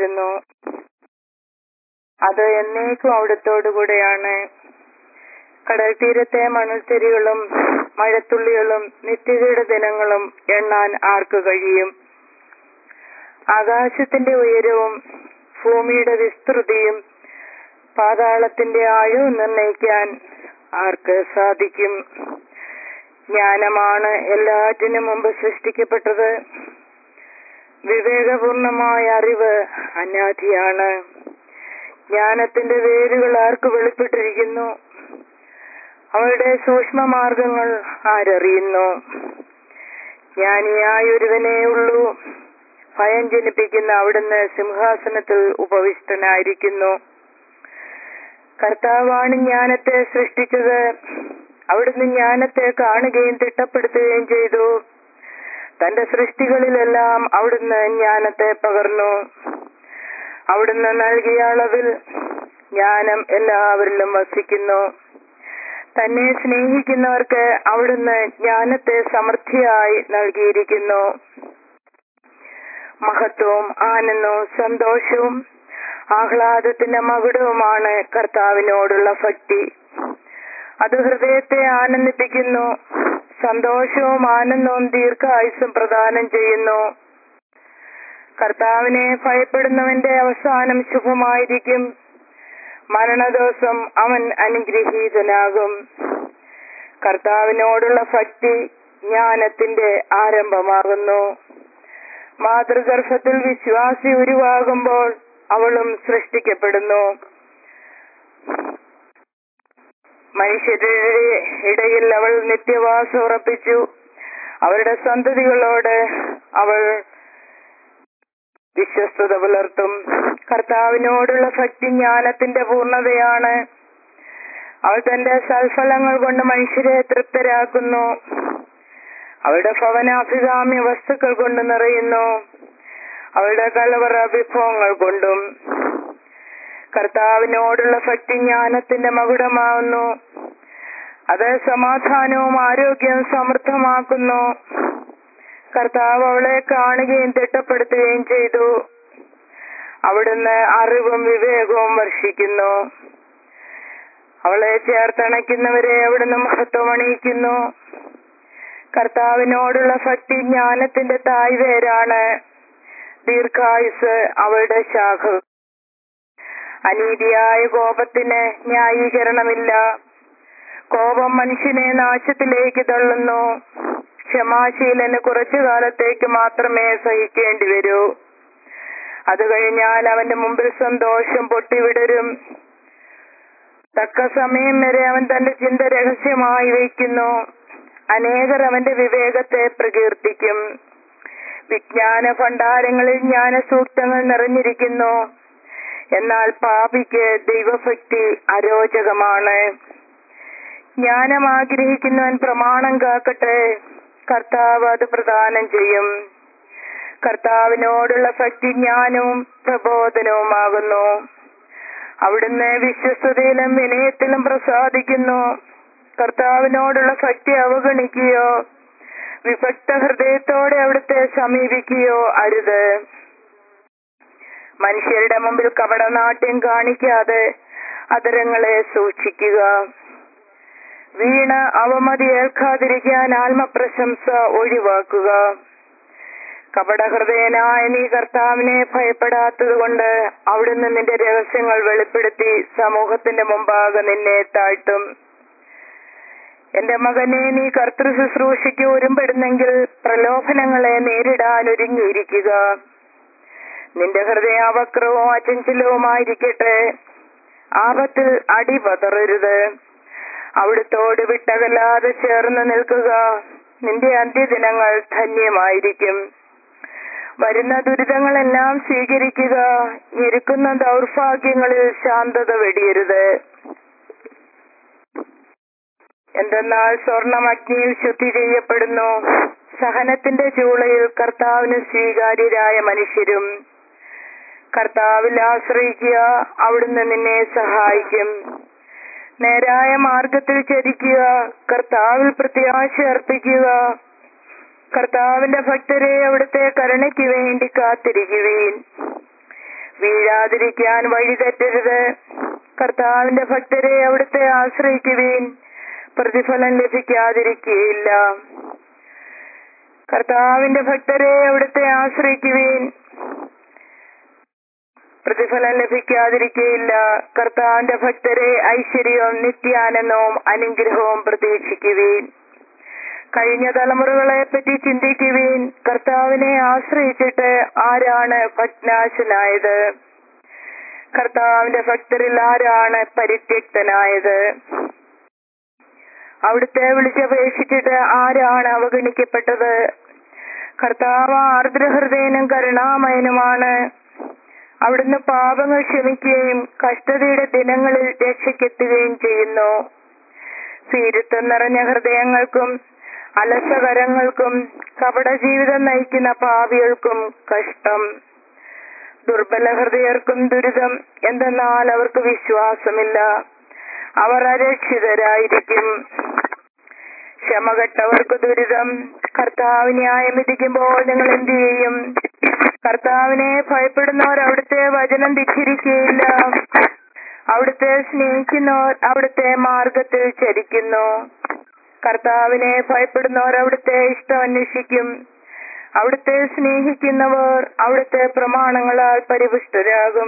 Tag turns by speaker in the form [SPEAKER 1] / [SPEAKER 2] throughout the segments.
[SPEAKER 1] ആയിരുന്നു അത് എന്നേക്കും അവിടത്തോടു കൂടെയാണ് കടൽ തീരത്തെ മണൽച്ചെരികളും മഴത്തുള്ളികളും നിത്യതയുടെ ദിനങ്ങളും എണ്ണാൻ ആർക്ക് കഴിയും ആകാശത്തിന്റെ ഉയരവും ഭൂമിയുടെ വിസ്തൃതിയും പാതാളത്തിന്റെ ആഴവും നിർണയിക്കാൻ ആർക്ക് സാധിക്കും ജ്ഞാനമാണ് എല്ലാറ്റിനും മുമ്പ് സൃഷ്ടിക്കപ്പെട്ടത് വിവേകപൂർണമായ അറിവ് അനാദിയാണ് ജ്ഞാനത്തിന്റെ വേരുകൾ ആർക്ക് വെളിപ്പെട്ടിരിക്കുന്നു അവരുടെ സൂക്ഷ്മ മാർഗങ്ങൾ ആരറിയുന്നു ജ്ഞാനിയായ ഒരുവനേ ഉള്ളൂ ഭയം ജനിപ്പിക്കുന്ന അവിടുന്ന് സിംഹാസനത്തിൽ ഉപവിഷ്ടനായിരിക്കുന്നു കർത്താവാണ് ജ്ഞാനത്തെ സൃഷ്ടിച്ചത് അവിടുന്ന് ജ്ഞാനത്തെ കാണുകയും തിട്ടപ്പെടുത്തുകയും ചെയ്തു തന്റെ സൃഷ്ടികളിലെല്ലാം അവിടുന്ന് ജ്ഞാനത്തെ പകർന്നു അവിടുന്ന് നൽകിയ അളവിൽ ജ്ഞാനം എല്ലാവരിലും വസിക്കുന്നു തന്നെ സ്നേഹിക്കുന്നവർക്ക് അവിടുന്ന് ജ്ഞാനത്തെ സമൃദ്ധിയായി നൽകിയിരിക്കുന്നു മഹത്വവും ആനന്ദവും സന്തോഷവും ആഹ്ലാദത്തിന്റെ മകുടവുമാണ് കർത്താവിനോടുള്ള ഭക്തി അത് ഹൃദയത്തെ ആനന്ദിപ്പിക്കുന്നു സന്തോഷവും ആനന്ദവും ദീർഘായുസും പ്രദാനം ചെയ്യുന്നു കർത്താവിനെ ഭയപ്പെടുന്നവന്റെ അവസാനം ശുഭമായിരിക്കും മരണദിവസം അവൻ അനുഗ്രഹീതനാകും കർത്താവിനോടുള്ള ഭക്തി ജ്ഞാനത്തിന്റെ ആരംഭമാകുന്നു മാതൃഗർഭത്തിൽ വിശ്വാസി ഉരുവാകുമ്പോൾ അവളും സൃഷ്ടിക്കപ്പെടുന്നു മനുഷ്യരുടെ ഇടയിൽ അവൾ നിത്യവാസം ഉറപ്പിച്ചു അവരുടെ സന്തതികളോട് അവൾ വിശ്വസ്തത പുലർത്തും കർത്താവിനോടുള്ള ഭക്തി ജ്ഞാനത്തിന്റെ പൂർണ്ണതയാണ് അവൾ തന്റെ സൽഫലങ്ങൾ കൊണ്ട് മനുഷ്യരെ തൃപ്തരാക്കുന്നു അവളുടെ ഭവനാഭികാമ്യ വസ്തുക്കൾ കൊണ്ട് നിറയുന്നു അവളുടെ കലവറ വിഭവങ്ങൾ കൊണ്ടും കർത്താവിനോടുള്ള ഭക്തി ജ്ഞാനത്തിന്റെ മകുടമാവുന്നു അത് സമാധാനവും ആരോഗ്യവും സമൃദ്ധമാക്കുന്നു കർത്താവ് അവളെ കാണുകയും തിട്ടപ്പെടുത്തുകയും ചെയ്തു അവിടുന്ന് അറിവും വിവേകവും വർഷിക്കുന്നു അവളെ ചേർത്തണയ്ക്കുന്നവരെ അവിടുന്ന് മഹത്വമണിയിക്കുന്നു കർത്താവിനോടുള്ള ഭക്തി ജ്ഞാനത്തിന്റെ തായ്വേരാണ് ദീർഘായുസ് അവളുടെ ശാഖ അനീതിയായ കോപത്തിന് ന്യായീകരണമില്ല കോപം മനുഷ്യനെ നാശത്തിലേക്ക് തള്ളുന്നു ക്ഷമാശീലന് കുറച്ചു കാലത്തേക്ക് മാത്രമേ സഹിക്കേണ്ടി വരൂ അത് കഴിഞ്ഞാൽ അവന്റെ മുമ്പിൽ സന്തോഷം പൊട്ടിവിടരും തക്ക സമയം വരെ അവൻ തന്റെ ചിന്ത രഹസ്യമായി വയ്ക്കുന്നു അനേകർ അവന്റെ വിവേകത്തെ പ്രകീർത്തിക്കും വിജ്ഞാന ഭണ്ഡാരങ്ങളിൽ ജ്ഞാനസൂക്തങ്ങൾ നിറഞ്ഞിരിക്കുന്നു എന്നാൽ പാപിക്ക് ദൈവഭക്തി അരോചകമാണ് ജ്ഞാനം ആഗ്രഹിക്കുന്നവൻ പ്രമാണം കാക്കട്ടെ കർത്താവ് അത് പ്രദാനം ചെയ്യും കർത്താവിനോടുള്ള ഭക്തി ജ്ഞാനവും പ്രബോധനവുമാകുന്നു അവിടുന്ന് വിശ്വസ്തയിലും വിനയത്തിലും പ്രസാദിക്കുന്നു കർത്താവിനോടുള്ള ഭക്തി അവഗണിക്കുകയോ വിഭക്ത ഹൃദയത്തോടെ അവിടുത്തെ സമീപിക്കുകയോ അരുത് മനുഷ്യരുടെ മുമ്പിൽ കപടനാട്യം കാണിക്കാതെ അതരങ്ങളെ സൂക്ഷിക്കുക വീണ് അവമതി ഏൽക്കാതിരിക്കാൻ ആത്മപ്രശംസ ഒഴിവാക്കുക കപടഹൃദയനായ നീ കർത്താവിനെ ഭയപ്പെടാത്തത് കൊണ്ട് അവിടുന്ന് നിന്റെ രഹസ്യങ്ങൾ വെളിപ്പെടുത്തി സമൂഹത്തിന്റെ മുമ്പാകെ നിന്നെ താഴ്ത്തും എന്റെ മകനെ നീ കർത്തൃ ശുശ്രൂഷയ്ക്ക് ഒരുമ്പെടുന്നെങ്കിൽ പ്രലോഭനങ്ങളെ നേരിടാൻ ഒരുങ്ങിയിരിക്കുക നിന്റെ ഹൃദയാവക്രവും അചഞ്ചലവുമായിരിക്കട്ടെ ആപത്തിൽ അടി പതറരുത് അവിടുത്തോട് വിട്ടകലാതെ ചേർന്ന് നിൽക്കുക നിന്റെ അന്ത്യദിനങ്ങൾ ധന്യമായിരിക്കും വരുന്ന ദുരിതങ്ങളെല്ലാം സ്വീകരിക്കുക ഞെരുക്കുന്ന ദൗർഭാഗ്യങ്ങളിൽ ശാന്തത വെടിയരുത് എന്തെന്നാൽ സ്വർണം അഗ്നിയിൽ ശുദ്ധി ചെയ്യപ്പെടുന്നു സഹനത്തിന്റെ ചൂളയിൽ കർത്താവിന് സ്വീകാര്യരായ മനുഷ്യരും കർത്താവിൽ ആശ്രയിക്കുക അവിടുന്ന് നിന്നെ സഹായിക്കും നേരായ മാർഗത്തിൽ ചരിക്കുക കർത്താവിൽ പ്രത്യാശ അർപ്പിക്കുക കർത്താവിന്റെ ഭക്തരെ അവിടുത്തെ കരുണയ്ക്ക് വേണ്ടി കാത്തിരിക്കുവീൻ വീഴാതിരിക്കാൻ വഴി തെറ്റരുത് കർത്താവിന്റെ ഭക്തരെ അവിടുത്തെ ആശ്രയിക്കുവീൻ പ്രതിഫലം ലഭിക്കാതിരിക്കുകയില്ല കർത്താവിന്റെ ഭക്തരെ അവിടുത്തെ ആശ്രയിക്കുവീൻ പ്രതിഫലം ലഭിക്കാതിരിക്കുകയില്ല കർത്താവിന്റെ ഭക്തരെ ഐശ്വര്യവും നിത്യാനന്ദവും അനുഗ്രഹവും പ്രതീക്ഷിക്കുവീൻ കഴിഞ്ഞ തലമുറകളെ പറ്റി ചിന്തിക്കുവീൻ കർത്താവിനെ ആശ്രയിച്ചിട്ട് ആരാണ് ഭഗ്നാശനായത് കർത്താവിന്റെ ഭക്തരിൽ ആരാണ് പരിത്യക്തനായത് അവിടുത്തെ വിളിച്ചപേക്ഷിച്ചിട്ട് ആരാണ് അവഗണിക്കപ്പെട്ടത് കർത്താവ് ആർദ്രഹൃദയനും കരുണാമയനുമാണ് അവിടുന്ന് പാപങ്ങൾ ക്ഷമിക്കുകയും കഷ്ടതയുടെ ദിനങ്ങളിൽ രക്ഷയ്ക്കെത്തുകയും ചെയ്യുന്നു ഭീരുത്വം നിറഞ്ഞ ഹൃദയങ്ങൾക്കും അലസകരങ്ങൾക്കും കപട ജീവിതം നയിക്കുന്ന പാപികൾക്കും കഷ്ടം ദുർബല ഹൃദയർക്കും ദുരിതം എന്തെന്നാൽ അവർക്ക് വിശ്വാസമില്ല അവർ അരക്ഷിതരായിരിക്കും ക്ഷമകെട്ടവർക്ക് ദുരിതം കർത്താവ് ന്യായം വിധിക്കുമ്പോൾ നിങ്ങൾ എന്ത് ചെയ്യും കർത്താവിനെ ഭയപ്പെടുന്നവർ അവിടുത്തെ വചനം ധിഖരിക്കുകയില്ല അവിടുത്തെ സ്നേഹിക്കുന്നവർ അവിടുത്തെ മാർഗത്തിൽ ചരിക്കുന്നു കർത്താവിനെ ഭയപ്പെടുന്നവർ അവിടുത്തെ ഇഷ്ടം അന്വേഷിക്കും അവിടുത്തെ സ്നേഹിക്കുന്നവർ അവിടുത്തെ പ്രമാണങ്ങളാൽ പരിപുഷ്ടരാകും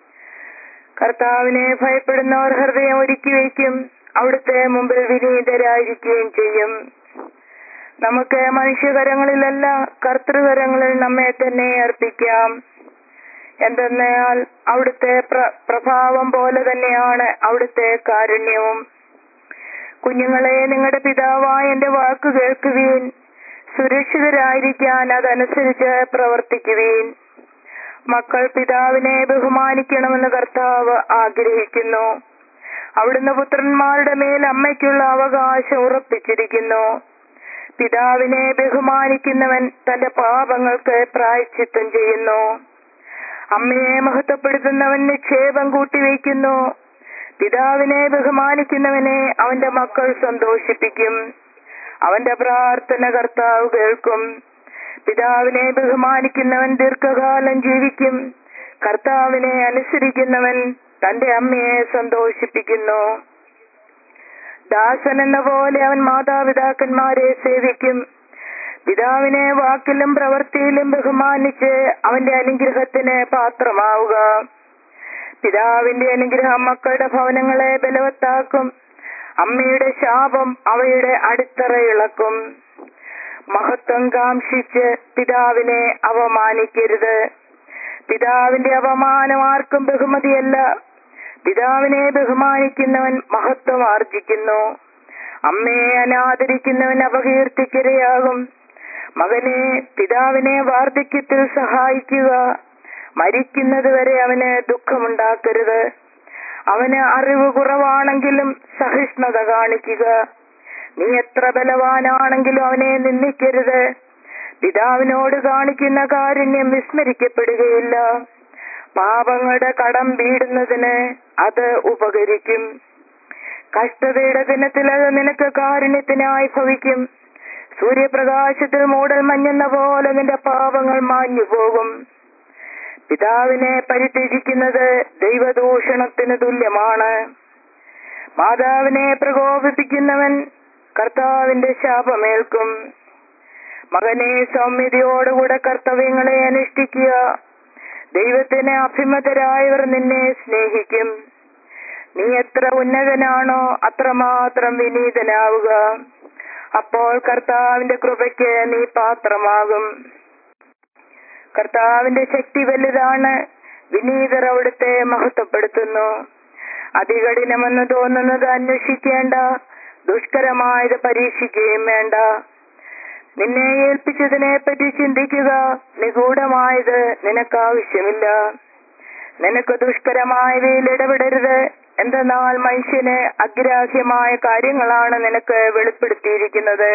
[SPEAKER 1] കർത്താവിനെ ഭയപ്പെടുന്നവർ ഹൃദയം ഒരുക്കി വയ്ക്കും അവിടുത്തെ മുമ്പിൽ വിനീതരായിരിക്കുകയും ചെയ്യും നമുക്ക് മനുഷ്യകരങ്ങളിലല്ല കർത്തൃകരങ്ങളിൽ നമ്മെ തന്നെ അർപ്പിക്കാം എന്തെന്നാൽ അവിടുത്തെ പ്ര- പ്രഭാവം പോലെ തന്നെയാണ് അവിടുത്തെ കാരുണ്യവും കുഞ്ഞുങ്ങളെ നിങ്ങളുടെ പിതാവായ എന്റെ വാക്ക് കേൾക്കുവീൻ സുരക്ഷിതരായിരിക്കാൻ അതനുസരിച്ച് പ്രവർത്തിക്കുവീൻ മക്കൾ പിതാവിനെ ബഹുമാനിക്കണമെന്ന് കർത്താവ് ആഗ്രഹിക്കുന്നു അവിടുന്ന് പുത്രന്മാരുടെ മേൽ അമ്മയ്ക്കുള്ള അവകാശം ഉറപ്പിച്ചിരിക്കുന്നു പിതാവിനെ ബഹുമാനിക്കുന്നവൻ തന്റെ പാപങ്ങൾക്ക് പ്രായച്ചിത്തം ചെയ്യുന്നു അമ്മയെ മഹത്വപ്പെടുത്തുന്നവൻ നിക്ഷേപം കൂട്ടിവയ്ക്കുന്നു പിതാവിനെ ബഹുമാനിക്കുന്നവനെ അവന്റെ മക്കൾ സന്തോഷിപ്പിക്കും അവന്റെ പ്രാർത്ഥന കർത്താവ് കേൾക്കും പിതാവിനെ ബഹുമാനിക്കുന്നവൻ ദീർഘകാലം ജീവിക്കും കർത്താവിനെ അനുസരിക്കുന്നവൻ തന്റെ അമ്മയെ സന്തോഷിപ്പിക്കുന്നു ദാസൻ എന്ന പോലെ അവൻ മാതാപിതാക്കന്മാരെ സേവിക്കും പിതാവിനെ വാക്കിലും പ്രവൃത്തിയിലും ബഹുമാനിച്ച് അവന്റെ അനുഗ്രഹത്തിന് പാത്രമാവുക പിതാവിന്റെ അനുഗ്രഹം മക്കളുടെ ഭവനങ്ങളെ ബലവത്താക്കും അമ്മയുടെ ശാപം അവയുടെ അടിത്തറ ഇളക്കും മഹത്വം കാംക്ഷിച്ച് പിതാവിനെ അവമാനിക്കരുത് പിതാവിന്റെ അപമാനം ആർക്കും ബഹുമതിയല്ല പിതാവിനെ ബഹുമാനിക്കുന്നവൻ മഹത്വം ആർജിക്കുന്നു അമ്മയെ അനാദരിക്കുന്നവൻ അപകീർത്തിക്കിരയാകും മകനെ പിതാവിനെ വാർദ്ധക്യത്തിൽ സഹായിക്കുക മരിക്കുന്നത് വരെ അവന് ദുഃഖമുണ്ടാക്കരുത് അവന് അറിവ് കുറവാണെങ്കിലും സഹിഷ്ണുത കാണിക്കുക നീ എത്ര ബലവാനാണെങ്കിലും അവനെ നിന്ദിക്കരുത് പിതാവിനോട് കാണിക്കുന്ന കാരുണ്യം വിസ്മരിക്കപ്പെടുകയില്ല പാപങ്ങളുടെ കടം വീടുന്നതിന് അത് ഉപകരിക്കും കഷ്ടതയുടെ ദിനത്തിൽ അത് നിനക്ക് കാരുണ്യത്തിനായി ഭവിക്കും സൂര്യപ്രകാശത്തിൽ മൂടൽ മഞ്ഞെന്ന പോലെ നിന്റെ പാപങ്ങൾ മാഞ്ഞു പോകും പിതാവിനെ പരിത്യജിക്കുന്നത് ദൈവദൂഷണത്തിന് തുല്യമാണ് മാതാവിനെ പ്രകോപിപ്പിക്കുന്നവൻ കർത്താവിന്റെ ശാപമേൽക്കും മകനെ സൗമ്യതയോടുകൂടെ കർത്തവ്യങ്ങളെ അനുഷ്ഠിക്കുക ദൈവത്തിന് അഭിമതരായവർ നിന്നെ സ്നേഹിക്കും നീ എത്ര ഉന്നതനാണോ അത്രമാത്രം വിനീതനാവുക അപ്പോൾ കർത്താവിന്റെ കൃപയ്ക്ക് നീ പാത്രമാകും കർത്താവിന്റെ ശക്തി വലുതാണ് വിനീതർ അവിടുത്തെ മഹത്വപ്പെടുത്തുന്നു അതികഠിനമെന്ന് തോന്നുന്നത് അന്വേഷിക്കേണ്ട ദുഷ്കരമായത് പരീക്ഷിക്കുകയും വേണ്ട നിന്നെ ഏൽപ്പിച്ചതിനെ പറ്റി ചിന്തിക്കുക നിഗൂഢമായത് നിനക്കാവശ്യമില്ല നിനക്ക് ദുഷ്കരമായവയിൽ ഇടപെടരുത് എന്തെന്നാൽ മനുഷ്യന് അഗ്രാഹ്യമായ കാര്യങ്ങളാണ് നിനക്ക് വെളിപ്പെടുത്തിയിരിക്കുന്നത്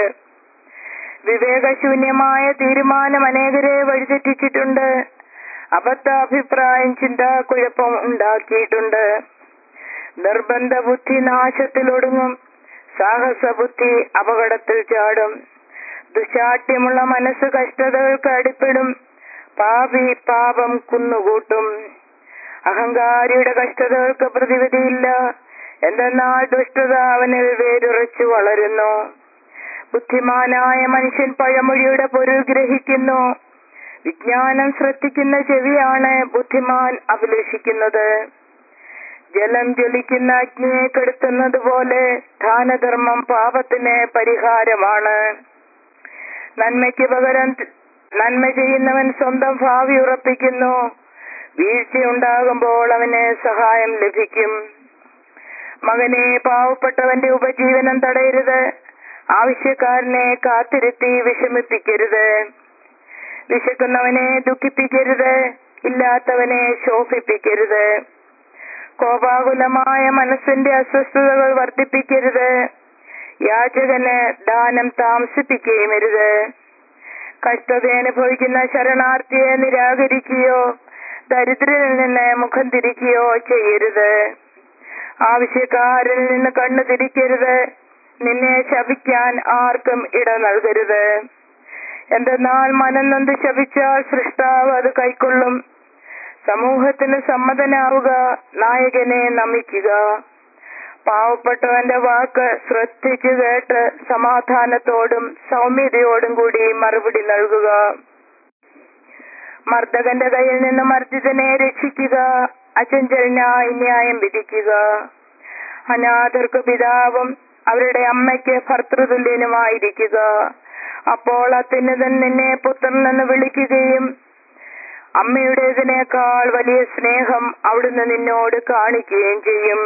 [SPEAKER 1] വിവേകശൂന്യമായ തീരുമാനം അനേകരെ വഴിതെറ്റിച്ചിട്ടുണ്ട് അബദ്ധാഭിപ്രായം ചിന്താക്കുഴപ്പം ഉണ്ടാക്കിയിട്ടുണ്ട് നിർബന്ധ ബുദ്ധി നാശത്തിലൊടുങ്ങും സാഹസ ബുദ്ധി അപകടത്തിൽ ചാടും ദുശാഠ്യമുള്ള മനസ്സ് കഷ്ടതകൾക്ക് അടിപ്പെടും പാപി പാപം കുന്നുകൂട്ടും അഹങ്കാരിയുടെ കഷ്ടതകൾക്ക് പ്രതിവിധിയില്ല എന്തെന്നാൽ ദുഷ്ടത അവനിൽ വേരുറച്ചു വളരുന്നു ബുദ്ധിമാനായ മനുഷ്യൻ പഴമൊഴിയുടെ പൊരുൾ ഗ്രഹിക്കുന്നു വിജ്ഞാനം ശ്രദ്ധിക്കുന്ന ചെവിയാണ് ബുദ്ധിമാൻ അഭിലഷിക്കുന്നത് ജലം ജ്വലിക്കുന്ന അഗ്നിയെ കെടുത്തുന്നത് പോലെ ദാനധർമ്മം പാപത്തിന് പരിഹാരമാണ് നന്മയ്ക്ക് പകരം നന്മ ചെയ്യുന്നവൻ സ്വന്തം ഭാവി ഉറപ്പിക്കുന്നു വീഴ്ചയുണ്ടാകുമ്പോൾ അവന് സഹായം ലഭിക്കും മകനെ പാവപ്പെട്ടവന്റെ ഉപജീവനം തടയരുത് ആവശ്യക്കാരനെ കാത്തിരുത്തി വിഷമിപ്പിക്കരുത് വിശക്കുന്നവനെ ദുഃഖിപ്പിക്കരുത് ഇല്ലാത്തവനെ ശോഭിപ്പിക്കരുത് കോപാകുലമായ മനസ്സിന്റെ അസ്വസ്ഥതകൾ വർദ്ധിപ്പിക്കരുത് യാചകന് ദാനം താമസിപ്പിക്കുകയുമരുത് കഷ്ടത അനുഭവിക്കുന്ന ശരണാർത്ഥിയെ നിരാകരിക്കുകയോ ദരിദ്രനിൽ നിന്ന് മുഖം തിരിക്കുകയോ ചെയ്യരുത് ആവശ്യക്കാരിൽ നിന്ന് കണ്ണു തിരിക്കരുത് നിന്നെ ശപിക്കാൻ ആർക്കും ഇട നൽകരുത് എന്തെന്നാൽ മനം നൊന്ത് ശപിച്ചാൽ സൃഷ്ടാവ് അത് കൈക്കൊള്ളും സമൂഹത്തിന് സമ്മതനാവുക നായകനെ നമിക്കുക പാവപ്പെട്ടവന്റെ വാക്ക് ശ്രദ്ധിച്ചു കേട്ട് സമാധാനത്തോടും സൗമ്യതയോടും കൂടി മറുപടി നൽകുക മർദ്ദകന്റെ കയ്യിൽ നിന്ന് മർദ്ദിതനെ രക്ഷിക്കുക അചഞ്ചലിനായി ന്യായം വിധിക്കുക അനാഥർക്ക് പിതാവും അവരുടെ അമ്മയ്ക്ക് ഭർത്തൃതുല്യനുമായിരിക്കുക അപ്പോൾ അത്യുന്നതൻ നിന്നെ പുത്രനെന്ന് വിളിക്കുകയും അമ്മയുടേതിനേക്കാൾ വലിയ സ്നേഹം അവിടുന്ന് നിന്നോട് കാണിക്കുകയും ചെയ്യും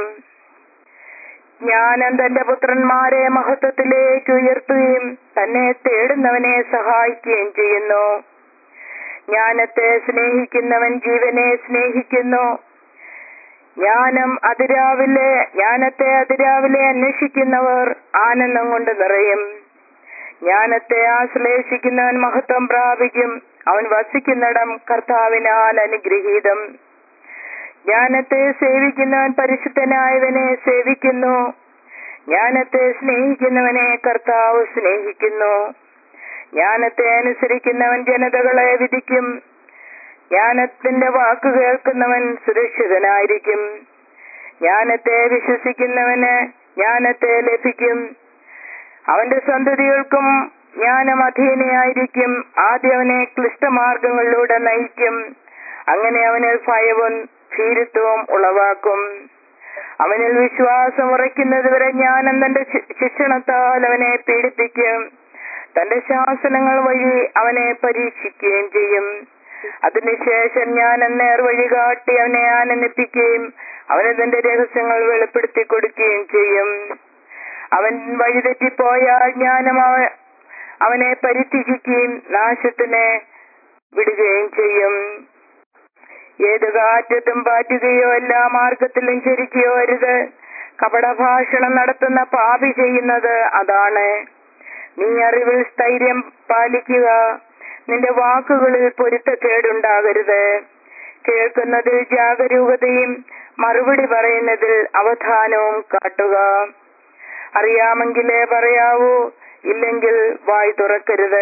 [SPEAKER 1] ജ്ഞാനം തന്റെ പുത്രന്മാരെ മഹത്വത്തിലേക്ക് ഉയർത്തുകയും തന്നെ തേടുന്നവനെ സഹായിക്കുകയും ചെയ്യുന്നു ജ്ഞാനത്തെ സ്നേഹിക്കുന്നവൻ ജീവനെ സ്നേഹിക്കുന്നു ജ്ഞാനം അതിരാവിലെ ജ്ഞാനത്തെ അതിരാവിലെ അന്വേഷിക്കുന്നവർ ആനന്ദം കൊണ്ട് നിറയും ജ്ഞാനത്തെ ആശ്ലേഷിക്കുന്നവൻ മഹത്വം പ്രാപിക്കും അവൻ വസിക്കുന്നിടം കർത്താവിനാൽ അനുഗ്രഹീതം ജ്ഞാനത്തെ സേവിക്കുന്നവൻ പരിശുദ്ധനായവനെ സേവിക്കുന്നു ജ്ഞാനത്തെ സ്നേഹിക്കുന്നവനെ കർത്താവ് സ്നേഹിക്കുന്നു ജ്ഞാനത്തെ അനുസരിക്കുന്നവൻ ജനതകളെ വിധിക്കും ജ്ഞാനത്തിന്റെ വാക്ക് കേൾക്കുന്നവൻ സുരക്ഷിതനായിരിക്കും ജ്ഞാനത്തെ വിശ്വസിക്കുന്നവന് ജ്ഞാനത്തെ ലഭിക്കും അവന്റെ സന്തതികൾക്കും ജ്ഞാനം അധീനയായിരിക്കും ആദ്യം അവനെ ക്ലിഷ്ടമാർഗങ്ങളിലൂടെ നയിക്കും അങ്ങനെ അവനിൽ ഭയവും ഭീരുത്വവും ഉളവാക്കും അവനിൽ വിശ്വാസം ഉറയ്ക്കുന്നത് വരെ ജ്ഞാനം തന്റെ ശിക്ഷണത്താൽ അവനെ പീഡിപ്പിക്കും തന്റെ ശാസനങ്ങൾ വഴി അവനെ പരീക്ഷിക്കുകയും ചെയ്യും അതിനുശേഷം ഞാൻ നേർവഴി കാട്ടി അവനെ ആനന്ദിപ്പിക്കുകയും അവന് തന്റെ രഹസ്യങ്ങൾ വെളിപ്പെടുത്തി കൊടുക്കുകയും ചെയ്യും അവൻ വഴിതെറ്റിപ്പോയാൽ ജ്ഞാനം അവനെ പരിത്യജിക്കുകയും നാശത്തിന് വിടുകയും ചെയ്യും ഏത് കാറ്റത്തും പാറ്റുകയോ എല്ലാ മാർഗത്തിലും ചരിക്കുകയോ അരുത് കപടഭാഷണം നടത്തുന്ന പാപി ചെയ്യുന്നത് അതാണ് നീ അറിവിൽ സ്ഥൈര്യം പാലിക്കുക നിന്റെ വാക്കുകളിൽ പൊരുത്തക്കേടുണ്ടാകരുത് കേൾക്കുന്നതിൽ ജാഗരൂകതയും മറുപടി പറയുന്നതിൽ അവധാനവും കാട്ടുക അറിയാമെങ്കിലേ പറയാവൂ ഇല്ലെങ്കിൽ വായി തുറക്കരുത്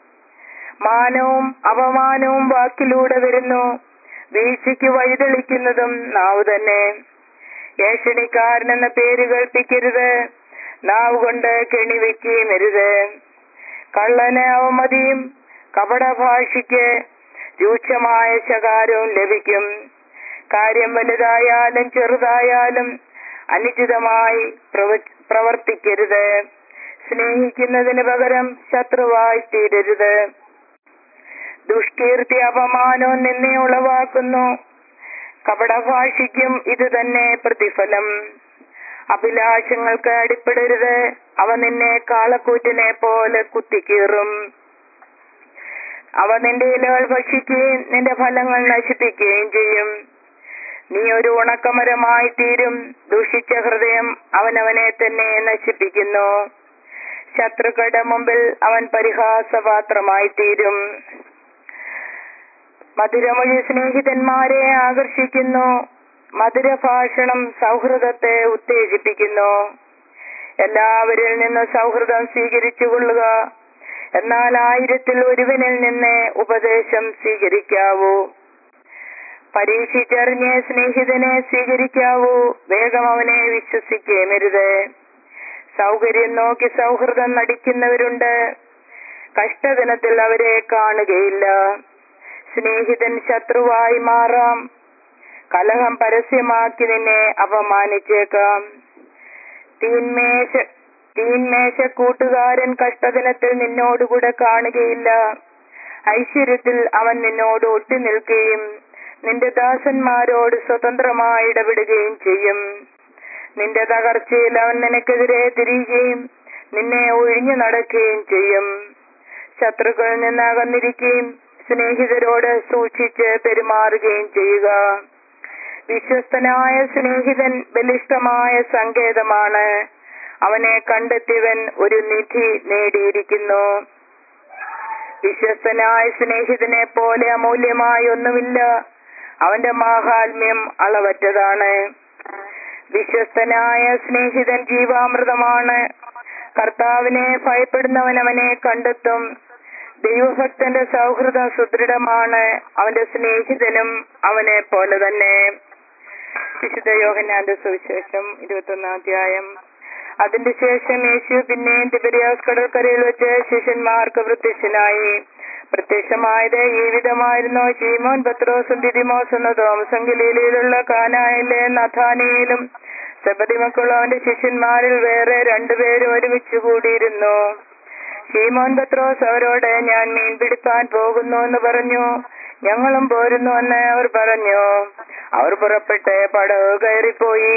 [SPEAKER 1] മാനവും അപമാനവും വാക്കിലൂടെ വരുന്നു വീഴ്ചയ്ക്ക് വഴിതെളിക്കുന്നതും നാവ് തന്നെ ഏഷണിക്കാരൻ എന്ന പേര് കേൾപ്പിക്കരുത് നാവ് കൊണ്ട് കെണിവെക്കുകയും അരുത് കള്ളന് അവമതിയും കപടഭാഷയ്ക്ക് രൂക്ഷമായ ശകാരവും ലഭിക്കും കാര്യം വലുതായാലും ചെറുതായാലും അനുചിതമായി പ്രവർത്തിക്കരുത് സ്നേഹിക്കുന്നതിന് പകരം ശത്രുവായി തീരരുത് ദുഷ്കീർത്തി അപമാനവും നിന്നെ ഉളവാക്കുന്നു കപടഭാഷിക്കും ഇത് തന്നെ പ്രതിഫലം അഭിലാഷങ്ങൾക്ക് അടിപ്പെടരുത് അവ നിന്നെ കാളക്കൂറ്റിനെ പോലെ കുത്തിക്കീറും അവ നിന്റെ ഇലകൾ ഭക്ഷിക്കുകയും നിന്റെ ഫലങ്ങൾ നശിപ്പിക്കുകയും ചെയ്യും നീ ഒരു ഉണക്കമരമായി തീരും ദൂഷിച്ച ഹൃദയം അവനവനെ തന്നെ നശിപ്പിക്കുന്നു ശത്രുക്കളുടെ മുമ്പിൽ അവൻ പരിഹാസപാത്രമായി തീരും മധുരമൊഴി സ്നേഹിതന്മാരെ ആകർഷിക്കുന്നു മധുരഭാഷണം സൗഹൃദത്തെ ഉത്തേജിപ്പിക്കുന്നു എല്ലാവരിൽ നിന്ന് സൗഹൃദം സ്വീകരിച്ചു കൊള്ളുക എന്നാൽ ആയിരത്തിൽ ഒരുവനിൽ നിന്ന് ഉപദേശം സ്വീകരിക്കാവൂ പരീക്ഷിച്ചറിഞ്ഞ് സ്നേഹിതനെ സ്വീകരിക്കാവൂ വേഗം അവനെ വിശ്വസിക്കേമരുത് സൗകര്യം നോക്കി സൗഹൃദം നടിക്കുന്നവരുണ്ട് കഷ്ടദിനത്തിൽ അവരെ കാണുകയില്ല സ്നേഹിതൻ ശത്രുവായി മാറാം കലഹം പരസ്യമാക്കി നിന്നെ അപമാനിച്ചേക്കാം തീന്മേശ തീന്മേശ കൂട്ടുകാരൻ കഷ്ടദിനത്തിൽ നിന്നോടുകൂടെ കാണുകയില്ല ഐശ്വര്യത്തിൽ അവൻ നിന്നോട് ഒട്ടി നിൽക്കുകയും നിന്റെ ദാസന്മാരോട് സ്വതന്ത്രമായി ഇടപെടുകയും ചെയ്യും നിന്റെ തകർച്ചയിൽ അവൻ നിനക്കെതിരെ തിരിയുകയും നിന്നെ ഒഴിഞ്ഞു നടക്കുകയും ചെയ്യും ശത്രുക്കളിൽ നിന്ന് അകന്നിരിക്കുകയും സ്നേഹിതരോട് സൂക്ഷിച്ച് പെരുമാറുകയും ചെയ്യുക വിശ്വസ്തനായ സ്നേഹിതൻ ബലിഷ്ഠമായ സങ്കേതമാണ് അവനെ കണ്ടെത്തിയവൻ ഒരു നിധി നേടിയിരിക്കുന്നു വിശ്വസ്തനായ സ്നേഹിതനെ പോലെ അമൂല്യമായ ഒന്നുമില്ല അവന്റെ മാഹാത്മ്യം അളവറ്റതാണ് വിശ്വസ്തനായ സ്നേഹിതൻ ജീവാമൃതമാണ് കർത്താവിനെ ഭയപ്പെടുന്നവൻ അവനെ കണ്ടെത്തും ദൈവഭക്തന്റെ സൗഹൃദം സുദൃഢമാണ് അവന്റെ സ്നേഹിതനും അവനെ പോലെ തന്നെ വിശുദ്ധ യോഹന്നാന്റെ സുവിശേഷം ഇരുപത്തൊന്നാം അധ്യായം അതിന്റെ ശേഷം യേശു പിന്നെയും തിബരിയാസ് കടൽക്കരയിൽ വെച്ച് ശിഷ്യന്മാർക്ക് പ്രത്യക്ഷനായി പ്രത്യക്ഷമായത് ഈ വിധമായിരുന്നു ശീമോൻ പത്രോസും ദിദിമോസ് എന്ന തോമസം ഗലീലയിലുള്ള കാനായിലെ നഥാനിയിലും സബതി മക്കളും അവന്റെ ശിഷ്യന്മാരിൽ വേറെ രണ്ടുപേരും ഒരുമിച്ച് കൂടിയിരുന്നു ശീമോൻ പത്രോസ് അവരോട് ഞാൻ മീൻ പിടിക്കാൻ പോകുന്നു എന്ന് പറഞ്ഞു ഞങ്ങളും പോരുന്നു എന്ന് അവർ പറഞ്ഞു അവർ പുറപ്പെട്ട് പടവ് കയറിപ്പോയി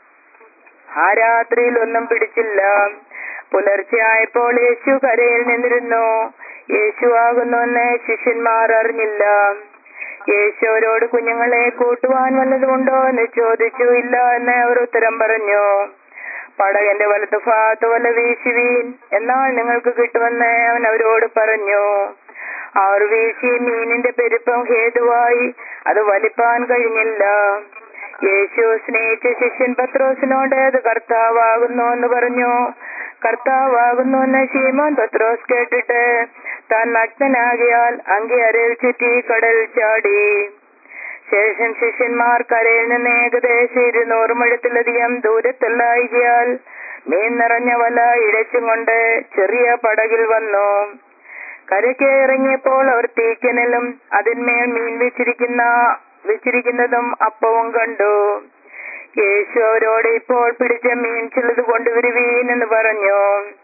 [SPEAKER 1] ആ രാത്രിയിൽ ഒന്നും പിടിച്ചില്ല പുലർച്ചെയായപ്പോൾ യേശു കരയിൽ നിന്നിരുന്നു യേശു ആകുന്നുവെന്ന് ശിഷ്യന്മാർ അറിഞ്ഞില്ല യേശു അവരോട് കുഞ്ഞുങ്ങളെ കൂട്ടുവാൻ വല്ലതുമുണ്ടോ എന്ന് ചോദിച്ചു ഇല്ല എന്ന് അവർ ഉത്തരം പറഞ്ഞു പടകന്റെ വലത്ത് ഭാഗത്ത് വല വീശുവീൻ എന്നാൽ നിങ്ങൾക്ക് കിട്ടുമെന്ന് അവൻ അവരോട് പറഞ്ഞു അവർ വീശി മീനിന്റെ പെരുപ്പം ഹേതുവായി അത് വലിപ്പാൻ കഴിഞ്ഞില്ല യേശു സ്നേഹിച്ച ശിഷ്യൻ പത്രോസിനോട് അത് കർത്താവാകുന്നു എന്ന് പറഞ്ഞു കർത്താവാകുന്നു എന്ന് ശീമോൻ പത്രോസ് കേട്ടിട്ട് താൻ നഗ്നനാകിയാൽ അങ്കി അരയിൽ ചുറ്റി കടൽ ചാടി ശേഷം ശിഷ്യന്മാർ കരയിൽ നിന്ന് ഏകദേശം ഇരുന്നൂറ് മുഴത്തിലധികം ദൂരത്തുള്ളായികയാൽ മീൻ നിറഞ്ഞ വല ഇഴച്ചും കൊണ്ട് ചെറിയ പടകിൽ വന്നു കരയ്ക്ക് ഇറങ്ങിയപ്പോൾ അവർ തീക്കനലും അതിന്മേൽ മീൻ വെച്ചിരിക്കുന്ന വെച്ചിരിക്കുന്നതും അപ്പവും കണ്ടു യേശു അവരോട് ഇപ്പോൾ പിടിച്ച മീൻ ചിലത് കൊണ്ടുവരുവീൻ എന്ന് പറഞ്ഞു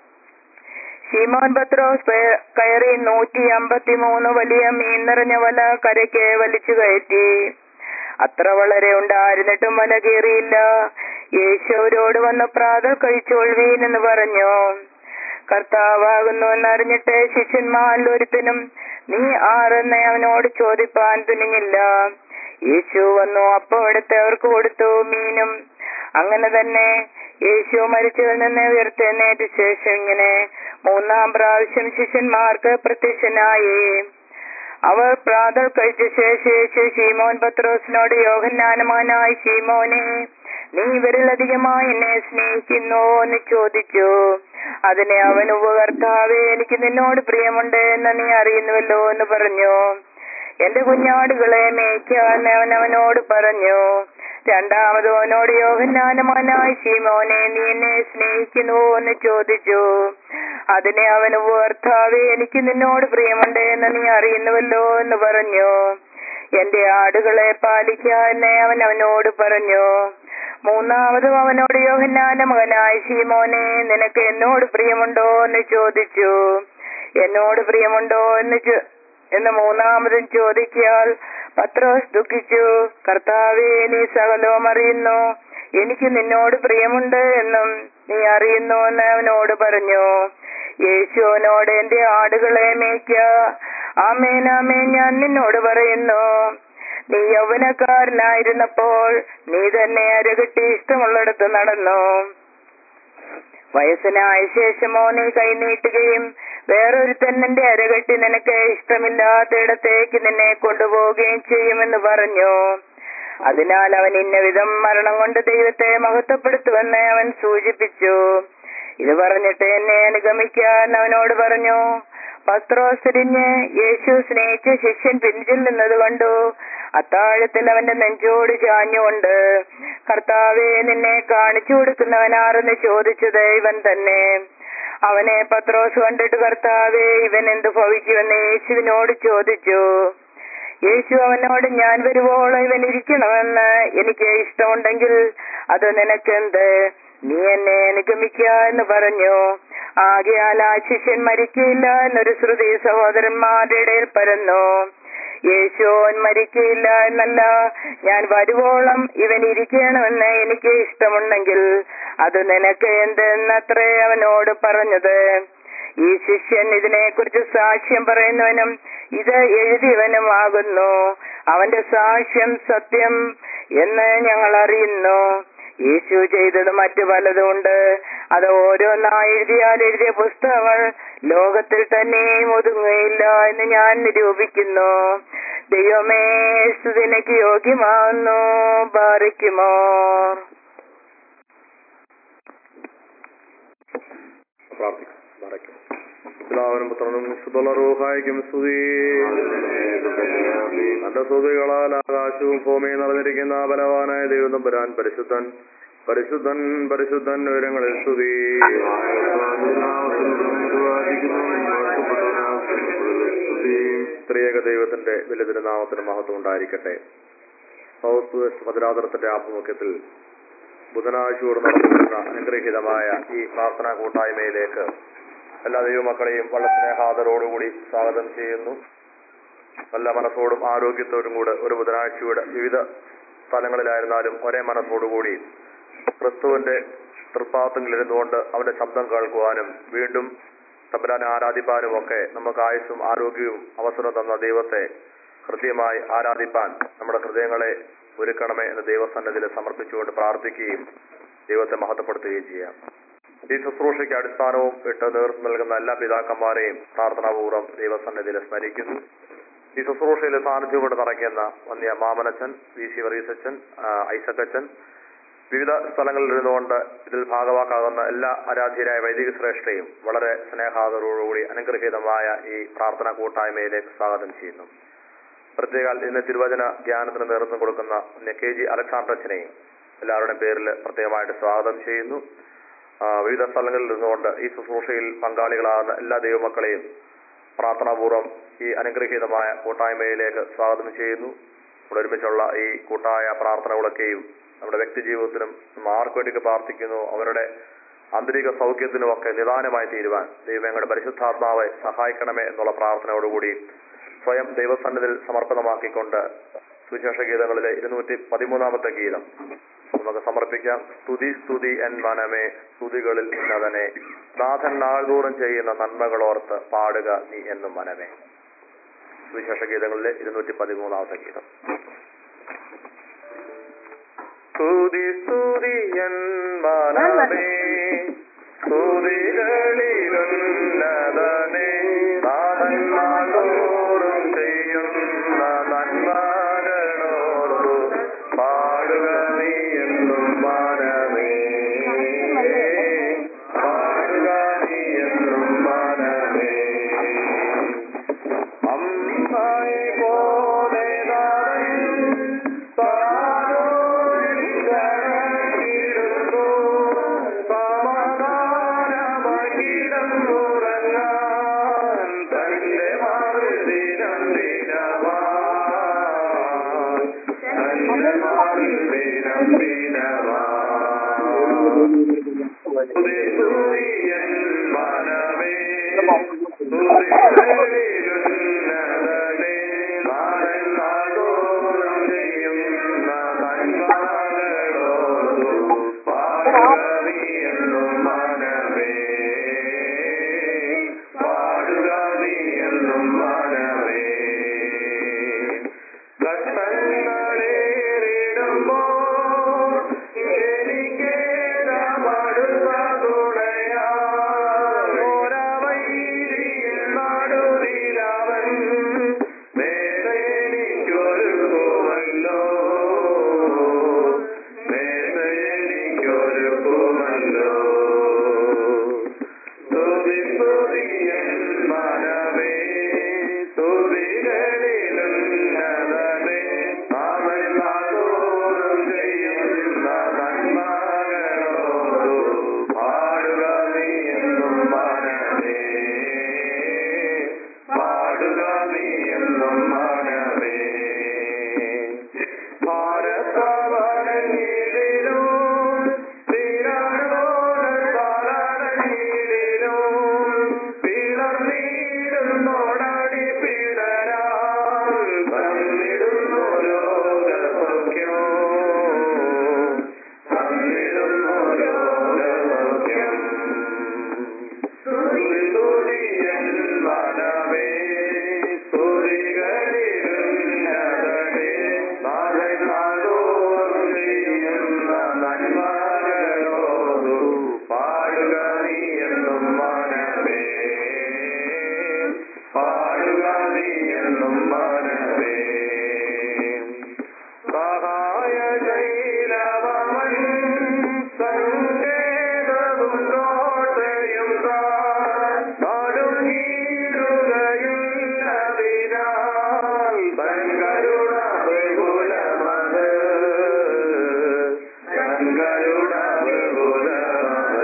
[SPEAKER 1] ശീമോൻ പത്രോസ് കയറി നൂറ്റി അമ്പത്തി മൂന്ന് വലിയ മീൻ നിറഞ്ഞ വല കരയ്ക്ക് വലിച്ചു കയറ്റി അത്ര വളരെ ഉണ്ടായിരുന്നിട്ടും വല കീറിയില്ല യേശു അവരോട് വന്ന് പ്രാതൽ കഴിച്ചോൾവീൻ എന്ന് പറഞ്ഞു കർത്താവാകുന്നു എന്നറിഞ്ഞിട്ട് ശിഷ്യന്മാരിൽ ഒരുത്തനും നീ ആരെന്ന് അവനോട് ചോദിപ്പാൻ തുനിഞ്ഞില്ല യേശു വന്നു അപ്പം എടുത്ത് അവർക്ക് കൊടുത്തു മീനും അങ്ങനെ തന്നെ യേശു മരിച്ചതിൽ നിന്ന് ഉയർത്തെഴുന്നേറ്റ ശേഷം ഇങ്ങനെ മൂന്നാം പ്രാവശ്യം ശിഷ്യന്മാർക്ക് പ്രത്യക്ഷനായി അവർ പ്രാതൽ കഴിച്ച ശേഷം യേശു ശീമോൻ പത്രോസിനോട് യോഹന്നാനമാനായി ശീമോനെ നീ ഇവരിലധികമായി എന്നെ സ്നേഹിക്കുന്നു എന്ന് ചോദിച്ചു അതിനെ അവൻ ഉപകർത്താവേ എനിക്ക് നിന്നോട് പ്രിയമുണ്ട് എന്ന് നീ അറിയുന്നുവല്ലോ എന്ന് പറഞ്ഞു എന്റെ കുഞ്ഞാടുകളെ മേയ്ക്കാൻ അവൻ അവനോട് പറഞ്ഞു രണ്ടാമത് അവനോട് യോഹന്നാനമാനായി ശീമോനെ നീ എന്നെ സ്നേഹിക്കുന്നുവോ എന്ന് ചോദിച്ചു അതിനെ അവൻ ഉപകർത്താവേ എനിക്ക് നിന്നോട് പ്രിയമുണ്ട് എന്ന് നീ അറിയുന്നുവല്ലോ എന്ന് പറഞ്ഞു എന്റെ ആടുകളെ പാലിക്കാൻ അവൻ അവനോട് പറഞ്ഞു മൂന്നാമതും അവനോട് യോഹന്നാന്റെ മകനായ ശീമോനെ നിനക്ക് എന്നോട് പ്രിയമുണ്ടോ എന്ന് ചോദിച്ചു എന്നോട് പ്രിയമുണ്ടോ എന്ന് ചോ- എന്ന് മൂന്നാമതും ചോദിക്കാൽ പത്രോസ് ദുഃഖിച്ചു കർത്താവേ നീ സകലവും അറിയുന്നു എനിക്ക് നിന്നോട് പ്രിയമുണ്ട് എന്നും നീ അറിയുന്നു എന്ന് അവനോട് പറഞ്ഞു യേശുവിനോട് എന്റെ ആടുകളെ മേയ്ക്ക ആമേൻ ആമേൻ ഞാൻ നിന്നോട് പറയുന്നു നീ യൗവനക്കാരനായിരുന്നപ്പോൾ നീ തന്നെ അരകെട്ടി ഇഷ്ടമുള്ളിടത്ത് നടന്നു വയസ്സനായ ശേഷമോ നീ കൈനീട്ടുകയും വേറൊരുത്തൻ നിന്റെ അരകെട്ടി നിനക്ക് ഇഷ്ടമില്ലാത്തയിടത്തേക്ക് നിന്നെ കൊണ്ടുപോവുകയും ചെയ്യുമെന്ന് പറഞ്ഞു അതിനാൽ അവൻ ഇന്നവിധം മരണം കൊണ്ട് ദൈവത്തെ മഹത്വപ്പെടുത്തുമെന്ന് അവൻ സൂചിപ്പിച്ചു ഇത് പറഞ്ഞിട്ട് എന്നെ അനുഗമിക്കാൻ അവനോട് പറഞ്ഞു പത്രോസ് തിരിഞ്ഞ് യേശു സ്നേഹിച്ച ശിഷ്യൻ പിൻചെല്ലുന്നത് കണ്ടു അത്താഴത്തിൽ അവന്റെ നെഞ്ചോട് ചാഞ്ഞുകൊണ്ട് കർത്താവെ നിന്നെ കാണിച്ചു കൊടുക്കുന്നവനാരെന്ന് ചോദിച്ചത് ഇവൻ തന്നെ അവനെ പത്രോസ് കണ്ടിട്ട് കർത്താവെ ഇവൻ എന്ത് ഭവിക്കുമെന്ന് യേശുവിനോട് ചോദിച്ചു യേശു അവനോട് ഞാൻ വരുവോളം ഇവൻ ഇരിക്കണമെന്ന് എനിക്ക് ഇഷ്ടമുണ്ടെങ്കിൽ അത് നിനക്കെന്ത് നീ എന്നെ അനുഗമിക്ക എന്ന് പറഞ്ഞു ആകയാൽ ആ ശിഷ്യൻ മരിക്കില്ല എന്നൊരു ശ്രുതി സഹോദരന്മാരുടെ ഇടയിൽ പരന്നു യേശുവൻ മരിക്കില്ല എന്നല്ല ഞാൻ വരുവോളം ഇവൻ ഇരിക്കണമെന്ന് എനിക്ക് ഇഷ്ടമുണ്ടെങ്കിൽ അത് നിനക്ക് എന്തെന്നത്രേ അവനോട് പറഞ്ഞത് ഈ ശിഷ്യൻ ഇതിനെക്കുറിച്ച് സാക്ഷ്യം പറയുന്നവനും ഇത് എഴുതിയവനുമാകുന്നു അവന്റെ സാക്ഷ്യം സത്യം എന്ന് ഞങ്ങൾ അറിയുന്നു യേശു ചെയ്തത് മറ്റു പലതുണ്ട് അത് ഓരോന്നായി എഴുതിയാൽ എഴുതിയ പുസ്തകങ്ങൾ ലോകത്തിൽ തന്നെയും ഒതുങ്ങുകയില്ല എന്ന് ഞാൻ നിരൂപിക്കുന്നു ദൈവമേ സ്തുതിനക്ക് യോഗ്യമാവുന്നു ബാധിക്കുമോ
[SPEAKER 2] പ്രാർത്ഥിക്കാം നടക്കും പിതാവിനും പുത്രനും ശുദ്ധുള്ള റൂഹായിക്കും സ്തുതി തന്റെ സ്തുതികളാൽ ആകാശവും ഭൂമിയും നിറഞ്ഞിരിക്കുന്ന ബലവാനായ ദൈവം തമ്പുരാൻ പരിശുദ്ധൻ പരിശുദ്ധൻ പരിശുദ്ധൻ വിവരങ്ങളിൽ സ്തുതി സ്ത്രീയക ദൈവത്തിന്റെ വലിയ തിരുനാമത്തിന് മഹത്വം ഉണ്ടായിരിക്കട്ടെ സൗത്ത് വെസ്റ്റ് ഭദ്രാതരത്തിന്റെ ആഭിമുഖ്യത്തിൽ ബുധനാഴ്ചയോട് നടത്തുന്ന അനുഗ്രഹീതമായ ഈ പ്രാർത്ഥനാ കൂട്ടായ്മയിലേക്ക് എല്ലാ ദൈവമക്കളെയും വളരെ സ്നേഹാദരോടുകൂടി സ്വാഗതം ചെയ്യുന്നു നല്ല മനസ്സോടും ആരോഗ്യത്തോടും കൂടെ ഒരു ബുധനാഴ്ചയുടെ വിവിധ സ്ഥലങ്ങളിലായിരുന്നാലും ഒരേ മനസ്സോടുകൂടി ക്രിസ്തുവിന്റെ തൃപ്പാത്തങ്ങളിരുന്നുകൊണ്ട് അവന്റെ ശബ്ദം കേൾക്കുവാനും വീണ്ടും തമ്പരാനെ ആരാധിപ്പാനും ഒക്കെ നമുക്ക് ആയുസ്സും ആരോഗ്യവും അവസരം തന്ന ദൈവത്തെ കൃത്യമായി ആരാധിപ്പാൻ നമ്മുടെ ഹൃദയങ്ങളെ ഒരുക്കണമേ എന്ന് ദൈവസന്നിധിയിൽ സമർപ്പിച്ചുകൊണ്ട് പ്രാർത്ഥിക്കുകയും ദൈവത്തെ മഹത്വപ്പെടുത്തുകയും ചെയ്യാം ഈ ശുശ്രൂഷയ്ക്ക് അടിസ്ഥാനവും ഇട്ട് നേതൃത്വം നൽകുന്ന എല്ലാ പിതാക്കന്മാരെയും പ്രാർത്ഥനാപൂർവ്വം ദൈവസന്നിധിയിൽ സ്മരിക്കുന്നു ഈ ശുശ്രൂഷയിൽ സാന്നിധ്യം കൊണ്ട് നിറയ്ക്കുന്ന വന്യ മാമനച്ചൻ വി സി വർഗീസച്ചൻ ഐസക്കച്ചൻ വിവിധ സ്ഥലങ്ങളിൽ ഇരുന്നുകൊണ്ട് ഇതിൽ ഭാഗവാക്കാകുന്ന എല്ലാ ആരാധ്യരായ വൈദിക ശ്രേഷ്ഠയും വളരെ സ്നേഹാദരോടുകൂടി അനുഗ്രഹീതമായ ഈ പ്രാർത്ഥനാ കൂട്ടായ്മയിലേക്ക് സ്വാഗതം ചെയ്യുന്നു പ്രത്യേക ഇന്ന് തിരുവചന ധ്യാനത്തിന് നേതൃത്വം കൊടുക്കുന്ന വന്യ കെ ജി അലക്സാണ്ടച്ചനെയും എല്ലാവരുടെയും പേരിൽ പ്രത്യേകമായിട്ട് സ്വാഗതം ചെയ്യുന്നു ആ, വിവിധ സ്ഥലങ്ങളിൽ നിന്നുകൊണ്ട് ഈ ശുശ്രൂഷയിൽ പങ്കാളികളാകുന്ന എല്ലാ ദൈവമക്കളെയും പ്രാർത്ഥനാപൂർവ്വം ഈ അനുഗ്രഹീതമായ കൂട്ടായ്മയിലേക്ക് സ്വാഗതം ചെയ്യുന്നു ഇവിടെ ഒരുമിച്ചുള്ള ഈ കൂട്ടായ പ്രാർത്ഥനകളൊക്കെയും നമ്മുടെ വ്യക്തി ജീവിതത്തിനും നമ്മൾ ആർക്ക് വേണ്ടിയൊക്കെ പ്രാർത്ഥിക്കുന്നു അവരുടെ ആന്തരിക സൗഖ്യത്തിനും ഒക്കെ നിദാനമായി തീരുവാൻ ദൈവം ഞങ്ങളുടെ പരിശുദ്ധാത്മാവെ സഹായിക്കണമേ എന്നുള്ള പ്രാർത്ഥനയോടുകൂടി സ്വയം ദൈവസന്നിധിയിൽ സമർപ്പണമാക്കിക്കൊണ്ട് സുവിശേഷ ഗീതങ്ങളിലെ ഇരുന്നൂറ്റി പതിമൂന്നാമത്തെ ഗീതം നമുക്ക് സമർപ്പിക്കാം സ്തുതി സ്തുതി എൻ മനമേ സ്തുതികളിൽ ഉന്നതനെ നാഥൻ നാൾതോറും ചെയ്യുന്ന നന്മകളോർത്ത് പാടുക നീ എന്നും മനമേ സുവിശേഷ ഗീതങ്ങളിലെ ഇരുന്നൂറ്റി പതിമൂന്നാമത്തെ ഗീതം സ്തുതി സ്തുതി എൻ മനമേ സ്തുതികളിലുന്നതനെ നാഥൻ നാൾതോറും ചെയ്യുന്ന നന്മകളോർത്തു പാടുക നീ എന്നും മനമേ പാടുക നീ എന്നും മനമേ അമ്മായി പോലെ നാഥൻ താനോരിക്കണക്കിരുന്നു സമാധാനമഹിടം ഉറങ്ങാൻ നീലവമൻ സങ്കേതവും കോട്ടയും താൻ നടുങ്ങിടുകയില്ലതിനാൽ തങ്കരുണ ബഹുലമത് തങ്കരുണ ബഹുലമത്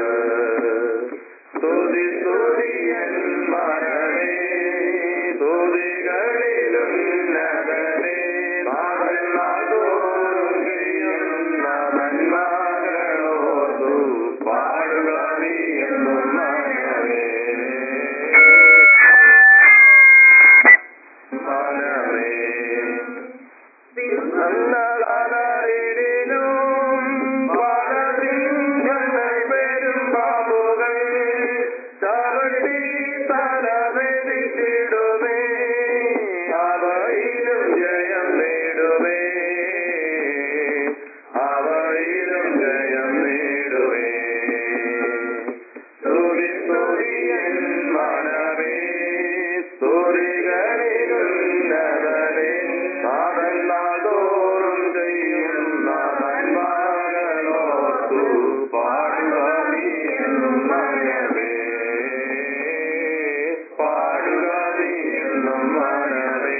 [SPEAKER 2] സ്തുതി സ്തുതിയൻ മനമേ സ്തുതികളിലുന്നതനേ നാഥനാഥോറും ചെയ്യുന്ന നന്മകളോർത്തു പാടുക നീ എന്നും മനമേ മനമേ നന്നളരിടിനും പലസിംഹങ്ങൾ പെരും പാമ്പുകൾ ചവിട്ടി തലമെതിച്ചിടുമേ അവയിലും ജയം നേടുമേ അവയിലും ജയം നേടുമേ സ്തുതി സ്തുതിയൻ മനമേ സ്തുതികളിലുന്നതനേ നാഥനാഥോറും ചെയ്യുന്ന നന്മകളോർത്തു പാടുക നീ എന്നും മനമേ പാടുക നീ എന്നും മനമേ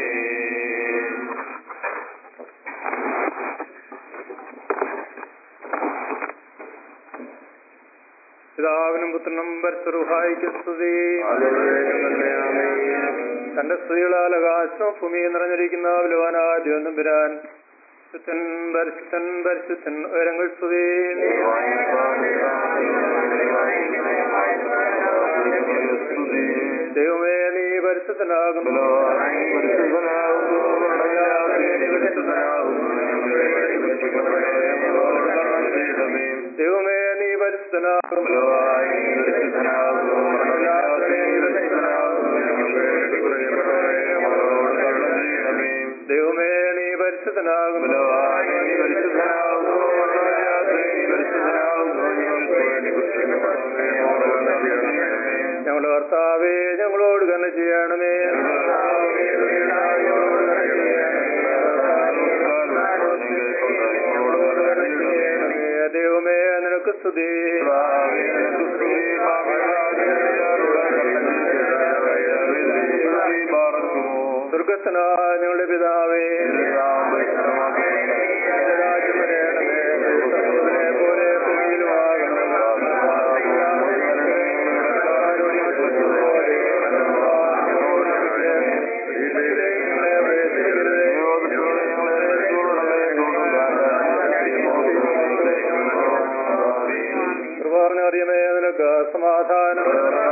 [SPEAKER 3] പിതാവിനും പുത്രനും പരിസറുഹായിക്ക് സ്തുതി തന്റെ സ്തുതികളാൽ ആകാശവും ഭൂമിയും നിറഞ്ഞിരിക്കുന്ന ബലവാനായ ദൈവം പിരാൻ പരിശുദ്ധൻ പരിശുദ്ധൻ പരിശുദ്ധൻ ഉയരങ്ങൾ സ്തുതി ദൈവമേ നീ പരിശുദ്ധനാകുന്നു ദൈവമേ നീ പരിശുദ്ധനാകുന്നു ദൈവമേ നീ പരിശുദ്ധനാകുന്നു ഞങ്ങളുടെ കർത്താവേ ഞങ്ങളോട് തന്നെ ചെയ്യണമേ ദൈവമേ നിനക്ക് സ്തുതി സ്വർഗസ്ഥനായ ഞങ്ങളുടെ പിതാവേ നിന്റെ രാജ്യം വരേണമേ സ്വർഗ്ഗത്തിലെ പോലെ ഭൂമിയിലുമാകണം അറിയമേ നിനക്ക് സമാധാനം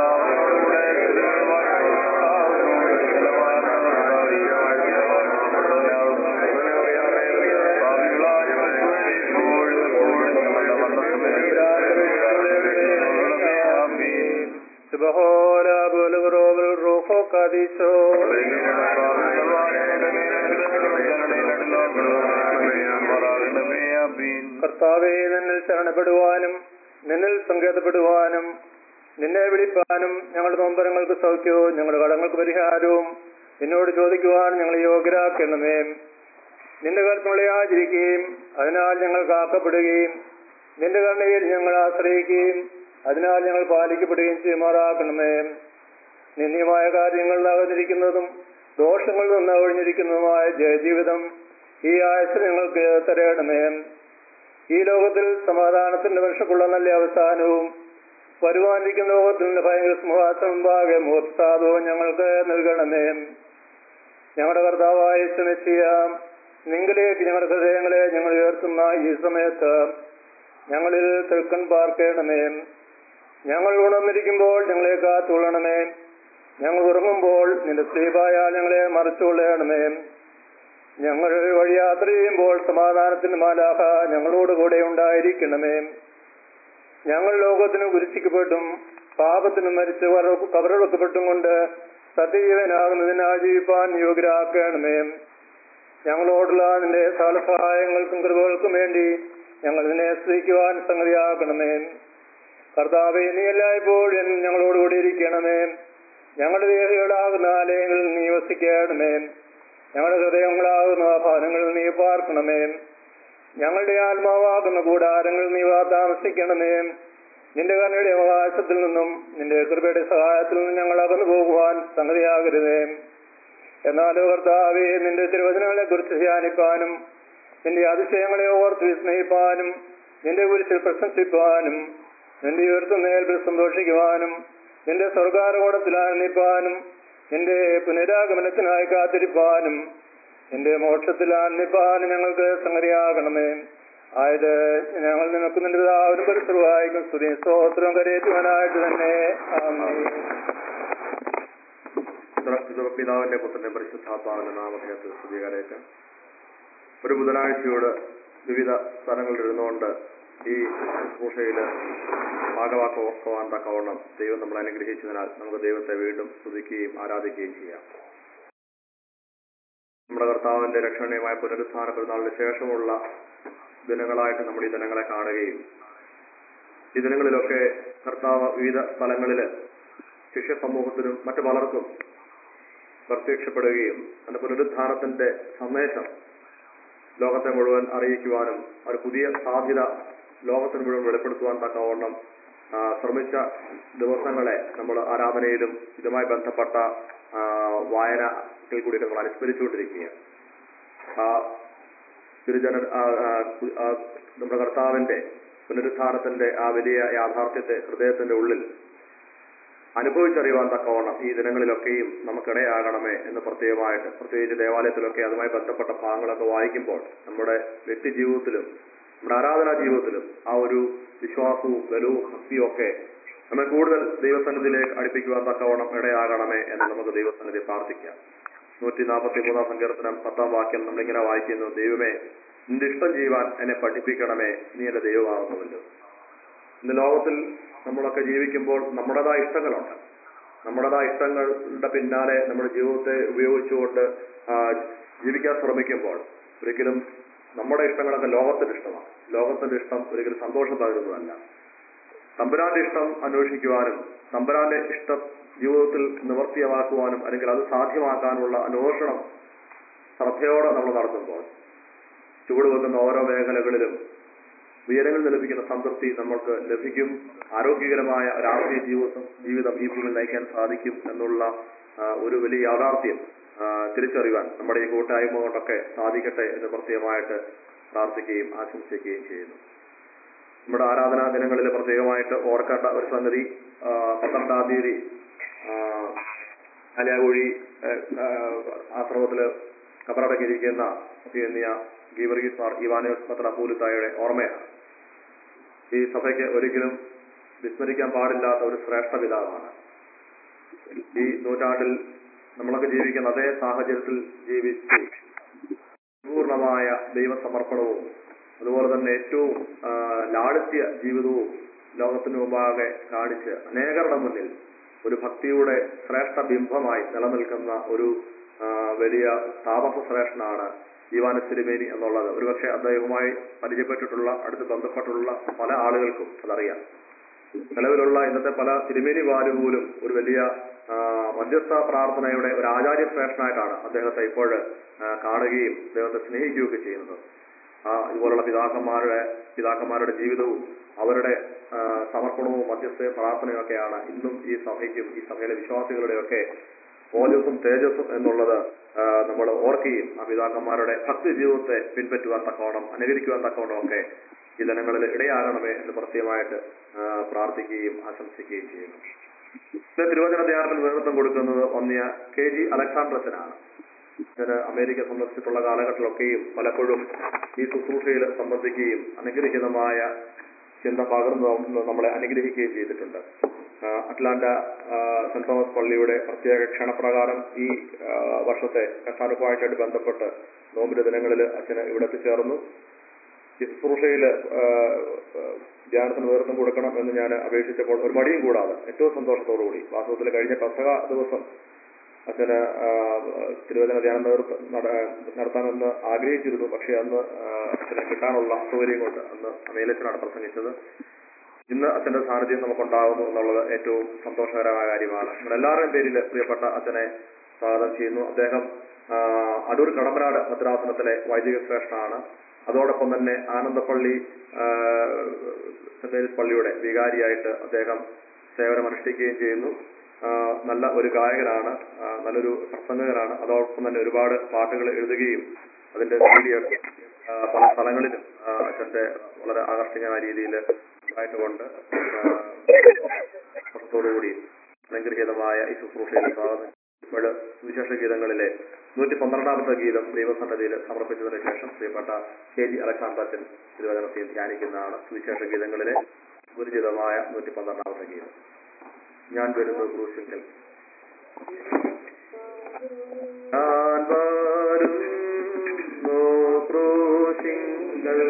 [SPEAKER 3] സുബഹോല ബുലുറോബുൽ റൂഹോ കാദീശോ കർത്താവെ നിന്നിൽ ശരണപ്പെടുവാനും നിന്നിൽ സങ്കേതപ്പെടുവാനും നിന്നെ വിളിപ്പാനും ഞങ്ങളുടെ നൊമ്പരങ്ങൾക്ക് സൗഖ്യവും ഞങ്ങളുടെ കടങ്ങൾക്ക് പരിഹാരവും നിന്നോട് ചോദിക്കുവാൻ ഞങ്ങൾ യോഗ്യരാക്കണമേ നിന്റെ കൽപ്പനകളെ ആചരിക്കുകയും അതിനാൽ ഞങ്ങൾ കാക്കപ്പെടുകയും നിന്റെ കണ്ണയിൽ ഞങ്ങൾ ആശ്രയിക്കുകയും അതിനാൽ ഞങ്ങൾ പാലിക്കപ്പെടുകയും ചെയ്യുമാറാക്കണമേ നിന്ദ്യമായ കാര്യങ്ങളിൽ അകന്നിരിക്കുന്നതും ദോഷങ്ങളിൽ നിന്ന് ഒഴിഞ്ഞിരിക്കുന്നതുമായ ജയജീവിതം ഈ ആയുസ് ഞങ്ങൾക്ക് തരയണമേ ഈ ലോകത്തിൽ സമാധാനത്തിന്റെ വർഷക്കുള്ള നല്ല അവസാനവും വരുവാനിരിക്കുന്ന ലോകത്തിൽ നിന്ന് ഭയങ്കര സിംഹാസനം മുമ്പാകെ മോത്സാദവും ഞങ്ങൾക്ക് നൽകണമേ ഞങ്ങളുടെ കർത്താവായ ശ്രമിച്ചാം നിങ്ങളിലേക്ക് ഞങ്ങളുടെ ഹൃദയങ്ങളെ ഞങ്ങൾ ഉയർത്തുന്ന ഈ സമയത്ത് ഞങ്ങളിൽ തെക്കൻ പാർക്കണമേ ഞങ്ങൾ ഉണർന്നിരിക്കുമ്പോൾ ഞങ്ങളെ കാത്തുകൊള്ളണമേ ഞങ്ങൾ ഉറങ്ങുമ്പോൾ നിന്റെ സ്ത്രീപായാൽ ഞങ്ങളെ മറച്ചുകൊള്ളണമേ ഞങ്ങൾ വഴി യാത്ര ചെയ്യുമ്പോൾ സമാധാനത്തിന്റെ മാലാഹ ഞങ്ങളോട് കൂടെ ഉണ്ടായിരിക്കണമേ ഞങ്ങൾ ലോകത്തിന് കുരിശിക്കപ്പെട്ടും പാപത്തിന് മരിച്ച് കബറടക്കപ്പെട്ടും കൊണ്ട് സത്യജീവനാകുന്നതിനാൽ ജീവിപ്പാൻ യോഗ്യരാക്കണമേ ഞങ്ങളോടുള്ള നിന്റെ സകല സഹായങ്ങൾക്കും കൃപകൾക്കും വേണ്ടി ഞങ്ങൾ നിന്നെ സ്തുതിക്കുവാൻ സംഗതിയാക്കണമേ കർത്താവെ നീ എല്ലായ്പ്പോഴും ഞങ്ങളോടുകൂടി ഇരിക്കണമേ ഞങ്ങളുടെ ദേഹികളാകുന്ന ആലയങ്ങളിൽ നീ വസിക്കണമേ ഞങ്ങളുടെ ഹൃദയങ്ങളാകുന്ന ഭവനങ്ങളിൽ നീ പാർക്കണമേ ഞങ്ങളുടെ ആത്മാവാകുന്ന കൂടാരങ്ങൾ നീ വാ താമസിക്കണമേ നിന്റെ കരുണയുടെ അവകാശത്തിൽ നിന്നും നിന്റെ കൃപയുടെ സഹായത്തിൽ നിന്നും ഞങ്ങൾ അകന്നു പോകുവാൻ സംഗതിയാകരുതേ എന്നാലോ കർത്താവേ നിന്റെ തിരുവചനങ്ങളെ കുറിച്ച് ധ്യാനിപ്പാനും നിന്റെ അതിശയങ്ങളെ ഓർത്ത് വിസ്മയിപ്പാനും നിന്റെ കുരിശിൽ പ്രശംസിപ്പാനും നിന്റെ ഉയർത്തുന്നേൽപ്പിൽ സന്തോഷിക്കുവാനും നിന്റെ സ്വർഗാരോഹണത്തിൽ ആനന്ദിപ്പാനും നിന്റെ പുനരാഗമനത്തിനായി കാത്തിരിപ്പാനും നിന്റെ മോക്ഷത്തിൽ ആനന്ദിപ്പാനും ഞങ്ങൾക്ക് സംഗതിയാകണമേ ആയത് ഞങ്ങൾ നിനക്ക് നിന്റെ പിതാവിനും പരിസരവായിക്കും സ്തുതി സ്തോത്രം കരയേറ്റുവാനായിട്ട് തന്നെ ആമേൻ.
[SPEAKER 2] പിതാവിന്റെ പുത്രന്റെ പരിശുദ്ധാത്മാവിന്റെ നാമധേയത്തിൽ സ്തുതികാരേറ്റ് ഒരു ബുധനാഴ്ചയോട് വിവിധ സ്ഥലങ്ങളിൽ ഇരുന്നുകൊണ്ട് ഈ ശുശ്രൂഷയില് ഭാഗവാക്കുവാൻ തക്കവണ്ണം ദൈവം നമ്മളെ അനുഗ്രഹിച്ചതിനാൽ നമുക്ക് ദൈവത്തെ വീണ്ടും സ്തുതിക്കുകയും ആരാധിക്കുകയും ചെയ്യാം നമ്മുടെ കർത്താവിന്റെ രക്ഷണീയമായ പുനരുത്ഥാന പെരുന്നാളിന് ശേഷമുള്ള ദിനങ്ങളായിട്ട് നമ്മൾ ഈ ദിനങ്ങളെ കാണുകയും ഈ ദിനങ്ങളിലൊക്കെ കർത്താവ് വിവിധ സ്ഥലങ്ങളില് ശിഷ്യ സമൂഹത്തിനും മറ്റു പലർക്കും പ്രത്യക്ഷപ്പെടുകയും അതിന്റെ പുനരുത്ഥാനത്തിന്റെ സന്ദേശം ലോകത്തെ മുഴുവൻ അറിയിക്കുവാനും ഒരു പുതിയ സാധ്യത ലോകത്തിന് മുഴുവൻ വെളിപ്പെടുത്തുവാൻ തക്കവണ്ണം ആ, ശ്രമിച്ച ദിവസങ്ങളെ നമ്മൾ ആരാധനയിലും ഇതുമായി ബന്ധപ്പെട്ട ആ, വായനയിൽ കൂടി നമ്മൾ അനുസ്മരിച്ചുകൊണ്ടിരിക്കുകയാണ് ആ തിരുജന ആ, ആ, ആ, നമ്മുടെ കർത്താവിന്റെ പുനരുത്ഥാനത്തിന്റെ ആ വലിയ യാഥാർത്ഥ്യത്തെ ഹൃദയത്തിന്റെ ഉള്ളിൽ അനുഭവിച്ചറിയുവാൻ തക്കവണ്ണം ഈ ദിനങ്ങളിലൊക്കെയും നമുക്കിടയാകണമേ എന്ന് പ്രത്യേകമായിട്ട് പ്രത്യേകിച്ച് ദേവാലയത്തിലൊക്കെ അതുമായി ബന്ധപ്പെട്ട ഭാഗങ്ങളൊക്കെ വായിക്കുമ്പോൾ നമ്മുടെ വ്യക്തി ജീവിതത്തിലും നമ്മുടെ ആരാധനാ ജീവിതത്തിലും ആ ഒരു വിശ്വാസവും ബലവും ഭക്തിയും ഒക്കെ നമ്മെ കൂടുതൽ ദൈവസന്നിധിയിലേക്ക് അടുപ്പിക്കുവാൻ തക്കവണ്ണം ഇടയാകണമേ എന്ന് നമുക്ക് ദൈവസന്നിധി പ്രാർത്ഥിക്കാം നൂറ്റി നാൽപ്പത്തി മൂന്നാം സങ്കീർത്തനം പത്താം വാക്യം നമ്മളിങ്ങനെ വായിക്കുന്നു ദൈവമേ നിന്റെ ഇഷ്ടം ചെയ്യുവാൻ എന്നെ പഠിപ്പിക്കണമേ നീ എന്റെ ദൈവമാകുന്നുവല്ലോ ഇന്ന് ലോകത്തിൽ നമ്മളൊക്കെ ജീവിക്കുമ്പോൾ നമ്മുടേതായ ഇഷ്ടങ്ങളുണ്ട് നമ്മുടേതായ ഇഷ്ടങ്ങളുടെ പിന്നാലെ നമ്മുടെ ജീവിതത്തെ ഉപയോഗിച്ചുകൊണ്ട് ആ, ജീവിക്കാൻ ശ്രമിക്കുമ്പോൾ ഒരിക്കലും നമ്മുടെ ഇഷ്ടങ്ങളൊക്കെ ലോകത്തിന്റെ ഇഷ്ടമാണ് ലോകത്തിന്റെ ഇഷ്ടം ഒരിക്കലും സന്തോഷം തകരുന്നതല്ല തമ്പുരാന്റെ ഇഷ്ടം അന്വേഷിക്കുവാനും തമ്പുരാന്റെ ഇഷ്ടം ജീവിതത്തിൽ നിവർത്തിയമാക്കുവാനും അല്ലെങ്കിൽ അത് സാധ്യമാക്കാനുള്ള അന്വേഷണം ശ്രദ്ധയോടെ നമ്മൾ നടത്തുമ്പോൾ ചുവടുവെക്കുന്ന ഓരോ മേഖലകളിലും ഉയരങ്ങളിൽ ലഭിക്കുന്ന സംതൃപ്തി നമ്മൾക്ക് ലഭിക്കും ആരോഗ്യകരമായ ഒരു ആത്മീയ ജീവിതം ജീവിതം ഈ ഭൂമിയിൽ നയിക്കാൻ സാധിക്കും എന്നുള്ള ആ, ഒരു വലിയ യാഥാർത്ഥ്യം ആ, തിരിച്ചറിയുവാൻ നമ്മുടെ ഈ കൂട്ടായ്മ കൊണ്ടൊക്കെ സാധിക്കട്ടെ എന്ന് പ്രത്യേകമായിട്ട് പ്രാർത്ഥിക്കുകയും ആശംസിക്കുകയും ചെയ്യുന്നു നമ്മുടെ ആരാധനാ ദിനങ്ങളിൽ പ്രത്യേകമായിട്ട് ഓർക്കേണ്ട ഒരു സംഗതി ആ, പന്ത്രണ്ടാം തീയതി ആ, അലിയാകുഴി ആശ്രമത്തില് കബറടക്കിയിരിക്കുന്ന അഭിനന്ദിയ ഗീവർഗീസ് മാർ ഇവാനോസ് പത്രപൂലിത്തായുടെ ഓർമ്മയാണ് ഈ സഭയ്ക്ക് ഒരിക്കലും വിസ്മരിക്കാൻ പാടില്ലാത്ത ഒരു ശ്രേഷ്ഠ പിതാവാണ് ഈ നൂറ്റാണ്ടിൽ നമ്മളൊക്കെ ജീവിക്കുന്ന അതേ സാഹചര്യത്തിൽ ജീവിച്ച് പൂർണ്ണമായ ദൈവസമർപ്പണവും അതുപോലെ തന്നെ ഏറ്റവും ആ, ലാളിത്യ ജീവിതവും ലോകത്തിന് മുമ്പാകെ കാണിച്ച് അനേകരുടെ മുന്നിൽ ഒരു ഭക്തിയുടെ ശ്രേഷ്ഠ ബിംബമായി നിലനിൽക്കുന്ന ഒരു ആ, വലിയ താമസ ശ്രേഷ്ഠനാണ് ഈവാന സിരിമേനി എന്നുള്ളത് ഒരുപക്ഷെ അദ്ദേഹവുമായി പരിചയപ്പെട്ടിട്ടുള്ള അടുത്ത് ബന്ധപ്പെട്ടുള്ള പല ആളുകൾക്കും അതറിയാം നിലവിലുള്ള ഇന്നത്തെ പല തിരുമേനി വാര് പോലും ഒരു വലിയ ആ, മധ്യസ്ഥ പ്രാർത്ഥനയുടെ ഒരു ആചാര്യ ശ്രേഷ്ഠനായിട്ടാണ് അദ്ദേഹത്തെ ഇപ്പോൾ ആ, കാണുകയും അദ്ദേഹത്തെ സ്നേഹിക്കുകയൊക്കെ ചെയ്യുന്നത് ആ ഇതുപോലുള്ള പിതാക്കന്മാരുടെ പിതാക്കന്മാരുടെ ജീവിതവും അവരുടെ ആ, സമർപ്പണവും മധ്യസ്ഥ പ്രാർത്ഥനയും ഒക്കെയാണ് ഇന്നും ഈ സഭയ്ക്കും ഈ സഭയിലെ വിശ്വാസികളുടെയൊക്കെ ഓജസ്സും തേജസ്സും എന്നുള്ളത് നമ്മൾ ഓർക്കുകയും ആ പിതാക്കന്മാരുടെ ഭക്തി ജീവിതത്തെ പിൻപറ്റുവാൻ തക്കവണ്ണം അനുകരിക്കുവാൻ തക്കവണ്ണം ഒക്കെ ഈ ദിനങ്ങളിൽ ഇടയാകണമേ എന്ന് പ്രത്യേകമായിട്ട് ആ, പ്രാർത്ഥിക്കുകയും ആശംസിക്കുകയും ചെയ്യുന്നു ഇന്ന് തിരുവചന ധ്യാനത്തിന് നേതൃത്വം കൊടുക്കുന്നത് ഒന്നിയ കെ ജി അലക്സാണ്ട്രസനാണ് ഇതിന് അമേരിക്ക സന്ദർശിച്ചിട്ടുള്ള കാലഘട്ടത്തിലൊക്കെയും പലപ്പോഴും ഈ ശുശ്രൂഷയിൽ സംബന്ധിക്കുകയും അനുഗ്രഹീതമായ ചിന്ത പകർന്നു തന്ന് നമ്മളെ അനുഗ്രഹിക്കുകയും ചെയ്തിട്ടുണ്ട് ആ, അറ്റ്ലാന്റ ആ, സെന്റ് തോമസ് പള്ളിയുടെ പ്രത്യേക ക്ഷണപ്രകാരം ഈ ആ, വർഷത്തെ കഷ്ടാനുഭവമായിട്ട് ബന്ധപ്പെട്ട് നോമ്പിന്റെ ദിനങ്ങളിൽ അച്ഛന് ഇവിടെ എത്തിച്ചേർന്നു ഈ ശുശ്രൂഷയിൽ ധ്യാനത്തിന് നേതൃത്വം കൊടുക്കണം എന്ന് ഞാൻ അപേക്ഷിച്ചപ്പോൾ ഒരു മടിയും കൂടാതെ ഏറ്റവും സന്തോഷത്തോടുകൂടി വാസ്തവത്തിൽ കഴിഞ്ഞ പെസക ദിവസം അച്ഛന് ആ, തിരുവചന ധ്യാനം നേതൃത്വം നട- നടത്താമെന്ന് ആഗ്രഹിച്ചിരുന്നു പക്ഷെ അന്ന് ആ, അച്ഛനെ കിട്ടാനുള്ള അസൗകര്യം കൊണ്ട് അന്ന് മേലച്ഛനാണ് പ്രസംഗിച്ചത് ഇന്ന് അച്ഛന്റെ സാന്നിധ്യം നമുക്കുണ്ടാകുന്നു എന്നുള്ളത് ഏറ്റവും സന്തോഷകരമായ കാര്യമാണ് നമ്മൾ എല്ലാവരുടെയും പേരിൽ പ്രിയപ്പെട്ട അച്ഛനെ സ്വാഗതം ചെയ്യുന്നു അദ്ദേഹം ആ, അടൂർ കടമ്പനാട് ഭദ്രാസനത്തിലെ വൈദിക ശ്രേഷ്ഠനാണ് അതോടൊപ്പം തന്നെ ആനന്ദപ്പള്ളി ആ, സെന്റ് മേരീസ് പള്ളിയുടെ വികാരിയായിട്ട് അദ്ദേഹം സേവനമനുഷ്ഠിക്കുകയും ചെയ്യുന്നു ആ, നല്ല ഒരു ഗായകനാണ് ആ, നല്ലൊരു പ്രസംഗകനാണ് അതോടൊപ്പം തന്നെ ഒരുപാട് പാട്ടുകൾ എഴുതുകയും അതിന്റെ സീഡിയൊക്കെ ആ, പല സ്ഥലങ്ങളിലും ആ, അച്ഛന്റെ വളരെ ആകർഷകമായ രീതിയിൽ ഉണ്ടായിട്ടുകൊണ്ട് കൂടി അനുഗ്രഹീതമായ ഈ ശുശ്രൂഷയിൽ സ്വാഗതം ഇപ്പോൾ സുവിശേഷ ഗീതങ്ങളിലെ നൂറ്റി പന്ത്രണ്ടാമത്തെ ഗീതം ദൈവസന്നതിയിൽ സമർപ്പിച്ചതിന് ശേഷം പ്രിയപ്പെട്ട കെ ജി അലക്സാണ്ടച്ചൻ തിരുവചനത്തിൽ ധ്യാനിക്കുന്നതാണ് സുവിശേഷ ഗീതങ്ങളിലെ ഗുരുജിതമായ നൂറ്റി പന്ത്രണ്ടാമത്തെ ഗീതം ഞാൻ വരുന്നു ക്രൂശിങ്കൽ ഞാൻ വരുന്നു ക്രൂശിങ്കൽ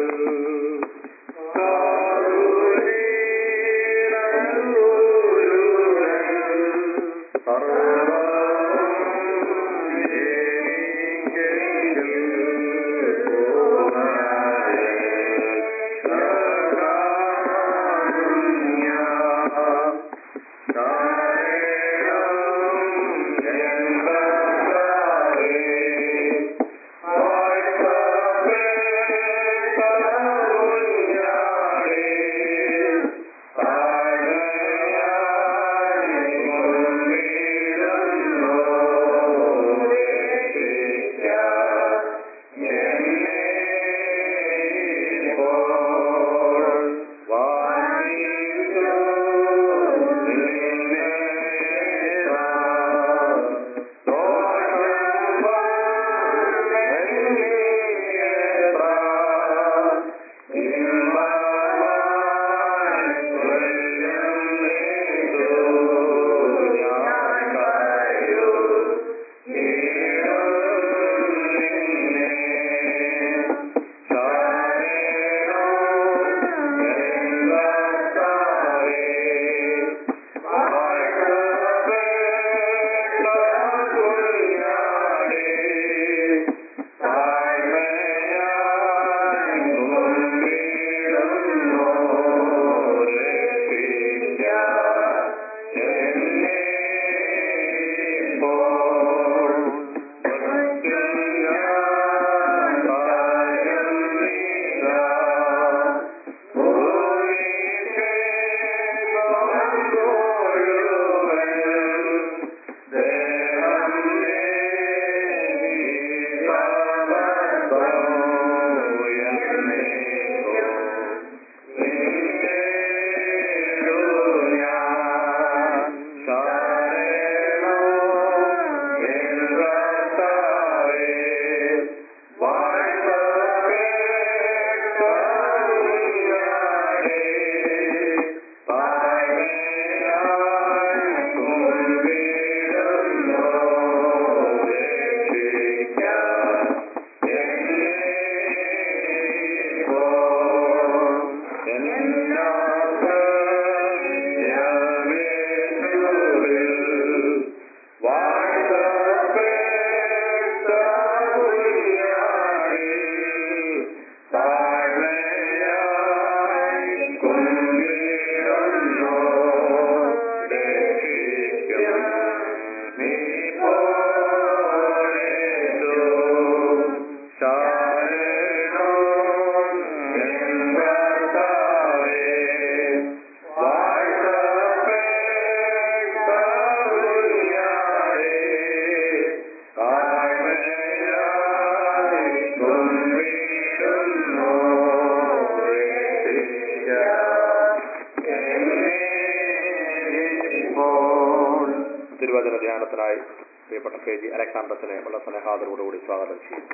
[SPEAKER 2] തിരുവചന ധ്യാനത്തിനായി പ്രിയപ്പെട്ട കെ ജി അലക്സാണ്ടസിനെ വളരെ സ്നേഹാദരോടുകൂടി സ്വാഗതം ചെയ്യും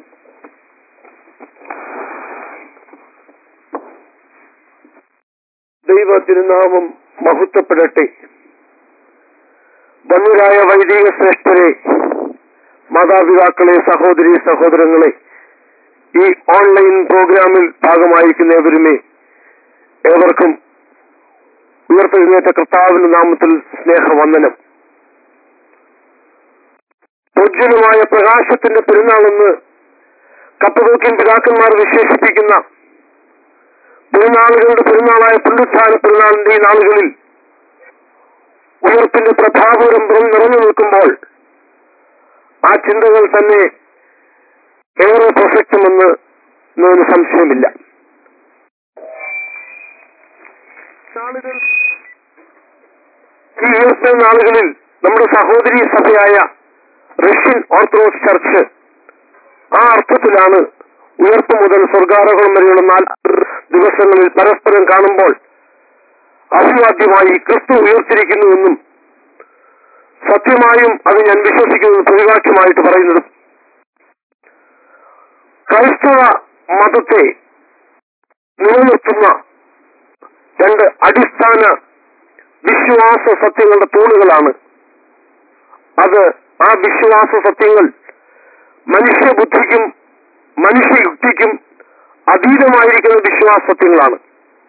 [SPEAKER 4] ദൈവ തിരുനാമം മഹത്വപ്പെടട്ടെ വന്നുരായ വൈദിക ശ്രേഷ്ഠരെ മാതാപിതാക്കളെ സഹോദരി സഹോദരങ്ങളെ ഈ ഓൺലൈൻ പ്രോഗ്രാമിൽ ഭാഗമായിരിക്കുന്ന ഏവരുമേ ഏവർക്കും ഉയർത്തെഴുന്നേറ്റ കർത്താവിന്റെ നാമത്തിൽ സ്നേഹവന്ദനം ഉജ്ജ്വലമായ പ്രകാശത്തിന്റെ പെരുന്നാളെന്ന് കപ്പതൂക്കിൻ പിതാക്കന്മാർ വിശേഷിപ്പിക്കുന്ന പെരുന്നാളുകളുടെ പെരുന്നാളായ പുല്ലുത്ഥാന പെരുന്നാളിന്റെ ഈ നാളുകളിൽ ഉയർപ്പിന്റെ പ്രഭാപൂരം നിറഞ്ഞു നിൽക്കുമ്പോൾ ആ ചിന്തകൾ തന്നെ ഏറെ പ്രസക്തമെന്ന് എന്നതിന് സംശയമില്ല നാളുകൾ ഈ ഉയർത്ത നാളുകളിൽ നമ്മുടെ സഹോദരി സഭയായ റഷ്യൻ ഓർത്തഡോക്സ് ചർച്ച് ആ അർത്ഥത്തിലാണ് ഉയർപ്പ് മുതൽ സ്വർഗാരോഹണം വരെയുള്ള നാല് ദിവസങ്ങളിൽ പരസ്പരം കാണുമ്പോൾ അഭിവാദ്യമായി ക്രിസ്തു ഉയർത്തിരിക്കുന്നുവെന്നും സത്യമായും അത് ഞാൻ വിശ്വസിക്കുന്നത് പ്രതിവാക്യമായിട്ട് പറയുന്നത് ക്രൈസ്തവ മതത്തെ നിലനിർത്തുന്ന രണ്ട് അടിസ്ഥാന വിശ്വാസ സത്യങ്ങളുടെ തൂണുകളാണ് അത് ആ വിശ്വാസ സത്യങ്ങൾ മനുഷ്യബുദ്ധിക്കും മനുഷ്യയുക്തിക്കും അതീതമായിരിക്കുന്ന വിശ്വാസ സത്യങ്ങളാണ്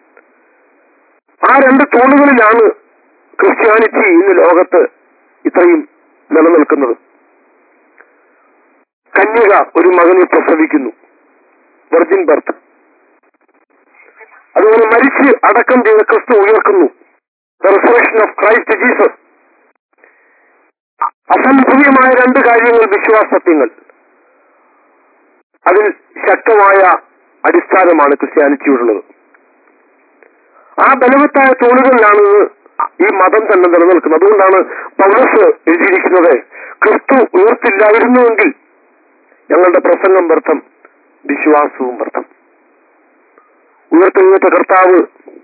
[SPEAKER 4] ആ രണ്ട് തൂണുകളിലാണ് ക്രിസ്ത്യാനിറ്റി ഇന്ന് ലോകത്ത് ഇത്രയും നിലനിൽക്കുന്നത് കന്യക ഒരു മകനെ പ്രസവിക്കുന്നു വെർജിൻ ബർത്ത് അതുപോലെ മരിച്ച് അടക്കം ചെയ്ത ക്രിസ്തു ഉയർക്കുന്നു റിസറക്ഷൻ ഓഫ് ക്രൈസ്റ്റ് ജീസസ് അസംഭവ്യമായ രണ്ട് കാര്യങ്ങൾ വിശ്വാസത്യങ്ങൾ അതിൽ ശക്തമായ അടിസ്ഥാനമാണ് ക്രിസ്ത്യാനിറ്റിയോടുള്ളത് ആ ബലവത്തായ തൂണുകളിലാണ് ഈ മതം തന്നെ നിലനിൽക്കുന്നത് അതുകൊണ്ടാണ് പൗരസ് എഴുതിയിരിക്കുന്നത് ക്രിസ്തു ഉയർത്തില്ലായിരുന്നുവെങ്കിൽ ഞങ്ങളുടെ പ്രസംഗം വ്യർത്ഥം വിശ്വാസവും വ്യർത്ഥം ഉയർത്തെഴുന്നേറ്റ കർത്താവ്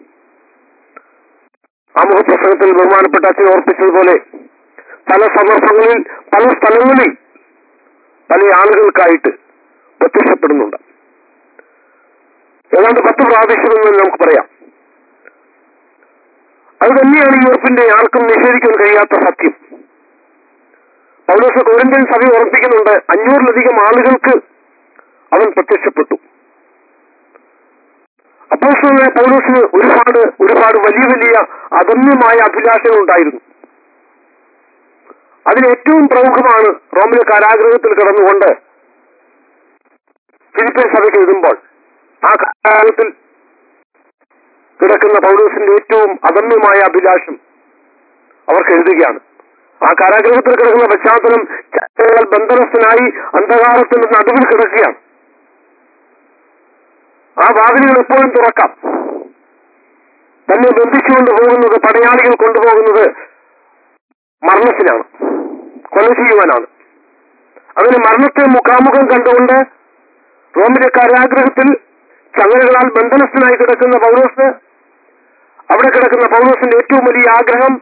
[SPEAKER 4] ആമുഖ പ്രസംഗത്തിൽ ബഹുമാനപ്പെട്ട അച്ഛൻ ഓർപ്പിച്ചതുപോലെ പല സന്ദർഭങ്ങളിൽ പല സ്ഥലങ്ങളിൽ പല ആളുകൾക്കായിട്ട് പ്രത്യക്ഷപ്പെടുന്നുണ്ട് ഏതാണ്ട് പത്ത് പ്രാദേശികമെന്ന് നമുക്ക് പറയാം അത് തന്നെയാണ് ഈ ഉറപ്പിന്റെ ആർക്കും നിഷേധിക്കാൻ കഴിയാത്ത സത്യം പൗലോസ് കോരിന്ത്യൻ സഭ ഉറപ്പിക്കുന്നുണ്ട് അഞ്ഞൂറിലധികം ആളുകൾക്ക് അവൻ പ്രത്യക്ഷപ്പെട്ടു അപ്പോസ്തലനായ പൗലോസിന് ഒരുപാട് ഒരുപാട് വലിയ വലിയ അദമ്യമായ അഭിലാഷങ്ങൾ ഉണ്ടായിരുന്നു അതിൽ ഏറ്റവും പ്രമുഖമാണ് റോമിലെ കാരാഗ്രഹത്തിൽ കിടന്നുകൊണ്ട് ഫിലിപ്പീൻ സഭയ്ക്ക് എഴുതുമ്പോൾ ആ കാലത്തിൽ കിടക്കുന്ന പൗലോസിന്റെ ഏറ്റവും അദമ്യമായ അഭിലാഷം അവർക്ക് എഴുതുകയാണ് ആ കാരാഗ്രഹത്തിൽ കിടക്കുന്ന പശ്ചാത്തലം ചട്ടകൾ ബന്ധനസ്ഥനായി അന്ധകാരത്തിന്റെ നടുവിൽ കിടക്കുകയാണ് ആ വാതിലുകൾ എപ്പോഴും തുറക്കാം തന്നെ ബന്ധിച്ചുകൊണ്ട് പോകുന്നത് പടയാളികൾ കൊണ്ടുപോകുന്നത് മരണത്തിനാണ് കൊല ചെയ്യുവാനാണ് അങ്ങനെ മരണത്തെ മുഖാമുഖം കണ്ടുകൊണ്ട് റോമിലെ കാരാഗ്രഹത്തിൽ ചങ്ങലകളാൽ ബന്ധനസ്ഥനായി കിടക്കുന്ന പൗലോസ് അവിടെ കിടക്കുന്ന പൗലോസിന്റെ ഏറ്റവും വലിയ ആഗ്രഹം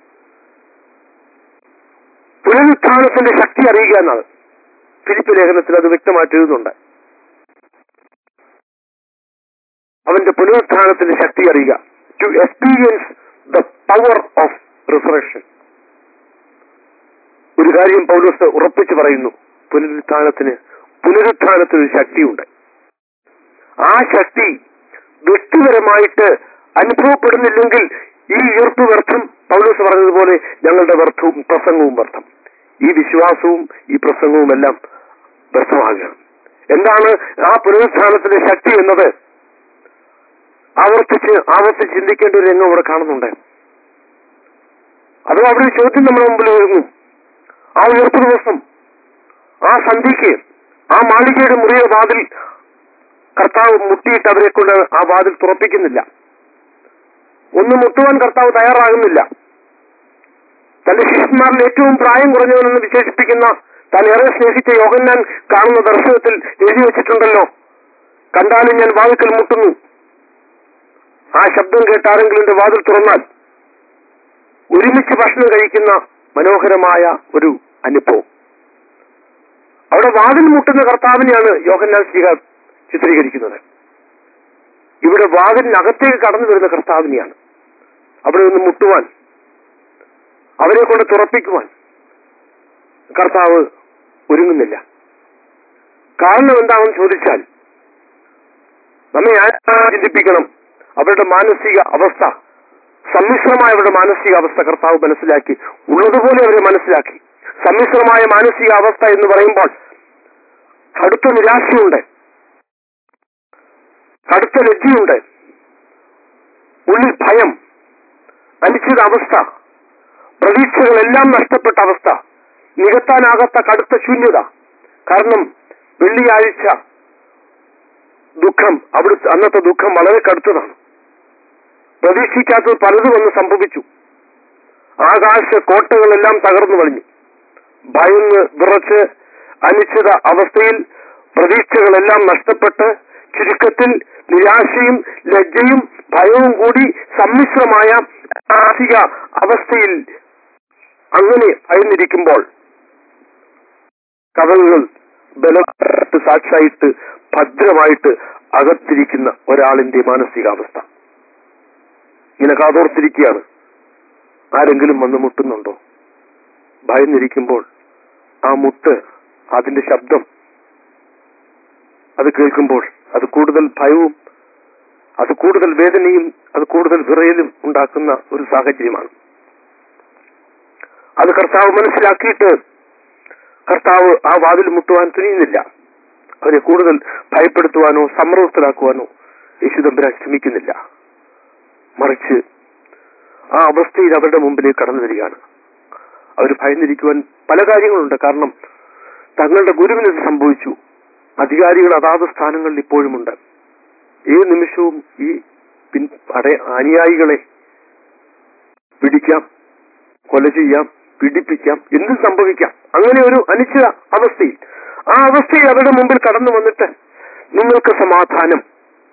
[SPEAKER 4] പുനരുത്ഥാനത്തിന്റെ ശക്തി അറിയുക എന്നാണ് ഫിലിപ്പ് ലേഖനത്തിൽ അത് വ്യക്തമായിട്ട് എഴുതുന്നുണ്ട് അവന്റെ പുനരുത്ഥാനത്തിന്റെ ശക്തി അറിയുക to experience the power of resurrection ഒരു കാര്യം പൗലോസ് ഉറപ്പിച്ചു പറയുന്നു പുനരുത്ഥാനത്തിന് പുനരുത്ഥാനത്തിന് ഒരു ശക്തിയുണ്ട് ആ ശക്തി വ്യക്തിപരമായിട്ട് അനുഭവപ്പെടുന്നില്ലെങ്കിൽ ഈ ഉയർപ്പ് വ്യർത്ഥം പൗലോസ് പറഞ്ഞതുപോലെ ഞങ്ങളുടെ വ്യർത്ഥവും പ്രസംഗവും വ്യർത്ഥം ഈ വിശ്വാസവും ഈ പ്രസംഗവും എല്ലാം വ്യർത്ഥമാകുകയാണ് എന്താണ് ആ പുനരുത്ഥാനത്തിന്റെ ശക്തി എന്നത് ആവർത്തിച്ച് ആവർത്തിച്ച് ചിന്തിക്കേണ്ട ഒരു രംഗം ഇവിടെ കാണുന്നുണ്ട് അത് അവിടെ ഒരു ചോദ്യം നമ്മുടെ മുമ്പിൽ വരുന്നു ആ ഉയർപ്പ് ദിവസം ആ സന്ധിക്ക് ആ മാളികയുടെ മുറിയുടെ വാതിൽ കർത്താവ് മുട്ടിയിട്ട് അവരെ കൊണ്ട് ആ വാതിൽ തുറപ്പിക്കുന്നില്ല ഒന്ന് മുട്ടുവാൻ കർത്താവ് തയ്യാറാകുന്നില്ല തന്റെ ശിഷ്യന്മാരിൽ ഏറ്റവും പ്രായം കുറഞ്ഞവനെന്ന് വിശേഷിപ്പിക്കുന്ന താൻ ഏറെ സ്നേഹിച്ച യോഗന്നാൻ കാണുന്ന ദർശനത്തിൽ എഴുതി വെച്ചിട്ടുണ്ടല്ലോ കണ്ടാലും ഞാൻ വാതിക്കൽ മുട്ടുന്നു ആ ശബ്ദം കേട്ട് ആരെങ്കിലും എന്റെ വാതിൽ തുറന്നാൽ ഒരുമിച്ച് ഭക്ഷണം കഴിക്കുന്ന മനോഹരമായ ഒരു അനുഭവം അവിടെ വാതിൽ മുട്ടുന്ന കർത്താവിനെയാണ് യോഹന്നാൻ ശ്രീക ചിത്രീകരിക്കുന്നത് ഇവിടെ വാതിലിനകത്തേക്ക് കടന്നു വരുന്ന കർത്താവിനെയാണ് അവിടെ നിന്ന് മുട്ടുവാൻ അവരെ കൊണ്ട് തുറപ്പിക്കുവാൻ കർത്താവ് ഒരുങ്ങുന്നില്ല കാരണം എന്താണെന്ന് ചോദിച്ചാൽ നമ്മെ ആരാ ചിന്തിപ്പിക്കണം അവരുടെ മാനസിക അവസ്ഥ സമ്മിശ്രമായ അവരുടെ മാനസിക അവസ്ഥ കർത്താവ് മനസ്സിലാക്കി ഉള്ളതുപോലെ അവരെ മനസ്സിലാക്കി സമ്മിശ്രമായ മാനസിക അവസ്ഥ എന്ന് പറയുമ്പോൾ കടുത്ത നിരാശയുണ്ട് കടുത്ത ലജ്ജയുണ്ട് ഉള്ളിൽ ഭയം അനിശ്ചിത അവസ്ഥ പ്രതീക്ഷകളെല്ലാം നഷ്ടപ്പെട്ട അവസ്ഥ നികത്താനാകാത്ത കടുത്ത ശൂന്യത കാരണം വെള്ളിയാഴ്ച ദുഃഖം അവിടുത്തെ അന്നത്തെ ദുഃഖം വളരെ കടുത്തതാണ് പ്രതീക്ഷിക്കാത്തത് പലതും വന്ന് സംഭവിച്ചു ആകാശ കോട്ടകളെല്ലാം തകർന്നു വലിഞ്ഞു ഭയന്ന് വിറച്ച് അനിശ്ചിത അവസ്ഥയിൽ പ്രതീക്ഷകളെല്ലാം നഷ്ടപ്പെട്ട് ചുരുക്കത്തിൽ നിരാശയും ലജ്ജയും ഭയവും കൂടി സമ്മിശ്രമായ മാനസിക അവസ്ഥയിൽ അങ്ങനെ അയന്നിരിക്കുമ്പോൾ കഥകൾ ബലപ്പെട്ട് സാക്ഷിയായിട്ട് ഭദ്രമായിട്ട് അകത്തിരിക്കുന്ന ഒരാളിന്റെ മാനസികാവസ്ഥ ഇങ്ങനെ കാതോർത്തിരിക്കുകയാണ് ആരെങ്കിലും വന്ന് മുട്ടുന്നുണ്ടോ ഭയന്നിരിക്കുമ്പോൾ ആ മുട്ട് അതിന്റെ ശബ്ദം അത് കേൾക്കുമ്പോൾ അത് കൂടുതൽ ഭയവും അത് കൂടുതൽ വേദനയും അത് കൂടുതൽ വിറയലും ഉണ്ടാക്കുന്ന ഒരു സാഹചര്യമാണ് അത് കർത്താവ് മനസ്സിലാക്കിയിട്ട് കർത്താവ് ആ വാതിൽ മുട്ടുവാൻ തുനിയുന്നില്ല അവരെ കൂടുതൽ ഭയപ്പെടുത്തുവാനോ സമ്മർദ്ദത്തിലാക്കുവാനോ യേശുദമ്പരാൻ ശ്രമിക്കുന്നില്ല മറിച്ച് ആ അവസ്ഥയിൽ അവരുടെ മുമ്പിലേക്ക് കടന്നു വരികയാണ് അവർ ഭയന്നിരിക്കുവാൻ പല കാര്യങ്ങളുണ്ട് കാരണം തങ്ങളുടെ ഗുരുവിന് ഇത് സംഭവിച്ചു അധികാരികൾ അതാത് സ്ഥാനങ്ങളിൽ ഇപ്പോഴുമുണ്ട് ഏത് നിമിഷവും ഈ പിൻ അടയ അനുയായികളെ പിടിക്കാം കൊല ചെയ്യാം പീഡിപ്പിക്കാം എന്തും സംഭവിക്കാം അങ്ങനെ ഒരു അനിശ്ചിത അവസ്ഥയിൽ ആ അവസ്ഥയിൽ അവരുടെ മുമ്പിൽ കടന്നു വന്നിട്ട് നിങ്ങൾക്ക് സമാധാനം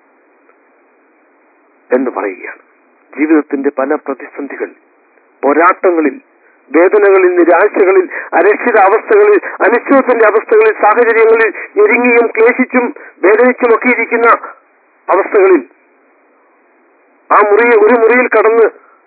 [SPEAKER 4] എന്ന് പറയുകയാണ് ജീവിതത്തിന്റെ പല പ്രതിസന്ധികൾ പോരാട്ടങ്ങളിൽ വേദനകളിൽ നിരാശകളിൽ അരക്ഷിത അവസ്ഥകളിൽ അനിശ്ചിതത്തിന്റെ അവസ്ഥകളിൽ സാഹചര്യങ്ങളിൽ ഞെരുങ്ങിയും ക്ലേശിച്ചും വേദനിച്ചും ഒക്കെ ഇരിക്കുന്ന അവസ്ഥകളിൽ ആ മുറി ഒരു മുറിയിൽ കടന്ന്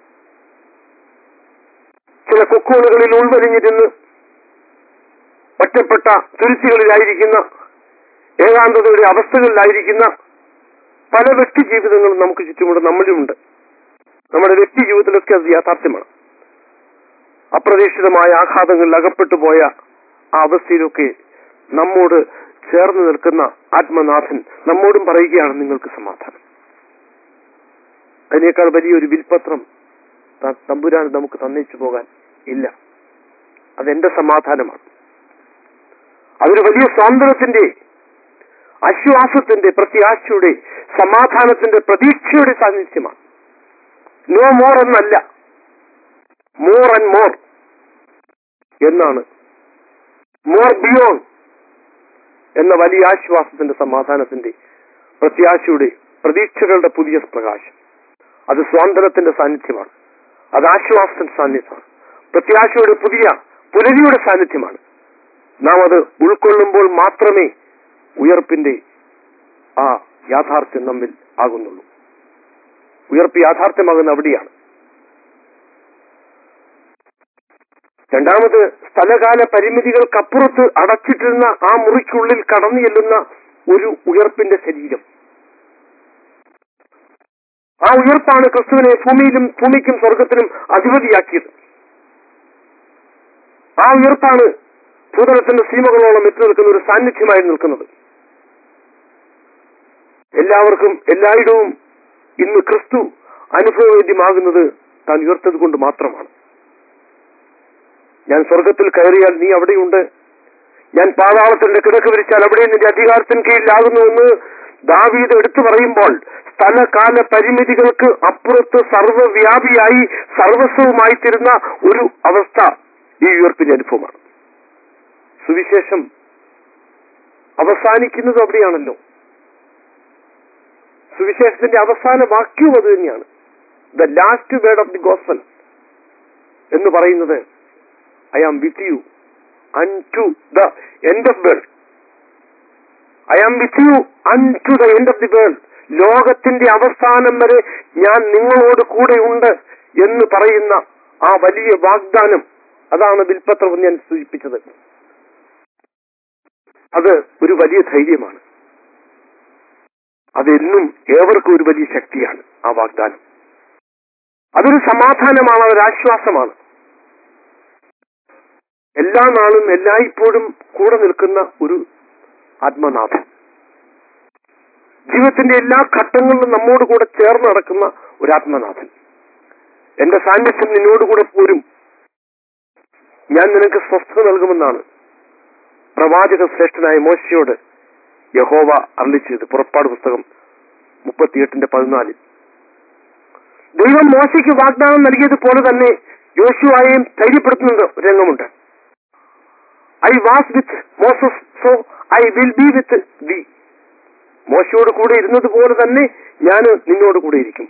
[SPEAKER 4] ചില കൊക്കോണുകളിൽ ഉൾവലിഞ്ഞിരുന്ന് ഒറ്റപ്പെട്ട തുരുത്തികളിലായിരിക്കുന്ന ഏകാന്തതയുടെ അവസ്ഥകളിലായിരിക്കുന്ന പല വ്യക്തി ജീവിതങ്ങളും നമുക്ക് ചുറ്റുമുണ്ട് നമ്മളിലുമുണ്ട് നമ്മുടെ വ്യക്തി ജീവിതത്തിലൊക്കെ അത് യാഥാർത്ഥ്യമാണ് അപ്രതീക്ഷിതമായ ആഘാതങ്ങളിൽ അകപ്പെട്ടു പോയ ആ അവസ്ഥയിലൊക്കെ നമ്മോട് ചേർന്ന് നിൽക്കുന്ന ആത്മനാഥൻ നമ്മോടും പറയുകയാണ് നിങ്ങൾക്ക് സമാധാനം അതിനേക്കാൾ വലിയൊരു വിൽപത്രം ത- തമ്പുരാൻ നമുക്ക് തന്നേച്ചു പോകാൻ ഇല്ല അതെന്റെ സമാധാനമാണ് അതൊരു വലിയ സ്വാതന്ത്ര്യത്തിന്റെ ആശ്വാസത്തിന്റെ പ്രത്യാശയുടെ സമാധാനത്തിന്റെ പ്രതീക്ഷയുടെ സാന്നിധ്യമാണ് നോ മോർ എന്നല്ല മോർ ആൻഡ് മോർ എന്നാണ് മോർ ബിയോൺ എന്ന വലിയ ആശ്വാസത്തിന്റെ സമാധാനത്തിന്റെ പ്രത്യാശയുടെ പ്രതീക്ഷകളുടെ പുതിയ പ്രകാശം അത് സ്വാതന്ത്ര്യത്തിന്റെ സാന്നിധ്യമാണ് അത് ആശ്വാസത്തിന്റെ സാന്നിധ്യമാണ് പ്രത്യാശയുടെ പുതിയ പുലരിയുടെ സാന്നിധ്യമാണ് നാം അത് ഉൾക്കൊള്ളുമ്പോൾ മാത്രമേ ഉയർപ്പിന്റെ ആ യാഥാർത്ഥ്യം നമ്മിൽ ആകുന്നുള്ളൂ ഉയർപ്പ് യാഥാർത്ഥ്യമാകുന്ന അവിടെയാണ് രണ്ടാമത് സ്ഥലകാല പരിമിതികൾക്കപ്പുറത്ത് അടച്ചിട്ടിരുന്ന ആ മുറിക്കുള്ളിൽ കടന്നു ചെല്ലുന്ന ഒരു ഉയർപ്പിന്റെ ശരീരം ആ ഉയർപ്പാണ് ക്രിസ്തുവിനെ ഭൂമിയിലും ഭൂമിക്കും സ്വർഗത്തിനും അധിപതിയാക്കിയത് ആ ഉയർപ്പാണ് ഭൂതലത്തിന്റെ സീമകളോളം എത്തി നിൽക്കുന്ന ഒരു സാന്നിധ്യമായി നിൽക്കുന്നത് എല്ലാവർക്കും എല്ലായിടവും ഇന്ന് ക്രിസ്തു അനുഭവവേദ്യമാകുന്നത് താൻ ഉയർത്തത് കൊണ്ട് മാത്രമാണ് ഞാൻ സ്വർഗത്തിൽ കയറിയാൽ നീ അവിടെയുണ്ട് ഞാൻ പാതാളത്തിന്റെ കിടക്ക് വിരിച്ചാൽ അവിടെ നിന്റെ അധികാരത്തിന് കീഴിലാകുന്നുവെന്ന് ദാവീദ് എടുത്തു പറയുമ്പോൾ സ്ഥലകാല പരിമിതികൾക്ക് അപ്പുറത്ത് സർവ്വവ്യാപിയായി സർവസ്വവുമായി തീരുന്ന ഒരു അവസ്ഥ ഈ ഉയർപ്പിന്റെ അനുഭവമാണ് സുവിശേഷം അവസാനിക്കുന്നത് അവിടെയാണല്ലോ സുവിശേഷത്തിന്റെ അവസാന വാക്യവും അത് തന്നെയാണ് the last word of the gospel എന്ന് പറയുന്നത് I am with you unto the end of world I am with you unto the end of the world ലോകത്തിന്റെ അവസാനം വരെ ഞാൻ നിങ്ങളോട് കൂടെ ഉണ്ട് എന്ന് പറയുന്ന ആ വലിയ വാഗ്ദാനം അതാണ് ബിൽപത്രം ഞാൻ സൂചിപ്പിച്ചത് അത് ഒരു വലിയ ധൈര്യമാണ് അതെന്നും ഏവർക്കും ഒരു വലിയ ശക്തിയാണ് ആ വാഗ്ദാനം അതൊരു സമാധാനമാണ് അതൊരു ആശ്വാസമാണ് എല്ലാ നാളും എല്ലായ്പ്പോഴും കൂടെ നിൽക്കുന്ന ഒരു ആത്മനാഥൻ ജീവിതത്തിന്റെ എല്ലാ ഘട്ടങ്ങളിലും നമ്മോട് കൂടെ ചേർന്ന് നടക്കുന്ന ഒരു ആത്മനാഥൻ എന്റെ സാന്നിധ്യം നിന്നോട് കൂടെ പോരും ഞാൻ നിനക്ക് സ്വസ്ഥത നൽകുമെന്നാണ് പ്രവാചക ശ്രേഷ്ഠനായ മോശയോട് യഹോവ അരളി ചെയ്ത് പുറപ്പാട് പുസ്തകം മുപ്പത്തിയെട്ടിന്റെ പതിനാലിൽ ദൈവം മോശയ്ക്ക് വാഗ്ദാനം നൽകിയതുപോലെ തന്നെ യോശുവായെയും ധൈര്യപ്പെടുത്തുന്ന ഒരു രംഗമുണ്ട് I was with Moses so I will be with thee മോശയോട് കൂടെ ഇരുന്നത് പോലെ തന്നെ ഞാൻ നിന്നോട് കൂടെ ഇരിക്കും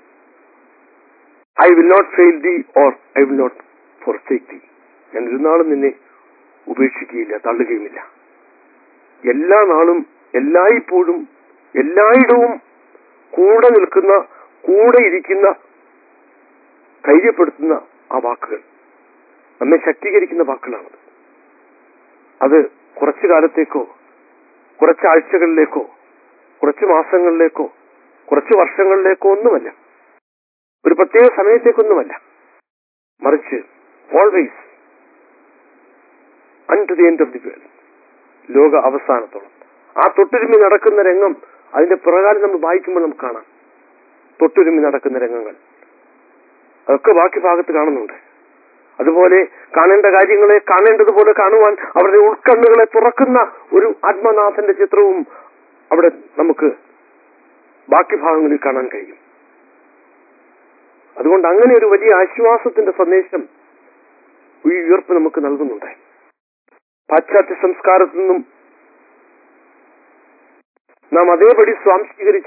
[SPEAKER 4] I will not fail thee or I will not forsake thee ഞാൻ ഒരു നാളും നിന്നെ ഉപേക്ഷിക്കുകയില്ല തള്ളുകയുമില്ല എല്ലാ നാളും എല്ലായ്പ്പോഴും എല്ലായിടവും കൂടെ നിൽക്കുന്ന കൂടെ ഇരിക്കുന്ന ധൈര്യപ്പെടുത്തുന്ന ആ വാക്കുകൾ നമ്മെ ശക്തീകരിക്കുന്ന വാക്കുകളാണത് അത് കുറച്ചു കാലത്തേക്കോ കുറച്ച് ആഴ്ചകളിലേക്കോ കുറച്ച് മാസങ്ങളിലേക്കോ കുറച്ച് വർഷങ്ങളിലേക്കോ ഒന്നുമല്ല ഒരു പ്രത്യേക സമയത്തേക്കൊന്നുമല്ല മറിച്ച് always unto the end of the world ലോക അവസാനത്തോളം ആ തൊട്ടുരുമി നടക്കുന്ന രംഗം അതിന്റെ പ്രകാരം നമ്മൾ വായിക്കുമ്പോൾ നമുക്ക് കാണാം തൊട്ടുരുമി നടക്കുന്ന രംഗങ്ങൾ അതൊക്കെ ബാക്കി ഭാഗത്ത് കാണുന്നുണ്ട് അതുപോലെ കാണേണ്ട കാര്യങ്ങളെ കാണേണ്ടതുപോലെ കാണുവാൻ അവരുടെ ഉൾക്കണ്ണുകളെ തുറക്കുന്ന ഒരു ആത്മനാഥന്റെ ചിത്രവും അവിടെ നമുക്ക് ബാക്കി ഭാഗങ്ങളിൽ കാണാൻ കഴിയും അതുകൊണ്ട് അങ്ങനെ ഒരു വലിയ ആശ്വാസത്തിന്റെ സന്ദേശം ഈ ഉയർപ്പ് നമുക്ക് നൽകുന്നുണ്ട് പാശ്ചാത്യ സംസ്കാരത്തിൽ നിന്നും നാം അതേപടി സ്വാംശീകരിച്ച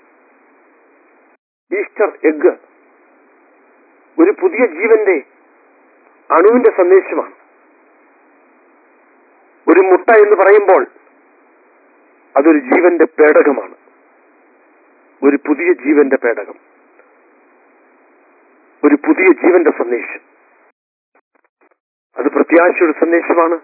[SPEAKER 4] ഈസ്റ്റർ എഗ് ഒരു പുതിയ ജീവന്റെ അണുവിന്റെ സന്ദേശമാണ് ഒരു മുട്ട എന്ന് പറയുമ്പോൾ അതൊരു ജീവന്റെ പേടകമാണ് ഒരു പുതിയ ജീവന്റെ പേടകം ഒരു പുതിയ ജീവന്റെ സന്ദേശം അത് പ്രത്യാശയുടെ സന്ദേശമാണ്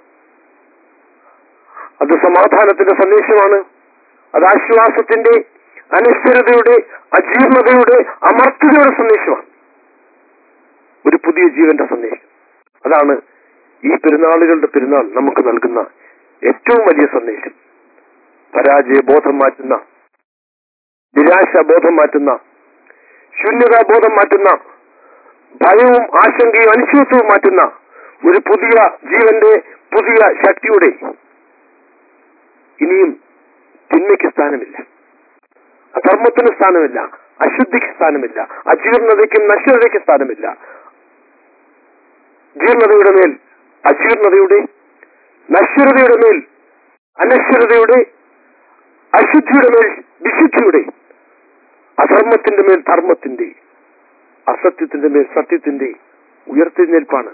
[SPEAKER 4] അത് സമാധാനത്തിന്റെ സന്ദേശമാണ് അത് ആശ്വാസത്തിന്റെ അനശ്വരതയുടെ അജീർണതയുടെ അമർത്തതയുടെ സന്ദേശമാണ് ഒരു പുതിയ ജീവന്റെ സന്ദേശം അതാണ് ഈ പെരുന്നാളുകളുടെ പെരുന്നാൾ നമുക്ക് നൽകുന്ന ഏറ്റവും വലിയ സന്ദേശം പരാജയ ബോധം മാറ്റുന്ന നിരാശ ബോധം മാറ്റുന്ന ശൂന്യതാ ബോധം മാറ്റുന്ന ഭയവും ആശങ്കയും അനിശ്ചിതത്വവും മാറ്റുന്ന ഒരു പുതിയ ജീവന്റെ പുതിയ ശക്തിയുടെ ഇനിയും തിന്മയ്ക്ക് സ്ഥാനമില്ല അധർമ്മത്തിന് സ്ഥാനമില്ല അശുദ്ധിക്ക് സ്ഥാനമില്ല അജീർണതയ്ക്കും നശ്വരതയ്ക്ക് സ്ഥാനമില്ല ജീർണതയുടെ മേൽ അജീർണതയുടെ നശ്വരതയുടെ മേൽ അനശ്വരതയുടെ അശുദ്ധിയുടെ മേൽ വിശുദ്ധിയുടെ അധർമ്മത്തിന്റെ മേൽ ധർമ്മത്തിന്റെ അസത്യത്തിന്റെ മേൽ സത്യത്തിന്റെ ഉയർത്തെഴുന്നേൽപ്പാണ്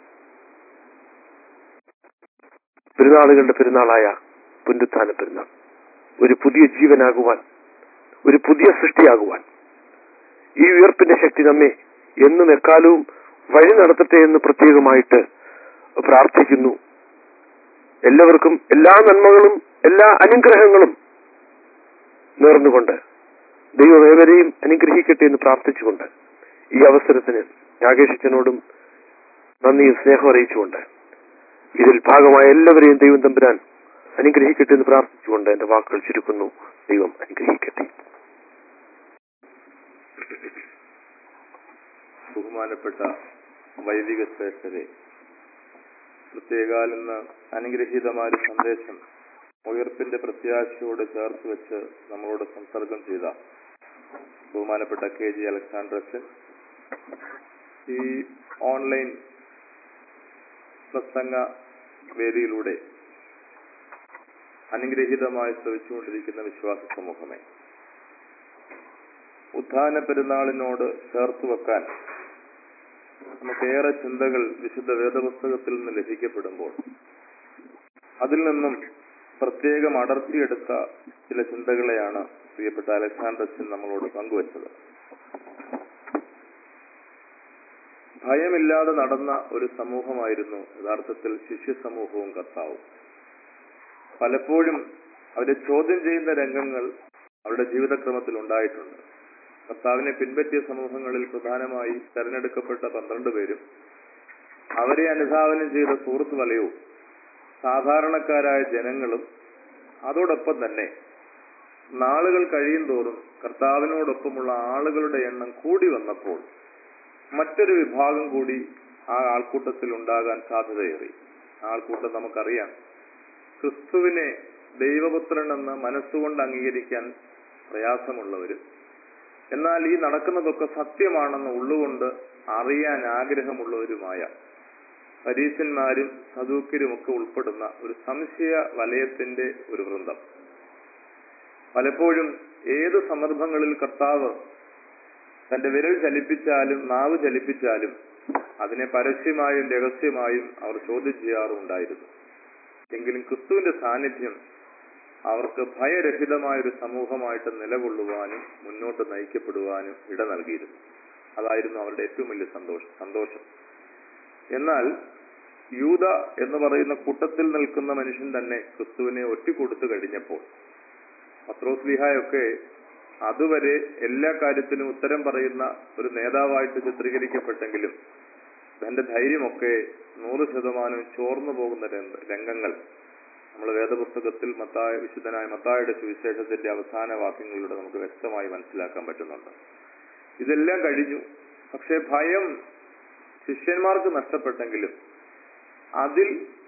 [SPEAKER 4] പെരുന്നാളുകളുടെ പെരുന്നാളായ പുനരുത്ഥാന പെരുന്നാൾ ഒരു പുതിയ ജീവനാകുവാൻ ഒരു പുതിയ സൃഷ്ടിയാകുവാൻ ഈ ഉയർപ്പിന്റെ ശക്തി നമ്മെ എന്നും എക്കാലവും വഴി നടത്തട്ടെ എന്ന് പ്രത്യേകമായിട്ട് പ്രാർത്ഥിക്കുന്നു എല്ലാവർക്കും എല്ലാ നന്മകളും എല്ലാ അനുഗ്രഹങ്ങളും നേർന്നുകൊണ്ട് ദൈവം ഏവരെയും അനുഗ്രഹിക്കട്ടെ എന്ന് പ്രാർത്ഥിച്ചുകൊണ്ട് ഈ അവസരത്തിന് രാകേഷച്ചനോടും നന്ദിയും സ്നേഹം അറിയിച്ചുകൊണ്ട് ഇതിൽ ഭാഗമായ എല്ലാവരെയും ദൈവം തമ്പുരാൻ അനുഗ്രഹിക്കട്ടെ എന്ന് പ്രാർത്ഥിച്ചുകൊണ്ട് എന്റെ വാക്കുകൾ ചുരുക്കുന്നു ദൈവം അനുഗ്രഹിക്കട്ടെ
[SPEAKER 5] ബഹുമാനപ്പെട്ട വൈദിക ശ്രേഷ്ഠരെ പ്രത്യേകാൽ ഇന്ന് അനുഗ്രഹീതമായ ഒരു സന്ദേശം ഉയർപ്പിന്റെ പ്രത്യാശയോട് ചേർത്ത് വെച്ച് നമ്മളോട് സംസർഗം ചെയ്ത ബഹുമാനപ്പെട്ട കെ ജി അലക്സാണ്ടർ അച്ഛൻ ഈ ഓൺലൈൻ പ്രസംഗ വേദിയിലൂടെ അനുഗ്രഹീതമായി ശ്രവിച്ചുകൊണ്ടിരിക്കുന്ന വിശ്വാസ സമൂഹമേ ഉത്ഥാന പെരുന്നാളിനോട് ചേർത്ത് വെക്കാൻ നമുക്കേറെ ചിന്തകൾ വിശുദ്ധ വേദപുസ്തകത്തിൽ നിന്ന് ലഭിക്കപ്പെടുമ്പോൾ അതിൽ നിന്നും പ്രത്യേകം അടർത്തിയെടുത്ത ചില ചിന്തകളെയാണ് പ്രിയപ്പെട്ട അലക്സാണ്ടർ അച്ഛൻ നമ്മളോട് പങ്കുവച്ചത് ഭയമില്ലാതെ നടന്ന ഒരു സമൂഹമായിരുന്നു യഥാർത്ഥത്തിൽ ശിഷ്യ സമൂഹവും കർത്താവും പലപ്പോഴും അവരെ ചോദ്യം ചെയ്യുന്ന രംഗങ്ങൾ അവരുടെ ജീവിതക്രമത്തിൽ ഉണ്ടായിട്ടുണ്ട് കർത്താവിനെ പിൻപറ്റിയ സമൂഹങ്ങളിൽ പ്രധാനമായി തെരഞ്ഞെടുക്കപ്പെട്ട പന്ത്രണ്ട് പേരും അവരെ അനുധാവനം ചെയ്ത സുഹൃത്ത് വലയവും സാധാരണക്കാരായ ജനങ്ങളും അതോടൊപ്പം തന്നെ നാളുകൾ കഴിയും തോറും കർത്താവിനോടൊപ്പമുള്ള ആളുകളുടെ എണ്ണം കൂടി വന്നപ്പോൾ മറ്റൊരു വിഭാഗം കൂടി ആ ആൾക്കൂട്ടത്തിൽ ഉണ്ടാകാൻ സാധ്യതയേറി ആ ആൾക്കൂട്ടം നമുക്കറിയാം ക്രിസ്തുവിനെ ദൈവപുത്രനെന്ന് മനസ്സുകൊണ്ട് അംഗീകരിക്കാൻ പ്രയാസമുള്ളവരും എന്നാൽ ഈ നടക്കുന്നതൊക്കെ സത്യമാണെന്ന് ഉള്ളുകൊണ്ട് അറിയാൻ ആഗ്രഹമുള്ളവരുമായ പരീശന്മാരും സദൂക്കരുമൊക്കെ ഉൾപ്പെടുന്ന ഒരു സംശയ വലയത്തിന്റെ ഒരു വൃന്ദം പലപ്പോഴും ഏത് സന്ദർഭങ്ങളിൽ കർത്താവ് തന്റെ വിരൽ ചലിപ്പിച്ചാലും നാവ് ചലിപ്പിച്ചാലും അതിനെ പരസ്യമായും രഹസ്യമായും അവർ ചോദ്യം ചെയ്യാറുണ്ടായിരുന്നു എങ്കിലും ക്രിസ്തുവിന്റെ സാന്നിധ്യം അവർക്ക് ഭയരഹിതമായ ഒരു സമൂഹമായിട്ട് നിലകൊള്ളുവാനും മുന്നോട്ട് നയിക്കപ്പെടുവാനും ഇട നൽകിയിരുന്നു അതായിരുന്നു അവരുടെ ഏറ്റവും വലിയ സന്തോഷം സന്തോഷം എന്നാൽ യൂത എന്ന് പറയുന്ന കൂട്ടത്തിൽ നിൽക്കുന്ന മനുഷ്യൻ തന്നെ ക്രിസ്തുവിനെ ഒറ്റിക്കൊടുത്തു കഴിഞ്ഞപ്പോൾ പത്രോസ്ലിഹായൊക്കെ അതുവരെ എല്ലാ കാര്യത്തിനും ഉത്തരം പറയുന്ന ഒരു നേതാവായിട്ട് ചിത്രീകരിക്കപ്പെട്ടെങ്കിലും തന്റെ ധൈര്യമൊക്കെ നൂറ് ശതമാനം ചോർന്നു പോകുന്ന രംഗ- രംഗങ്ങൾ നമ്മൾ വേദപുസ്തകത്തിൽ മത്തായ വിശുദ്ധനായ മത്തായുടെ സുവിശേഷത്തിന്റെ അവസാന വാക്യങ്ങളിലൂടെ നമുക്ക് വ്യക്തമായി മനസ്സിലാക്കാൻ പറ്റുന്നുണ്ട് ഇതെല്ലാം കഴിഞ്ഞു പക്ഷെ ഭയം ശിഷ്യന്മാർക്ക് നഷ്ടപ്പെട്ടെങ്കിലും അതിൽ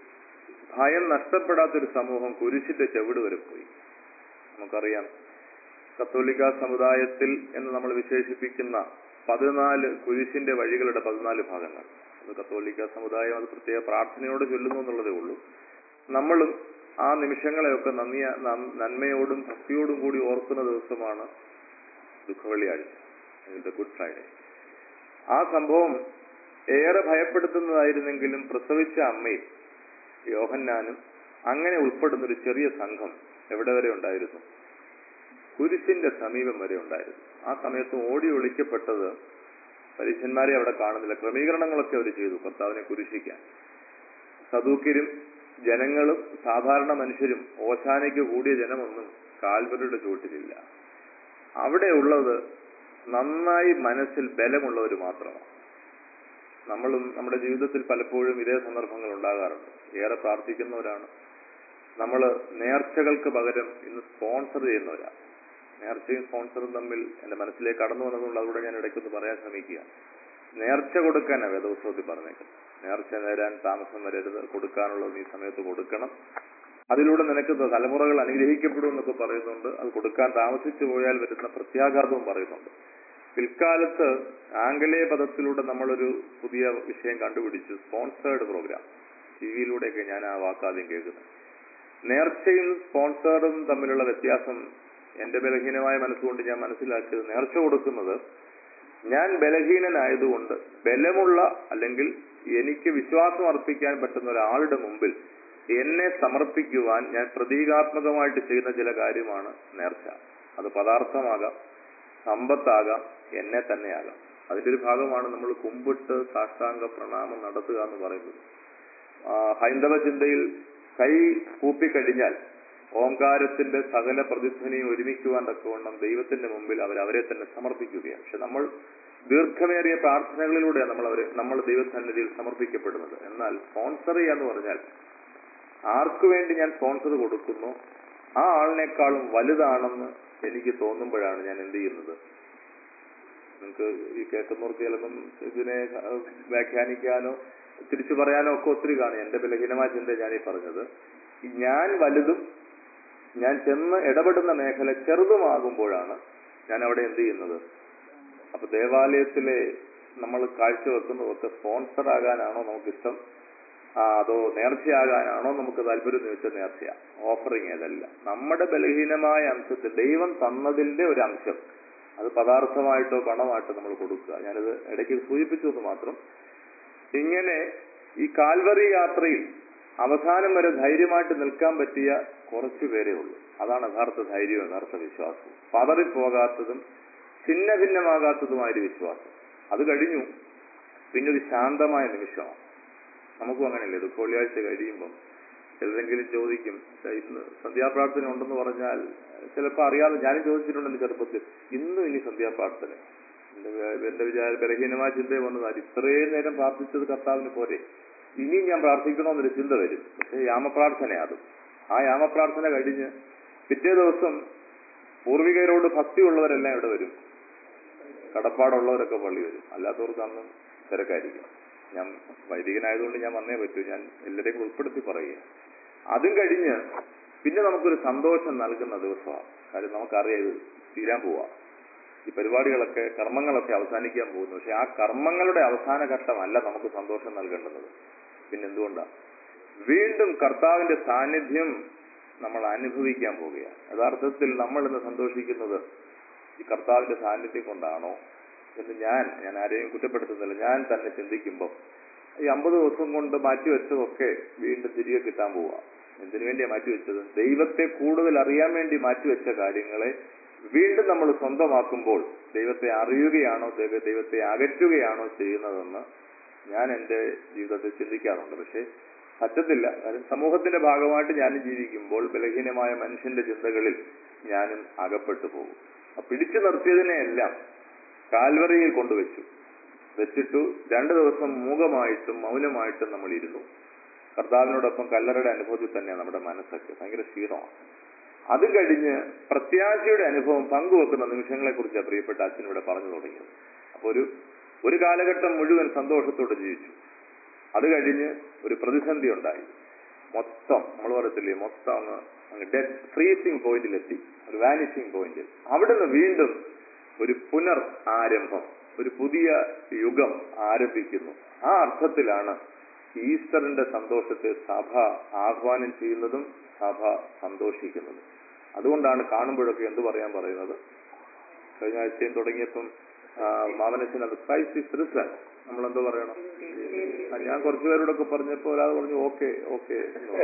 [SPEAKER 5] ഭയം നഷ്ടപ്പെടാത്തൊരു സമൂഹം കുരിശിന്റെ ചവിട് വരെ പോയി നമുക്കറിയാം കത്തോലിക്ക സമുദായത്തിൽ എന്ന് നമ്മൾ വിശേഷിപ്പിക്കുന്ന പതിനാല് കുരിശിന്റെ വഴികളുടെ പതിനാല് ഭാഗങ്ങൾ അത് കത്തോലിക്ക സമുദായം അത് പ്രത്യേക പ്രാർത്ഥനയോട് ചൊല്ലുന്നു എന്നുള്ളതേ ഉള്ളൂ നമ്മളും ആ നിമിഷങ്ങളെയൊക്കെ നന്ദിയ നം- നന്മയോടും ഭക്തിയോടും കൂടി ഓർക്കുന്ന ദിവസമാണ് ദുഃഖവെള്ളിയാഴ്ച അല്ലെങ്കിൽ ഗുഡ് ഫ്രൈഡേ ആ സംഭവം ഏറെ ഭയപ്പെടുത്തുന്നതായിരുന്നെങ്കിലും പ്രസവിച്ച അമ്മയും യോഹന്നാനും അങ്ങനെ ഉൾപ്പെടുന്ന ഒരു ചെറിയ സംഘം എവിടെ വരെ ഉണ്ടായിരുന്നു കുരിശിന്റെ സമീപം വരെ ഉണ്ടായിരുന്നു ആ സമയത്ത് ഓടി ഒളിക്കപ്പെട്ടത് പരീക്ഷന്മാരെ അവിടെ കാണുന്നില്ല ക്രമീകരണങ്ങളൊക്കെ അവർ ചെയ്തു കർത്താവിനെ കുരിശിക്കാൻ സദൂക്കരും ജനങ്ങളും സാധാരണ മനുഷ്യരും ഓശാനയ്ക്ക് കൂടിയ ജനമൊന്നും കാൽവരുടെ ചുവട്ടിലില്ല അവിടെ ഉള്ളത് നന്നായി മനസ്സിൽ ബലമുള്ളവർ മാത്രമാണ് നമ്മളും നമ്മുടെ ജീവിതത്തിൽ പലപ്പോഴും ഇതേ സന്ദർഭങ്ങൾ ഉണ്ടാകാറുണ്ട് ഏറെ പ്രാർത്ഥിക്കുന്നവരാണ് നമ്മൾ നേർച്ചകൾക്ക് പകരം ഇന്ന് സ്പോൺസർ ചെയ്യുന്നവരാണ് നേർച്ചയും സ്പോൺസറും തമ്മിൽ എന്റെ മനസ്സിലേക്ക് കടന്നു വന്നതുകൊണ്ട് അതുകൂടെ ഞാൻ ഇടയ്ക്കൊന്ന് പറയാൻ ശ്രമിക്കുക നേർച്ച കൊടുക്കാനാണ് വേദപുസ്തകത്തിൽ പറഞ്ഞേക്കുന്നത് നേർച്ച നേരാൻ താമസം വരരുത് കൊടുക്കാനുള്ളത് നീ സമയത്ത് കൊടുക്കണം അതിലൂടെ നിനക്ക് തലമുറകൾ അനുഗ്രഹിക്കപ്പെടും എന്നൊക്കെ പറയുന്നുണ്ട് അത് കൊടുക്കാൻ താമസിച്ചു പോയാൽ വരുന്ന പ്രത്യാഘാതവും പറയുന്നുണ്ട് പിൽക്കാലത്ത് ആംഗലേയ പദത്തിലൂടെ നമ്മളൊരു പുതിയ വിഷയം കണ്ടുപിടിച്ചു സ്പോൺസേർഡ് പ്രോഗ്രാം ടി വിയിലൂടെയൊക്കെ ഞാൻ ആ വാക്കാദ്യം കേൾക്കുന്നത് നേർച്ചയും സ്പോൺസറും തമ്മിലുള്ള വ്യത്യാസം എന്റെ ബലഹീനമായ മനസ്സുകൊണ്ട് ഞാൻ മനസ്സിലാക്കിയത് നേർച്ച കൊടുക്കുന്നത് ഞാൻ ബലഹീനനായതുകൊണ്ട് ബലമുള്ള അല്ലെങ്കിൽ എനിക്ക് വിശ്വാസം അർപ്പിക്കാൻ പറ്റുന്ന ഒരാളുടെ മുമ്പിൽ എന്നെ സമർപ്പിക്കുവാൻ ഞാൻ പ്രതീകാത്മകമായിട്ട് ചെയ്യുന്ന ചില കാര്യമാണ് നേർച്ച അത് പദാർത്ഥമാകാം സമ്പത്താകാം എന്നെ തന്നെയാകാം അതിന്റെ ഒരു ഭാഗമാണ് നമ്മൾ കുമ്പിട്ട് സാഷ്ടാംഗ പ്രണാമം നടത്തുക എന്ന് പറയുന്നത് ആ, ഹൈന്ദവ ചിന്തയിൽ കൈ കൂപ്പിക്കഴിഞ്ഞാൽ ഓംകാരത്തിന്റെ സകല പ്രതിധ്വനിയും ഒരുമിക്കുവാൻ തക്കവണ്ണം ദൈവത്തിന്റെ മുമ്പിൽ അവർ അവരെ തന്നെ സമർപ്പിക്കുകയാണ് പക്ഷെ നമ്മൾ ദീർഘമേറിയ പ്രാർത്ഥനകളിലൂടെയാണ് നമ്മൾ അവരെ നമ്മൾ ദൈവസന്നിധിയിൽ സമർപ്പിക്കപ്പെടുന്നത് എന്നാൽ സ്പോൺസർ ചെയ്യാന്ന് പറഞ്ഞാൽ ആർക്കു വേണ്ടി ഞാൻ സ്പോൺസർ കൊടുക്കുന്നു ആ ആളിനേക്കാളും വലുതാണെന്ന് എനിക്ക് തോന്നുമ്പോഴാണ് ഞാൻ എന്ത് ചെയ്യുന്നത് നിങ്ങൾക്ക് ഈ കേൾക്കുന്നവർക്ക് ചിലപ്പം ഇതിനെ അഹ് വ്യാഖ്യാനിക്കാനോ തിരിച്ചു പറയാനോ ഒക്കെ ഒത്തിരി കാണും എന്റെ ബലഹീനമായ ചിന്ത ഞാൻ ഈ പറഞ്ഞത് ഈ ഞാൻ വലുതും ഞാൻ ചെന്ന് ഇടപെടുന്ന മേഖല ചെറുതുമാകുമ്പോഴാണ് ഞാൻ അവിടെ എന്ത് ചെയ്യുന്നത് അപ്പൊ ദേവാലയത്തിലെ നമ്മൾ കാഴ്ചവെക്കുന്നതൊക്കെ സ്പോൺസർ ആകാനാണോ നമുക്കിഷ്ടം ആ, അതോ നേർച്ചയാകാനാണോ നമുക്ക് താല്പര്യം എന്ന് വെച്ചാൽ നേർച്ചയാ ഓഫറിങ് ഏതല്ല നമ്മുടെ ബലഹീനമായ അംശത്തിൽ ദൈവം തന്നതിന്റെ ഒരു അംശം അത് പദാർത്ഥമായിട്ടോ പണമായിട്ടോ നമ്മൾ കൊടുക്കുക ഞാനിത് ഇടയ്ക്ക് സൂചിപ്പിച്ചു എന്ന് മാത്രം ഇങ്ങനെ ഈ കാൽവറി യാത്രയിൽ അവസാനം വരെ ധൈര്യമായിട്ട് നിൽക്കാൻ പറ്റിയ കുറച്ചു പേരേ ഉള്ളൂ അതാണ് യഥാർത്ഥ ധൈര്യവും യഥാർത്ഥ വിശ്വാസവും പതറിപ്പോകാത്തതും ഛിന്ന ഭിന്നമാകാത്തതുമായൊരു വിശ്വാസം അത് കഴിഞ്ഞു പിന്നെ ഒരു ശാന്തമായ നിമിഷമാണ് നമുക്കും അങ്ങനെയല്ലേ ദുഃഖവെള്ളിയാഴ്ച കഴിയുമ്പം ചിലരെങ്കിലും ചോദിക്കും "ദാ ഇന്ന് സന്ധ്യാപ്രാർത്ഥന ഉണ്ടെന്ന് പറഞ്ഞാൽ ചിലപ്പോൾ അറിയാതെ ഞാനും ചോദിച്ചിട്ടുണ്ട് എന്റെ ചെറുപ്പത്തിൽ ഇന്നും ഇനി സന്ധ്യാപ്രാർത്ഥന എന്റെ വി- എന്റെ വിചാര ബലഹീനമായ ചിന്ത വന്നതാണ് ഇത്രയും നേരം പ്രാർത്ഥിച്ചത് കർത്താവിന് പോരെ ഇനിയും ഞാൻ പ്രാർത്ഥിക്കണമെന്നൊരു ചിന്ത വരും പക്ഷേ യാമപ്രാർത്ഥന അതും ആ യാമപ്രാർത്ഥന കഴിഞ്ഞ് പിറ്റേ ദിവസം പൂർവികരോട് ഭക്തിയുള്ളവരെല്ലാം ഇവിടെ വരും കടപ്പാടുള്ളവരൊക്കെ പള്ളി വരും അല്ലാത്തവർക്ക് അന്ന് തിരക്കായിരിക്കും ഞാൻ വൈദികനായതുകൊണ്ട് ഞാൻ വന്നേ പറ്റൂ ഞാൻ എല്ലാവരെയും കൂടെ ഉൾപ്പെടുത്തി പറയുക അതും കഴിഞ്ഞ് പിന്നെ നമുക്കൊരു സന്തോഷം നൽകുന്ന ദിവസമാണ് കാര്യം നമുക്കറിയാം ഇത് തീരാൻ പോവാ ഈ പരിപാടികളൊക്കെ കർമ്മങ്ങളൊക്കെ അവസാനിക്കാൻ പോകുന്നു പക്ഷെ ആ കർമ്മങ്ങളുടെ അവസാന ഘട്ടമല്ല നമുക്ക് സന്തോഷം നൽകേണ്ടുന്നത് പിന്നെന്തുകൊണ്ടാണ് വീണ്ടും കർത്താവിന്റെ സാന്നിധ്യം നമ്മൾ അനുഭവിക്കാൻ പോവുകയാണ് യഥാർത്ഥത്തിൽ നമ്മൾ ഇന്ന് സന്തോഷിക്കുന്നത് ഈ കർത്താവിന്റെ സാന്നിധ്യം കൊണ്ടാണോ എന്ന് ഞാൻ ഞാൻ ആരെയും കുറ്റപ്പെടുത്തുന്നില്ല ഞാൻ തന്നെ ചിന്തിക്കുമ്പോൾ ഈ അമ്പത് ദിവസം കൊണ്ട് മാറ്റിവെച്ചതൊക്കെ വീണ്ടും തിരികെ കിട്ടാൻ പോവുക എന്തിനു വേണ്ടിയാ മാറ്റിവെച്ചത് ദൈവത്തെ കൂടുതൽ അറിയാൻ വേണ്ടി മാറ്റിവെച്ച കാര്യങ്ങളെ വീണ്ടും നമ്മൾ സ്വന്തമാക്കുമ്പോൾ ദൈവത്തെ അറിയുകയാണോ ദൈവ- ദൈവത്തെ അകറ്റുകയാണോ ചെയ്യുന്നതെന്ന് ഞാൻ എൻ്റെ ജീവിതത്തിൽ ചിന്തിക്കാറുണ്ട് പക്ഷേ പറ്റത്തില്ല കാര്യം സമൂഹത്തിന്റെ ഭാഗമായിട്ട് ഞാനും ജീവിക്കുമ്പോൾ ബലഹീനമായ മനുഷ്യന്റെ ചിന്തകളിൽ ഞാനും അകപ്പെട്ടു പോകും ആ പിടിച്ചു നിർത്തിയതിനെയെല്ലാം കാൽവറിയിൽ കൊണ്ടുവച്ചു വെച്ചിട്ടു രണ്ടു ദിവസം മൂകമായിട്ടും മൗനമായിട്ടും നമ്മൾ ഇരുന്നു കർത്താവിനോടൊപ്പം കല്ലറയുടെ അനുഭവത്തിൽ തന്നെയാണ് നമ്മുടെ മനസ്സൊക്കെ ഭയങ്കര ക്ഷീണമാണ് അത് കഴിഞ്ഞ് പ്രത്യാശയുടെ അനുഭവം പങ്കുവെക്കുന്ന നിമിഷങ്ങളെ കുറിച്ച് പ്രിയപ്പെട്ട അച്ഛൻ ഇവിടെ പറഞ്ഞു തുടങ്ങിയത് അപ്പൊ ഒരു ഒരു കാലഘട്ടം മുഴുവൻ സന്തോഷത്തോടെ ജീവിച്ചു അത് കഴിഞ്ഞ് ഒരു പ്രതിസന്ധി ഉണ്ടായി മൊത്തം നമ്മൾ പറയത്തില്ലേ മൊത്തം അങ്ങ് അങ്ങ് ഡെഡ് ഫ്രീസിംഗ് പോയിന്റിലെത്തി ഒരു വാനിഷിംഗ് പോയിന്റിൽ അവിടുന്ന് വീണ്ടും ഒരു പുനർ ആരംഭം ഒരു പുതിയ യുഗം ആരംഭിക്കുന്നു ആ അർത്ഥത്തിലാണ് ഈസ്റ്ററിന്റെ സന്തോഷത്തെ സഭ ആഹ്വാനം ചെയ്യുന്നതും സഭ സന്തോഷിക്കുന്നതും അതുകൊണ്ടാണ് കാണുമ്പോഴൊക്കെ എന്ത് പറയാൻ പറയുന്നത് കഴിഞ്ഞ ആഴ്ചയും തുടങ്ങിയപ്പം മാമനച്ചൻ അത് ക്രൈസ്റ്റ് ഇസ് റിസൺ നമ്മൾ എന്തോ പറയണം ആ, ഞാൻ കുറച്ചു പേരോടൊക്കെ പറഞ്ഞപ്പോ ഒരാൾ പറഞ്ഞു ഓക്കെ ഓക്കെ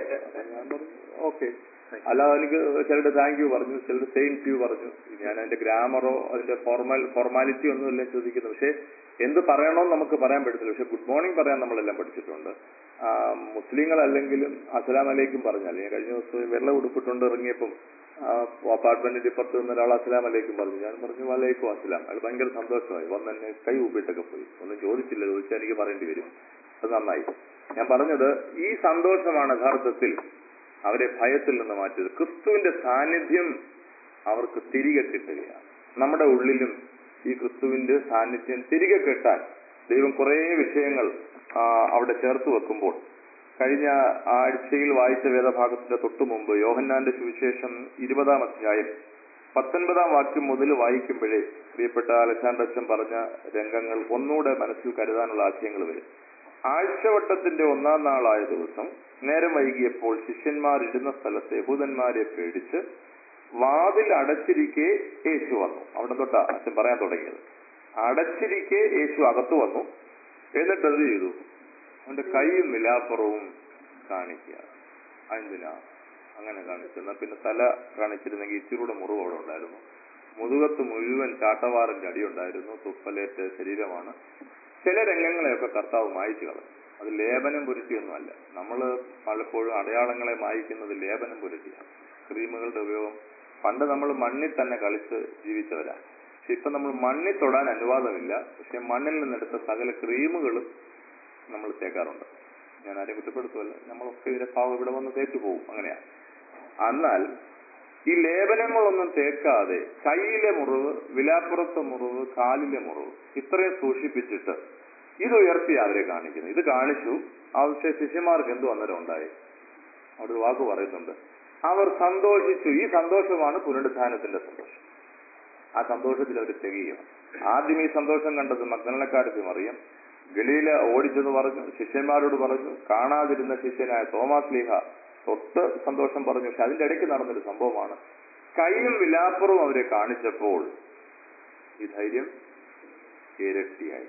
[SPEAKER 5] ഞാൻ പറഞ്ഞു ഓക്കെ അല്ലാതെ എനിക്ക് ചിലരുടെ താങ്ക് യു പറഞ്ഞു ചിലർ സെയിൻറ്റ് യു പറഞ്ഞു ഞാൻ അതിന്റെ ഗ്രാമറോ അതിന്റെ ഫോർമൽ ഫോർമാലിറ്റി ഒന്നുമില്ല ചോദിക്കുന്നു പക്ഷെ എന്ത് പറയണമെന്ന് നമുക്ക് പറയാൻ പറ്റത്തില്ല പക്ഷെ ഗുഡ് മോർണിംഗ് പറയാൻ നമ്മളെല്ലാം പഠിച്ചിട്ടുണ്ട് ആ, മുസ്ലിങ്ങളല്ലെങ്കിലും അസ്സലാം അലൈക്കും പറഞ്ഞാൽ ഞാൻ കഴിഞ്ഞ ദിവസം വെള്ള ഉടുപ്പിട്ടുണ്ട് ഇറങ്ങിയപ്പം അപ്പാർട്ട്മെന്റിന്റെ ഇപ്പുറത്ത് നിന്ന് ഒരാൾ അസ്സലാം അലൈക്കും പറഞ്ഞു ഞാൻ പറഞ്ഞു വലൈക്കും അസ്സലാം അയാൾ ഭയങ്കര സന്തോഷമായി വന്ന് എന്നെ കൈ ഊപ്പിട്ടൊക്കെ പോയി ഒന്നും ചോദിച്ചില്ല ചോദിച്ചാൽ എനിക്ക് പറയേണ്ടി വരും അത് നന്നായി ഞാൻ പറഞ്ഞത് ഈ സന്തോഷമാണ് യഥാർത്ഥത്തിൽ അവരെ ഭയത്തിൽ നിന്ന് മാറ്റിയത് ക്രിസ്തുവിന്റെ സാന്നിധ്യം അവർക്ക് തിരികെ കിട്ടുകയാണ് നമ്മുടെ ഉള്ളിലും ഈ ക്രിസ്തുവിന്റെ സാന്നിധ്യം തിരികെ കിട്ടാൻ ദൈവം കുറേ വിഷയങ്ങൾ ആ, അവിടെ ചേർത്ത് വെക്കുമ്പോൾ കഴിഞ്ഞ ആഴ്ചയിൽ വായിച്ച വേദഭാഗത്തിന്റെ തൊട്ടു മുമ്പ് യോഹന്നാന്റെ സുവിശേഷം ഇരുപതാം അധ്യായം പത്തൊൻപതാം വാക്യം മുതൽ വായിക്കുമ്പോഴേ പ്രിയപ്പെട്ട അലക്സാണ്ടർ അച്ഛൻ പറഞ്ഞ രംഗങ്ങൾ ഒന്നുകൂടെ മനസ്സിൽ കരുതാനുള്ള ആശയങ്ങൾ വരും ആഴ്ചവട്ടത്തിന്റെ ഒന്നാം നാളായ ദിവസം നേരം വൈകിയപ്പോൾ ശിഷ്യന്മാർ ഇരുന്ന സ്ഥലത്ത് യഹൂദന്മാരെ പേടിച്ച് വാതിൽ അടച്ചിരിക്കെ യേശു വന്നു അവിടെ തൊട്ടാ അച്ഛൻ പറയാൻ തുടങ്ങിയത് അടച്ചിരിക്കെ യേശു അകത്തു വന്നു എന്നിട്ട് എന്ത് ചെയ്തു അവന്റെ കൈയും നിലാപ്പുറവും കാണിക്കുക അതെന്തിനാ അങ്ങനെ കാണിച്ചു എന്നാൽ പിന്നെ തല കാണിച്ചിരുന്നെങ്കിൽ ഇച്ചിരൂടെ മുറിവ് അവിടെ ഉണ്ടായിരുന്നു മുതുകത്ത് മുഴുവൻ ചാട്ടവാറിന്റെ അടിയുണ്ടായിരുന്നു തുപ്പലേറ്റ ശരീരമാണ് ചില രംഗങ്ങളെയൊക്കെ കർത്താവ് മായിച്ചു കളഞ്ഞു അത് ലേപനം പുരട്ടിയൊന്നുമല്ല നമ്മൾ പലപ്പോഴും അടയാളങ്ങളെ മായിക്കുന്നത് ലേപനം പുരട്ടിയാണ് ക്രീമുകളുടെ ഉപയോഗം പണ്ട് നമ്മൾ മണ്ണിൽ തന്നെ കളിച്ച് ജീവിച്ചവരാ പക്ഷെ ഇപ്പൊ നമ്മൾ മണ്ണിൽ തൊടാൻ അനുവാദമില്ല പക്ഷെ മണ്ണിൽ നിന്നെടുത്ത സകല ക്രീമുകളും നമ്മൾ തേക്കാറുണ്ട് ഞാൻ ആരെയും കുറ്റപ്പെടുത്തുമല്ല നമ്മളൊക്കെ ഇതിന്റെ ഭാവം ഇവിടെ വന്ന് തേച്ചു പോകും അങ്ങനെയാ എന്നാൽ ഈ ലേപനങ്ങളൊന്നും തേക്കാതെ കൈയിലെ മുറിവ് വിലാപ്പുറത്തെ മുറിവ് കാലിലെ മുറിവ് ഇത്രയും സൂക്ഷിപ്പിച്ചിട്ട് ഇത് ഉയർത്തി അവരെ കാണിക്കുന്നു ഇത് കാണിച്ചു ആവശ്യ ശിഷ്യന്മാർക്ക് എന്തു അന്നേരം ഉണ്ടായി അവിടെ ഒരു വാക്ക് പറയുന്നുണ്ട് അവർ സന്തോഷിച്ചു ഈ സന്തോഷമാണ് പുനരുദ്ധാനത്തിന്റെ സന്തോഷം ആ സന്തോഷത്തിൽ അവർ തികയും ആദ്യം ഈ സന്തോഷം കണ്ടത് മഗ്നലക്കാരത്തി മറിയം ഗലീല ഓടിച്ചെന്ന് പറഞ്ഞു ശിഷ്യന്മാരോട് പറഞ്ഞു കാണാതിരുന്ന ശിഷ്യനായ തോമാസ് ലീഹ തൊട്ട് സന്തോഷം പറഞ്ഞു പക്ഷെ അതിന്റെ ഇടയ്ക്ക് നടന്നൊരു സംഭവമാണ് കൈയും വിലാപ്പുറവും അവരെ കാണിച്ചപ്പോൾ ഈ ധൈര്യം ഇരട്ടിയായി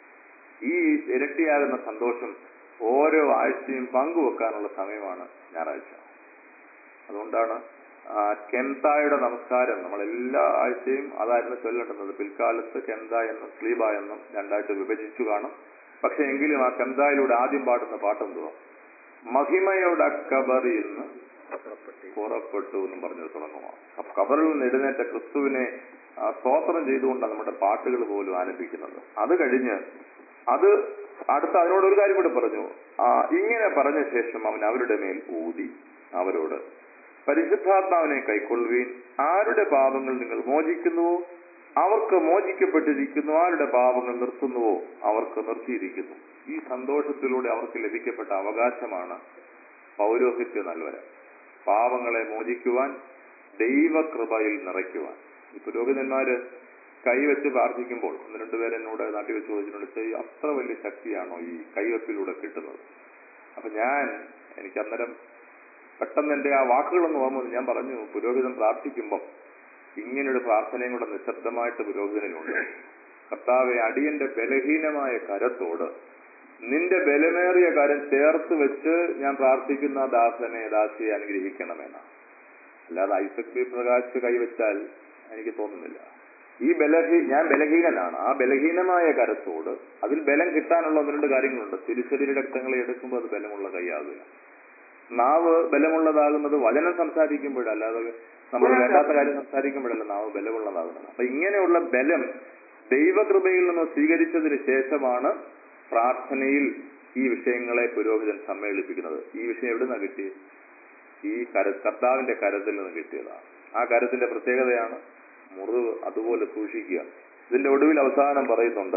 [SPEAKER 5] ഈ ഇരട്ടിയാകുന്ന സന്തോഷം ഓരോ ആഴ്ചയും പങ്കുവെക്കാനുള്ള സമയമാണ് ഞായറാഴ്ച അതുകൊണ്ടാണ് ആ, കെന്തായുടെ നമസ്കാരം നമ്മൾ എല്ലാ ആഴ്ചയും അതായിരുന്നു ചൊല്ലേണ്ടുന്നത് പിൽക്കാലത്ത് കെന്ത എന്നും സ്ലീബ എന്നും രണ്ടായിട്ട് വിഭജിച്ചു കാണും പക്ഷെ എങ്കിലും ആ കെന്തായിലൂടെ ആദ്യം പാടുന്ന പാട്ടെന്തുവാ മഹിമയുടെ കബറിൽ നിന്ന് പുറപ്പെട്ടു എന്നും പറഞ്ഞു തുടങ്ങുക അപ്പൊ കബറിൽ നിന്ന് എഴുന്നേറ്റ ക്രിസ്തുവിനെ ആ, സ്തോത്രം ചെയ്തുകൊണ്ടാണ് നമ്മുടെ പാട്ടുകൾ പോലും ആരംഭിക്കുന്നത് അത് കഴിഞ്ഞ് അത് അടുത്ത അതിനോട് ഒരു കാര്യം കൂടെ പറഞ്ഞു ആ, ഇങ്ങനെ പറഞ്ഞ ശേഷം അവൻ അവരുടെ മേൽ ഊതി അവരോട് പരിശുദ്ധാത്മാവിനെ കൈക്കൊള്ളുവീൻ ആരുടെ പാപങ്ങൾ നിങ്ങൾ മോചിക്കുന്നുവോ അവർക്ക് മോചിക്കപ്പെട്ടിരിക്കുന്നു ആരുടെ പാപങ്ങൾ നിർത്തുന്നുവോ അവർക്ക് നിർത്തിയിരിക്കുന്നു ഈ സന്തോഷത്തിലൂടെ അവർക്ക് ലഭിക്കപ്പെട്ട അവകാശമാണ് പൗരോഹിത്യ നൽവര പാവങ്ങളെ മോചിക്കുവാൻ ദൈവകൃപയിൽ നിറയ്ക്കുവാൻ ഈ പുരോഹിതന്മാര് കൈവച്ച് പ്രാർത്ഥിക്കുമ്പോൾ ഒന്ന് രണ്ടുപേരെ എന്നോട് നാട്ടിൽ വെച്ച് ചോദിച്ചിട്ടുണ്ട് "ചേ, അത്ര വലിയ ശക്തിയാണോ ഈ കൈവപ്പിലൂടെ കിട്ടുന്നത് അപ്പൊ ഞാൻ എനിക്ക് അന്നേരം പെട്ടെന്ന് എന്റെ ആ വാക്കുകളൊന്നും ഓർമ്മ വന്നു. ഞാൻ പറഞ്ഞു പുരോഹിതൻ പ്രാർത്ഥിക്കുമ്പം ഇങ്ങനൊരു പ്രാർത്ഥനയും കൂടെ നിശബ്ദമായിട്ട് പുരോഹിതനിലുണ്ട് കർത്താവെ അടിയന്റെ ബലഹീനമായ കരത്തോട് നിന്റെ ബലമേറിയ കരം ചേർത്ത് വെച്ച് ഞാൻ പ്രാർത്ഥിക്കുന്ന ദാസനെ ദാസിയെ അനുഗ്രഹിക്കണമെന്നാണ് അല്ലാതെ ഐസക് ബി പ്രകാശ് കൈവച്ചാൽ എനിക്ക് തോന്നുന്നില്ല ഈ ബലഹീ ഞാൻ ബലഹീനനാണ് ആ ബലഹീനമായ കരത്തോട് അതിൽ ബലം കിട്ടാനുള്ള ഒന്ന് രണ്ട് കാര്യങ്ങളുണ്ട് തിരുശരീര രക്തങ്ങളെ എടുക്കുമ്പോൾ അത് ബലമുള്ള കൈയാകുക നാവ് ബലമുള്ളതാകുന്നത് വചനം സംസാരിക്കുമ്പോഴല്ലാതെ നമ്മൾ വേണ്ടാത്ത കാര്യം സംസാരിക്കുമ്പോഴല്ല നാവ് ബലമുള്ളതാകുന്നത് അപ്പൊ ഇങ്ങനെയുള്ള ബലം ദൈവകൃപയിൽ നിന്ന് സ്വീകരിച്ചതിന് ശേഷമാണ് പ്രാർത്ഥനയിൽ ഈ വിഷയങ്ങളെ പുരോഹിതൻ സമ്മേളിപ്പിക്കുന്നത് ഈ വിഷയം എവിടുന്ന കിട്ടിയത് ഈ കര കർത്താവിന്റെ കരത്തിൽ നിന്ന് കിട്ടിയതാണ് ആ കരത്തിന്റെ പ്രത്യേകതയാണ് മുറിവ് അതുപോലെ സൂക്ഷിക്കുക ഇതിന്റെ ഒടുവിൽ അവസാനം പറയുന്നുണ്ട്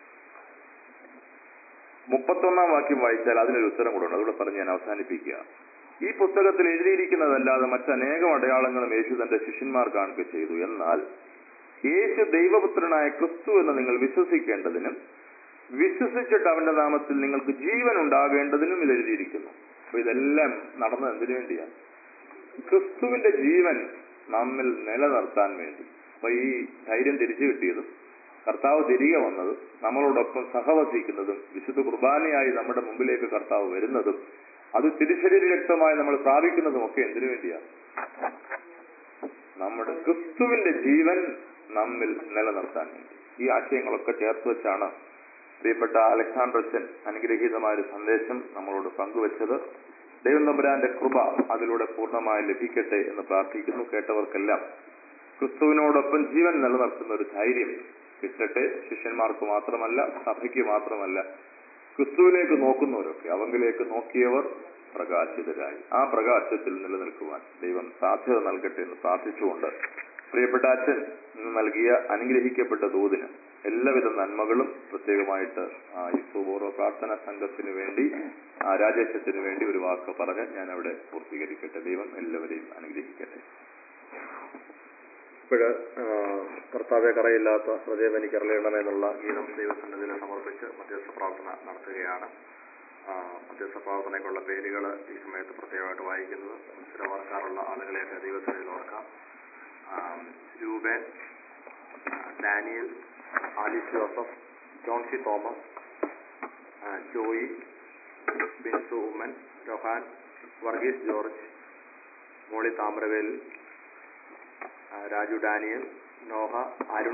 [SPEAKER 5] മുപ്പത്തൊന്നാം വാക്യം വായിച്ചാൽ അതിനൊരു ഉത്തരം കൂടെ ഉണ്ട് അതുകൂടെ പറഞ്ഞ് ഞാൻ അവസാനിപ്പിക്കുക ഈ പുസ്തകത്തിൽ എഴുതിയിരിക്കുന്നതല്ലാതെ മറ്റനേകം അടയാളങ്ങളും യേശു തന്റെ ശിഷ്യന്മാർ കാണുക ചെയ്തു എന്നാൽ യേശു ദൈവപുത്രനായ ക്രിസ്തു എന്ന് നിങ്ങൾ വിശ്വസിക്കേണ്ടതിനും വിശ്വസിച്ചിട്ട് അവന്റെ നാമത്തിൽ നിങ്ങൾക്ക് ജീവൻ ഉണ്ടാകേണ്ടതിനും ഇത് എഴുതിയിരിക്കുന്നു അപ്പൊ ഇതെല്ലാം നടന്നത് എന്തിനു വേണ്ടിയാണ് ക്രിസ്തുവിന്റെ ജീവൻ നമ്മിൽ നിലനിർത്താൻ വേണ്ടി അപ്പൊ ഈ ധൈര്യം തിരിച്ചു കിട്ടിയതും കർത്താവ് തിരികെ വന്നതും നമ്മളോടൊപ്പം സഹവസിക്കുന്നതും വിശുദ്ധ കുർബാനയായി നമ്മുടെ മുമ്പിലേക്ക് കർത്താവ് വരുന്നതും അത് തിരിശരീര രക്തമായി നമ്മൾ പ്രാപിക്കുന്നതും ഒക്കെ എന്തിനു വേണ്ടിയാണ് നമ്മുടെ ക്രിസ്തുവിന്റെ ജീവൻ നമ്മിൽ നിലനിർത്താൻ വേണ്ടി ഈ ആശയങ്ങളൊക്കെ ചേർത്ത് വെച്ചാണ് പ്രിയപ്പെട്ട അലക്സാണ്ടർച്ചൻ അനുഗ്രഹീതമായ ഒരു സന്ദേശം നമ്മളോട് പങ്കുവച്ചത് ദൈവം തമ്പുരാന്റെ കൃപ അതിലൂടെ പൂർണ്ണമായി ലഭിക്കട്ടെ എന്ന് പ്രാർത്ഥിക്കുന്നു കേട്ടവർക്കെല്ലാം ക്രിസ്തുവിനോടൊപ്പം ജീവൻ നിലനിർത്തുന്ന ഒരു ധൈര്യം കിട്ടട്ടെ ശിഷ്യന്മാർക്ക് മാത്രമല്ല സഭയ്ക്ക് മാത്രമല്ല ക്രിസ്തുവിലേക്ക് നോക്കുന്നവരൊക്കെ അവങ്കിലേക്ക് നോക്കിയവർ പ്രകാശിതരായി ആ പ്രകാശത്തിൽ നിലനിൽക്കുവാൻ ദൈവം സാധ്യത നൽകട്ടെ എന്ന് പ്രാർത്ഥിച്ചുകൊണ്ട് പ്രിയപ്പെട്ട അച്ഛൻ ഇന്ന് നൽകിയ അനുഗ്രഹിക്കപ്പെട്ട ദൂതിന് എല്ലാവിധ നന്മകളും പ്രത്യേകമായിട്ട് ആ, ഈ സുബോറോ പ്രാർത്ഥന സംഘത്തിന് വേണ്ടി ആ, രാജേശത്തിന് വേണ്ടി ഒരു വാക്ക് പറഞ്ഞ് ഞാൻ അവിടെ പൂർത്തീകരിക്കട്ടെ ദൈവം എല്ലാവരെയും അനുഗ്രഹിക്കട്ടെ
[SPEAKER 2] ഇപ്പോഴ് കർത്താവെ കറയില്ലാത്ത ഹൃദയം എനിക്ക് അറിയണമെന്നുള്ള ഗീതം ദൈവസന്നിധിയിൽ സമർപ്പിച്ച് മധ്യസ്ഥ പ്രാർത്ഥന നടത്തുകയാണ് ആ, മധ്യസ്ഥ പ്രാർത്ഥനയ്ക്കുള്ള പേരുകൾ ഈ സമയത്ത് പ്രത്യേകമായിട്ട് വായിക്കുന്നത് സ്ഥിരം ഓർക്കാറുള്ള ആളുകളെയൊക്കെ ദൈവസന്നിധിയിൽ ഓർക്കാം ആ, രൂപേൻ ആ, ഡാനിയൽ ആലിസ് ജോസഫ് ജോൺ സി തോമസ് ആ, ജോയി ബിൻസു ഉമ്മൻ ജൊഹാൻ വർഗീസ് ജോർജ് മോളി താമരവേൽ ആ, രാജു ഡാനിയൽ നോഹ അരുൺ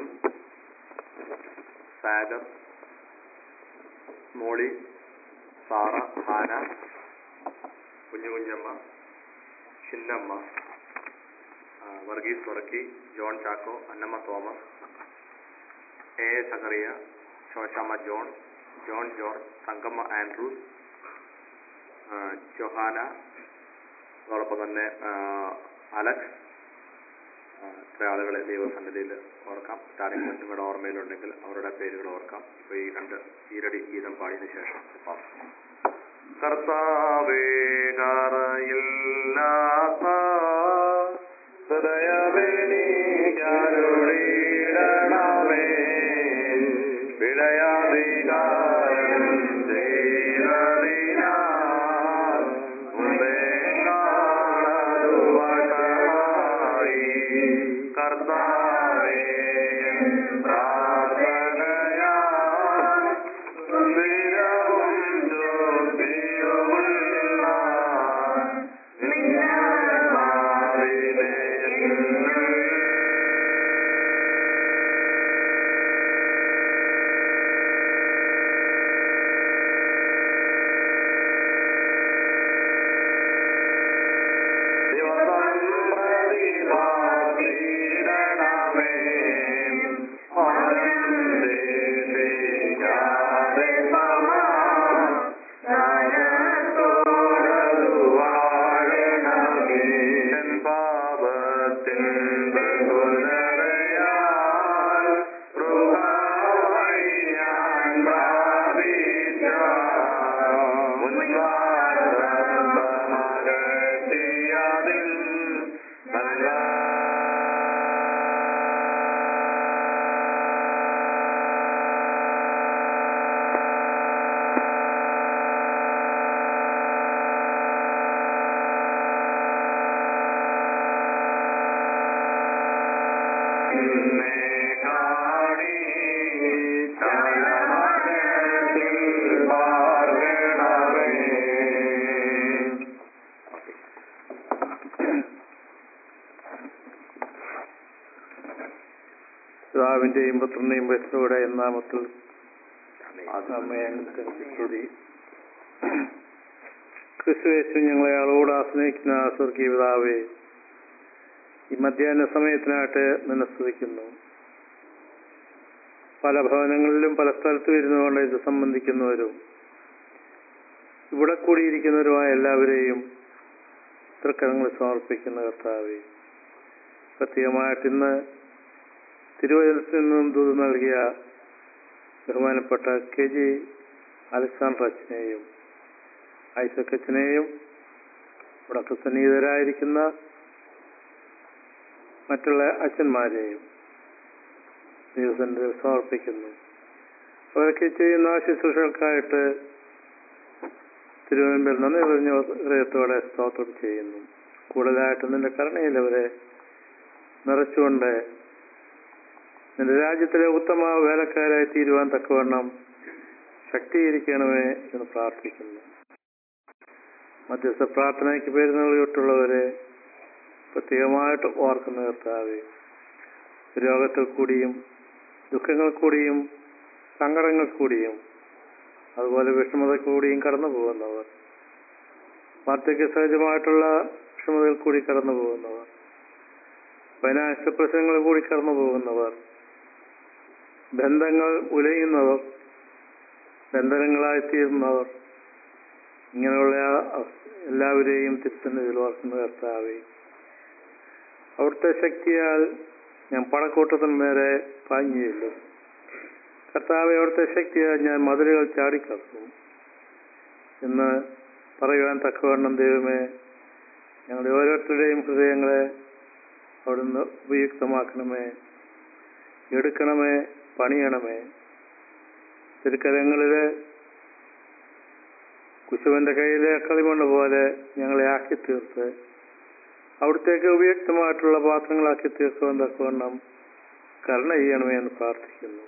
[SPEAKER 2] സാഗർ മോളി സാറ ഹാന കുഞ്ഞു കുഞ്ഞമ്മ ചിന്നമ്മ ആ, വർഗീസ് വർക്കി ജോൺ ചാക്കോ അന്നമ്മ തോമസ് എ എ സക്കറിയ ശോശാമ്മ ജോൺ ജോൺ ജോർജ് തങ്കമ്മ ആൻഡ്രൂസ് ആ, ജൊഹാന അതോടൊപ്പം തന്നെ ആ, അലക്സ് ആ, ഇത്ര ആളുകളെ ദൈവസന്നിധിയിൽ ഓർക്കാം ആരെങ്കിലും നിങ്ങളുടെ ഓർമ്മയിലുണ്ടെങ്കിൽ അവരുടെ പേരുകൾ ഓർക്കാം ഇപ്പൊ ഈ രണ്ട് ഈരടി ഗീതം പാടിയതിനു ശേഷം പ്രാർത്ഥിക്കാം. കർത്താവേ കറയില്ലാത്ത ഹൃദയമെനിക്കരുളിടണമേ വിളയാധികാരം ചെയ്തതിനാൽ മുമ്പേ കാണതു വശമായി കർത്താവേ പ്രാർത്ഥനയാ സ്ഥിരവും ജ്യോതിയുമുള്ള നിന്നാത്മാവിനെ
[SPEAKER 6] പുത്രന്റെയും പരിശുദ്ധയുടെ നാമത്തിൽ അമ്മയെ സ്തുതി ക്രിസ്തുവേശു ഞങ്ങളെ ആളോട് ആശ്രയിക്കുന്ന സ്വർഗീയ പിതാവേ ഈ മധ്യാഹ്ന സമയത്തിനായിട്ട് നിന്നെ സ്തുതിക്കുന്നു പല ഭവനങ്ങളിലും പല സ്ഥലത്തും ഇരുന്നുകൊണ്ട് ഇത് സംബന്ധിക്കുന്നവരും ഇവിടെ കൂടിയിരിക്കുന്നവരുമായ എല്ലാവരെയും തൃക്കരങ്ങൾ സമർപ്പിക്കുന്ന കർത്താവെ പ്രത്യേകമായിട്ട് ഇന്ന് തിരുവനന്തപുരത്ത് നിന്നും ദൂത് നൽകിയ ബഹുമാനപ്പെട്ട കെ ജി അലക്സാണ്ടർ അച്ഛനെയും ഐസക് അച്ഛനെയും ഇവിടെ സന്നിഹിതരായിരിക്കുന്ന മറ്റുള്ള അച്ഛന്മാരെയും ദൈവസന്നിധിയിൽ സമർപ്പിക്കുന്നു അവരൊക്കെ ചെയ്യുന്ന ശുശ്രൂഷകൾക്കായിട്ട് തിരുവനന്തപുരം നന്ദി പറഞ്ഞ ഹൃദയത്തോടെ സ്തോത്രം ചെയ്യുന്നു കൂടുതലായിട്ട് നിന്റെ കരുണയിൽ അവരെ നിറച്ചുകൊണ്ട് നിന്റെ രാജ്യത്തിലെ ഉത്തമ വേലക്കാരായി തീരുവാൻ തക്കവണ്ണം ശക്തീകരിക്കണമേ എന്ന് പ്രാർത്ഥിക്കുന്നു മധ്യസ്ഥ പ്രാർത്ഥനയ്ക്ക് പേരുന്നവരുള്ളവരെ പ്രത്യേകമായിട്ട് ഓർക്കുന്ന കർത്താവെ രോഗത്തിൽ കൂടിയും ദുഃഖങ്ങൾ കൂടിയും സങ്കടങ്ങൾ കൂടിയും അതുപോലെ വിഷമത കൂടിയും കടന്നു പോകുന്നവർ വാർദ്ധക്യ സഹജമായിട്ടുള്ള വിഷമതയിൽ കൂടി കടന്നു പോകുന്നവർ ഫൈനാൻഷ്യൽ പ്രശ്നങ്ങൾ കൂടി കടന്നു പോകുന്നവർ ബന്ധങ്ങൾ ഉലയുന്നവർ ബന്ധനങ്ങളായിത്തീരുന്നവർ ഇങ്ങനെയുള്ള എല്ലാവരെയും തിരുത്തന്നതിൽ ഓർക്കുന്ന കർത്താവെ അവിടുത്തെ ശക്തിയാൽ ഞാൻ പടക്കൂട്ടത്തിന് നേരെ പാഞ്ഞിയുള്ളൂ കർത്താവെ അവിടുത്തെ ശക്തിയാൽ ഞാൻ മതിലുകൾ ചാടിക്കടക്കും എന്ന് പറയുവാൻ തക്കവണ്ണം ദൈവമേ ഞങ്ങളുടെ ഓരോരുത്തരുടെയും ഹൃദയങ്ങളെ അവിടുന്ന് ഉപയുക്തമാക്കണമേ എടുക്കണമേ പണിയണമേ തിരുക്കരങ്ങളില് കുശുവന്റെ കയ്യിലെ കളിമണ്ണ് പോലെ ഞങ്ങളെ ആക്കി തീർത്ത് അവിടത്തേക്ക് ഉപയുക്തമായിട്ടുള്ള പാത്രങ്ങളാക്കി തീർക്കുവാൻ തക്കവണ്ണം കരുണ ചെയ്യണമേ എന്ന് പ്രാർത്ഥിക്കുന്നു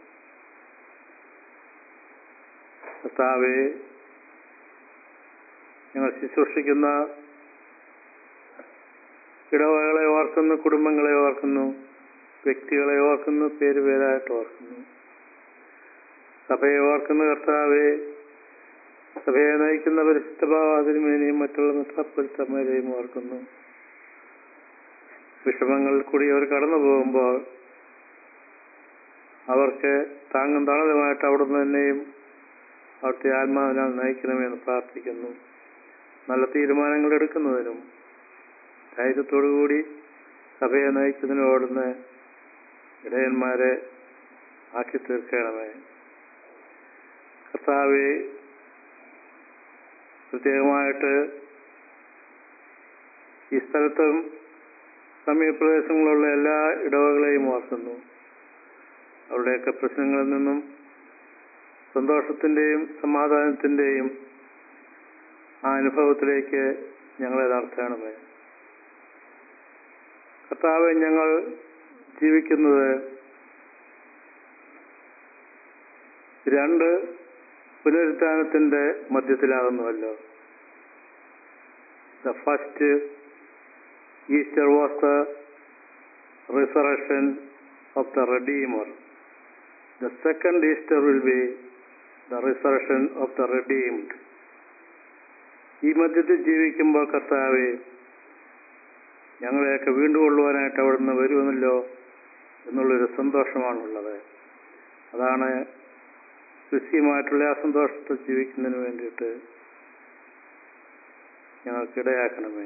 [SPEAKER 6] കർത്താവെ ഞങ്ങൾ ശുശ്രൂഷിക്കുന്ന ഇടവകളെ ഓർക്കുന്നു കുടുംബങ്ങളെ ഓർക്കുന്നു വ്യക്തികളെ ഓർക്കുന്നു പേര് പേരായിട്ട് ഓർക്കുന്നു സഭയെ ഓർക്കുന്ന കർത്താവെ സഭയെ നയിക്കുന്ന പരിശുദ്ധ ഭാവാതിരുമേനെയും മറ്റുള്ള മെത്രാപ്പൊരുത്തമ്മരെയും ഓർക്കുന്നു വിഷമങ്ങളിൽ കൂടി അവർ കടന്നു പോകുമ്പോൾ അവർക്ക് താങ്ങും തണലുമായിട്ട് അവിടുന്ന് തന്നെയും അവിടുത്തെ ആത്മാവിനാൽ നയിക്കണമെന്ന് പ്രാർത്ഥിക്കുന്നു നല്ല തീരുമാനങ്ങൾ എടുക്കുന്നതിനും ധൈര്യത്തോടുകൂടി സഭയെ നയിക്കുന്നതിനും ഓടുന്ന ഇടയന്മാരെ ആക്കി തീർക്കണമേ കർത്താവെ പ്രത്യേകമായിട്ട് ഈ സ്ഥലത്തും സമീപപ്രദേശങ്ങളിലുള്ള എല്ലാ ഇടവകളെയും ഓർക്കുന്നു അവരുടെയൊക്കെ പ്രശ്നങ്ങളിൽ നിന്നും സന്തോഷത്തിന്റെയും സമാധാനത്തിന്റെയും ആ അനുഭവത്തിലേക്ക് ഞങ്ങളെ നടത്തണമേ കർത്താവെ ഞങ്ങൾ ജീവിക്കുന്നത് രണ്ട് പുനരുത്ഥാനത്തിന്റെ മധ്യത്തിലാകുന്നുവല്ലോ the first Easter was the resurrection of the redeemer the second Easter will be the resurrection of the redeemed ഈ മധ്യത്തിൽ ജീവിക്കുമ്പോൾ കർത്താവെ ഞങ്ങളെയൊക്കെ വീണ്ടുകൊള്ളുവാനായിട്ട് അവിടുന്ന് വരുമെന്നല്ലോ എന്നുള്ളൊരു സന്തോഷമാണുള്ളത് അതാണ് ക്രിസ്ത്യമായിട്ടുള്ള ആ സന്തോഷത്തിൽ ജീവിക്കുന്നതിന് വേണ്ടിയിട്ട് ഞങ്ങൾക്കിടയാക്കണമേ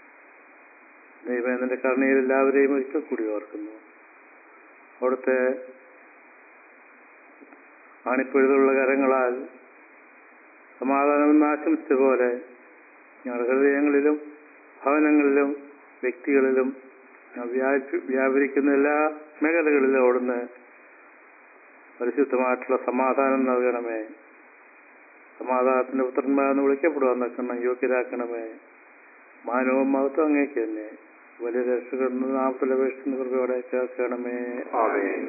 [SPEAKER 6] ദൈവം കരുണയിൽ എല്ലാവരെയും ഒരിക്കൽ കൂടി ഓർക്കുന്നു അവിടുത്തെ ആണിപ്പൊഴുതുള്ള കരങ്ങളാൽ സമാധാനമെന്ന് ആശംസിച്ച പോലെ ഞങ്ങളുടെ ഹൃദയങ്ങളിലും ഭവനങ്ങളിലും വ്യക്തികളിലും വ്യാപി- വ്യാപരിക്കുന്ന എല്ലാ മേഖലകളിലും അവിടുന്ന് പരിശുദ്ധമായിട്ടുള്ള സമാധാനം നൽകണമേ സമാധാനത്തിന്റെ പുത്രന്മാരെന്ന് വിളിക്കപ്പെടുവാൻ നിൽക്കണം യോഗ്യരാക്കണമേ മാനവും മഹത്വം അങ്ങേക്ക് തന്നെ വലിയ രക്ഷകരുടെ നാമത്തിലപേക്ഷിക്കുന്ന കൃപയോടെ ചേർക്കണമേ
[SPEAKER 2] ആമേൻ.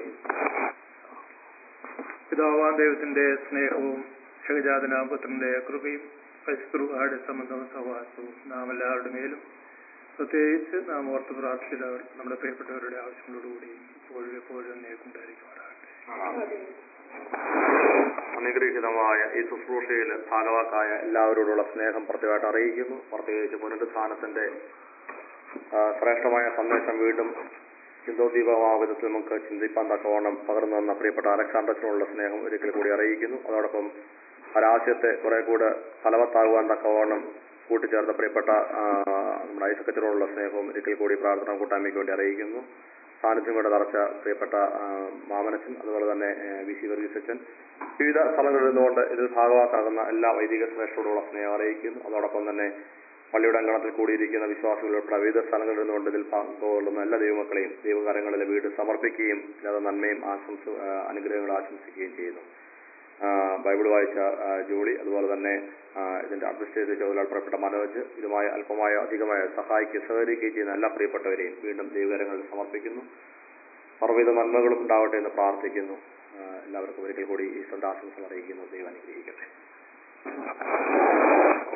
[SPEAKER 3] പിതാവാൻ ദൈവത്തിന്റെ സ്നേഹവും ക്ഷകജാതനാം പുത്രന്റെ കൃപയും പരിശുദ്ധയുടെ സംബന്ധവും സഹവാസവും നാം എല്ലാവരുടെ മേലും പ്രത്യേകിച്ച് നാം ഓർത്ത് പ്രാർത്ഥിച്ചവർ നമ്മുടെ പ്രിയപ്പെട്ടവരുടെ ആവശ്യങ്ങളോടുകൂടി ഇപ്പോഴും എപ്പോഴും നേക്കുണ്ടായിരിക്കുമാറാകട്ടെ
[SPEAKER 2] അനുഗ്രഹീതമായ ഈ ശുശ്രൂഷയിൽ ഭാഗവാക്കായ എല്ലാവരോടുള്ള സ്നേഹം പ്രത്യേകമായിട്ട് അറിയിക്കുന്നു പ്രത്യേകിച്ച് പുനരുത്ഥാനത്തിന്റെ ആ, ശ്രേഷ്ഠമായ സന്ദേശം വീണ്ടും ചിന്തോദ്ദീപമായ വിധത്തിൽ നമുക്ക് ചിന്തിപ്പാൻ തക്കവണ്ണം പകർന്നു തന്ന പ്രിയപ്പെട്ട അലക്സാണ്ടറിനോടുള്ള സ്നേഹം ഒരിക്കൽ കൂടി അറിയിക്കുന്നു അതോടൊപ്പം പരാജയത്തെ കുറെ കൂടെ ഫലവത്താകുവാൻ തക്കവണ്ണം കൂട്ടിച്ചേർത്ത പ്രിയപ്പെട്ട ആ, നമ്മുടെ ഐസക്കച്ചനോടുള്ള സ്നേഹവും ഒരിക്കൽ കൂടി പ്രാർത്ഥന കൂട്ടായ്മയ്ക്ക് വേണ്ടി അറിയിക്കുന്നു സാന്നിധ്യം കൊണ്ട് തറച്ച പ്രിയപ്പെട്ട ആ, മാമനച്ചൻ അതുപോലെ തന്നെ ആ, വി സി വർഗീസച്ചൻ വിവിധ സ്ഥലങ്ങളിൽ നിന്നുകൊണ്ട് ഇതിൽ ഭാഗവാക്കാകുന്ന എല്ലാ വൈദിക ശ്രേഷ്ഠരോടുള്ള സ്നേഹം അറിയിക്കുന്നു അതോടൊപ്പം തന്നെ പള്ളിയുടെ അങ്കണത്തിൽ കൂടിയിരിക്കുന്ന വിശ്വാസികൾ ഉൾപ്പെടെ വിവിധ സ്ഥലങ്ങളിൽ നിന്നുകൊണ്ട് ഇതിൽ പങ്കുകൊള്ളുന്ന എല്ലാ ദൈവമക്കളെയും ദൈവകാര്യങ്ങളിലെ വീട് സമർപ്പിക്കുകയും അത് നന്മയും ആശംസ ആ, അനുഗ്രഹങ്ങൾ ആശംസിക്കുകയും ചെയ്യുന്നു ആ, ബൈബിൾ വായിച്ച ആ, ജോളി അതുപോലെ തന്നെ ആ, ഇതിന്റെ അഡ്മിനിസ്ട്രേറ്റീവ് ചുമതലപ്പെട്ട മനോജ് ഇതുമായി അല്പമായ അധികമായ സഹായിക്കുകയും സഹകരിക്കുകയും ചെയ്യുന്ന എല്ലാ പ്രിയപ്പെട്ടവരെയും വീണ്ടും ദൈവകാര്യങ്ങളിൽ സമർപ്പിക്കുന്നു സർവ്വവിധ നന്മകളും ഉണ്ടാവട്ടെ എന്ന് പ്രാർത്ഥിക്കുന്നു ആ, എല്ലാവർക്കും ഒരിക്കൽ കൂടി ഈശ്വരന്റെ ആശംസകൾ അറിയിക്കുന്നു ദൈവം അനുഗ്രഹിക്കട്ടെ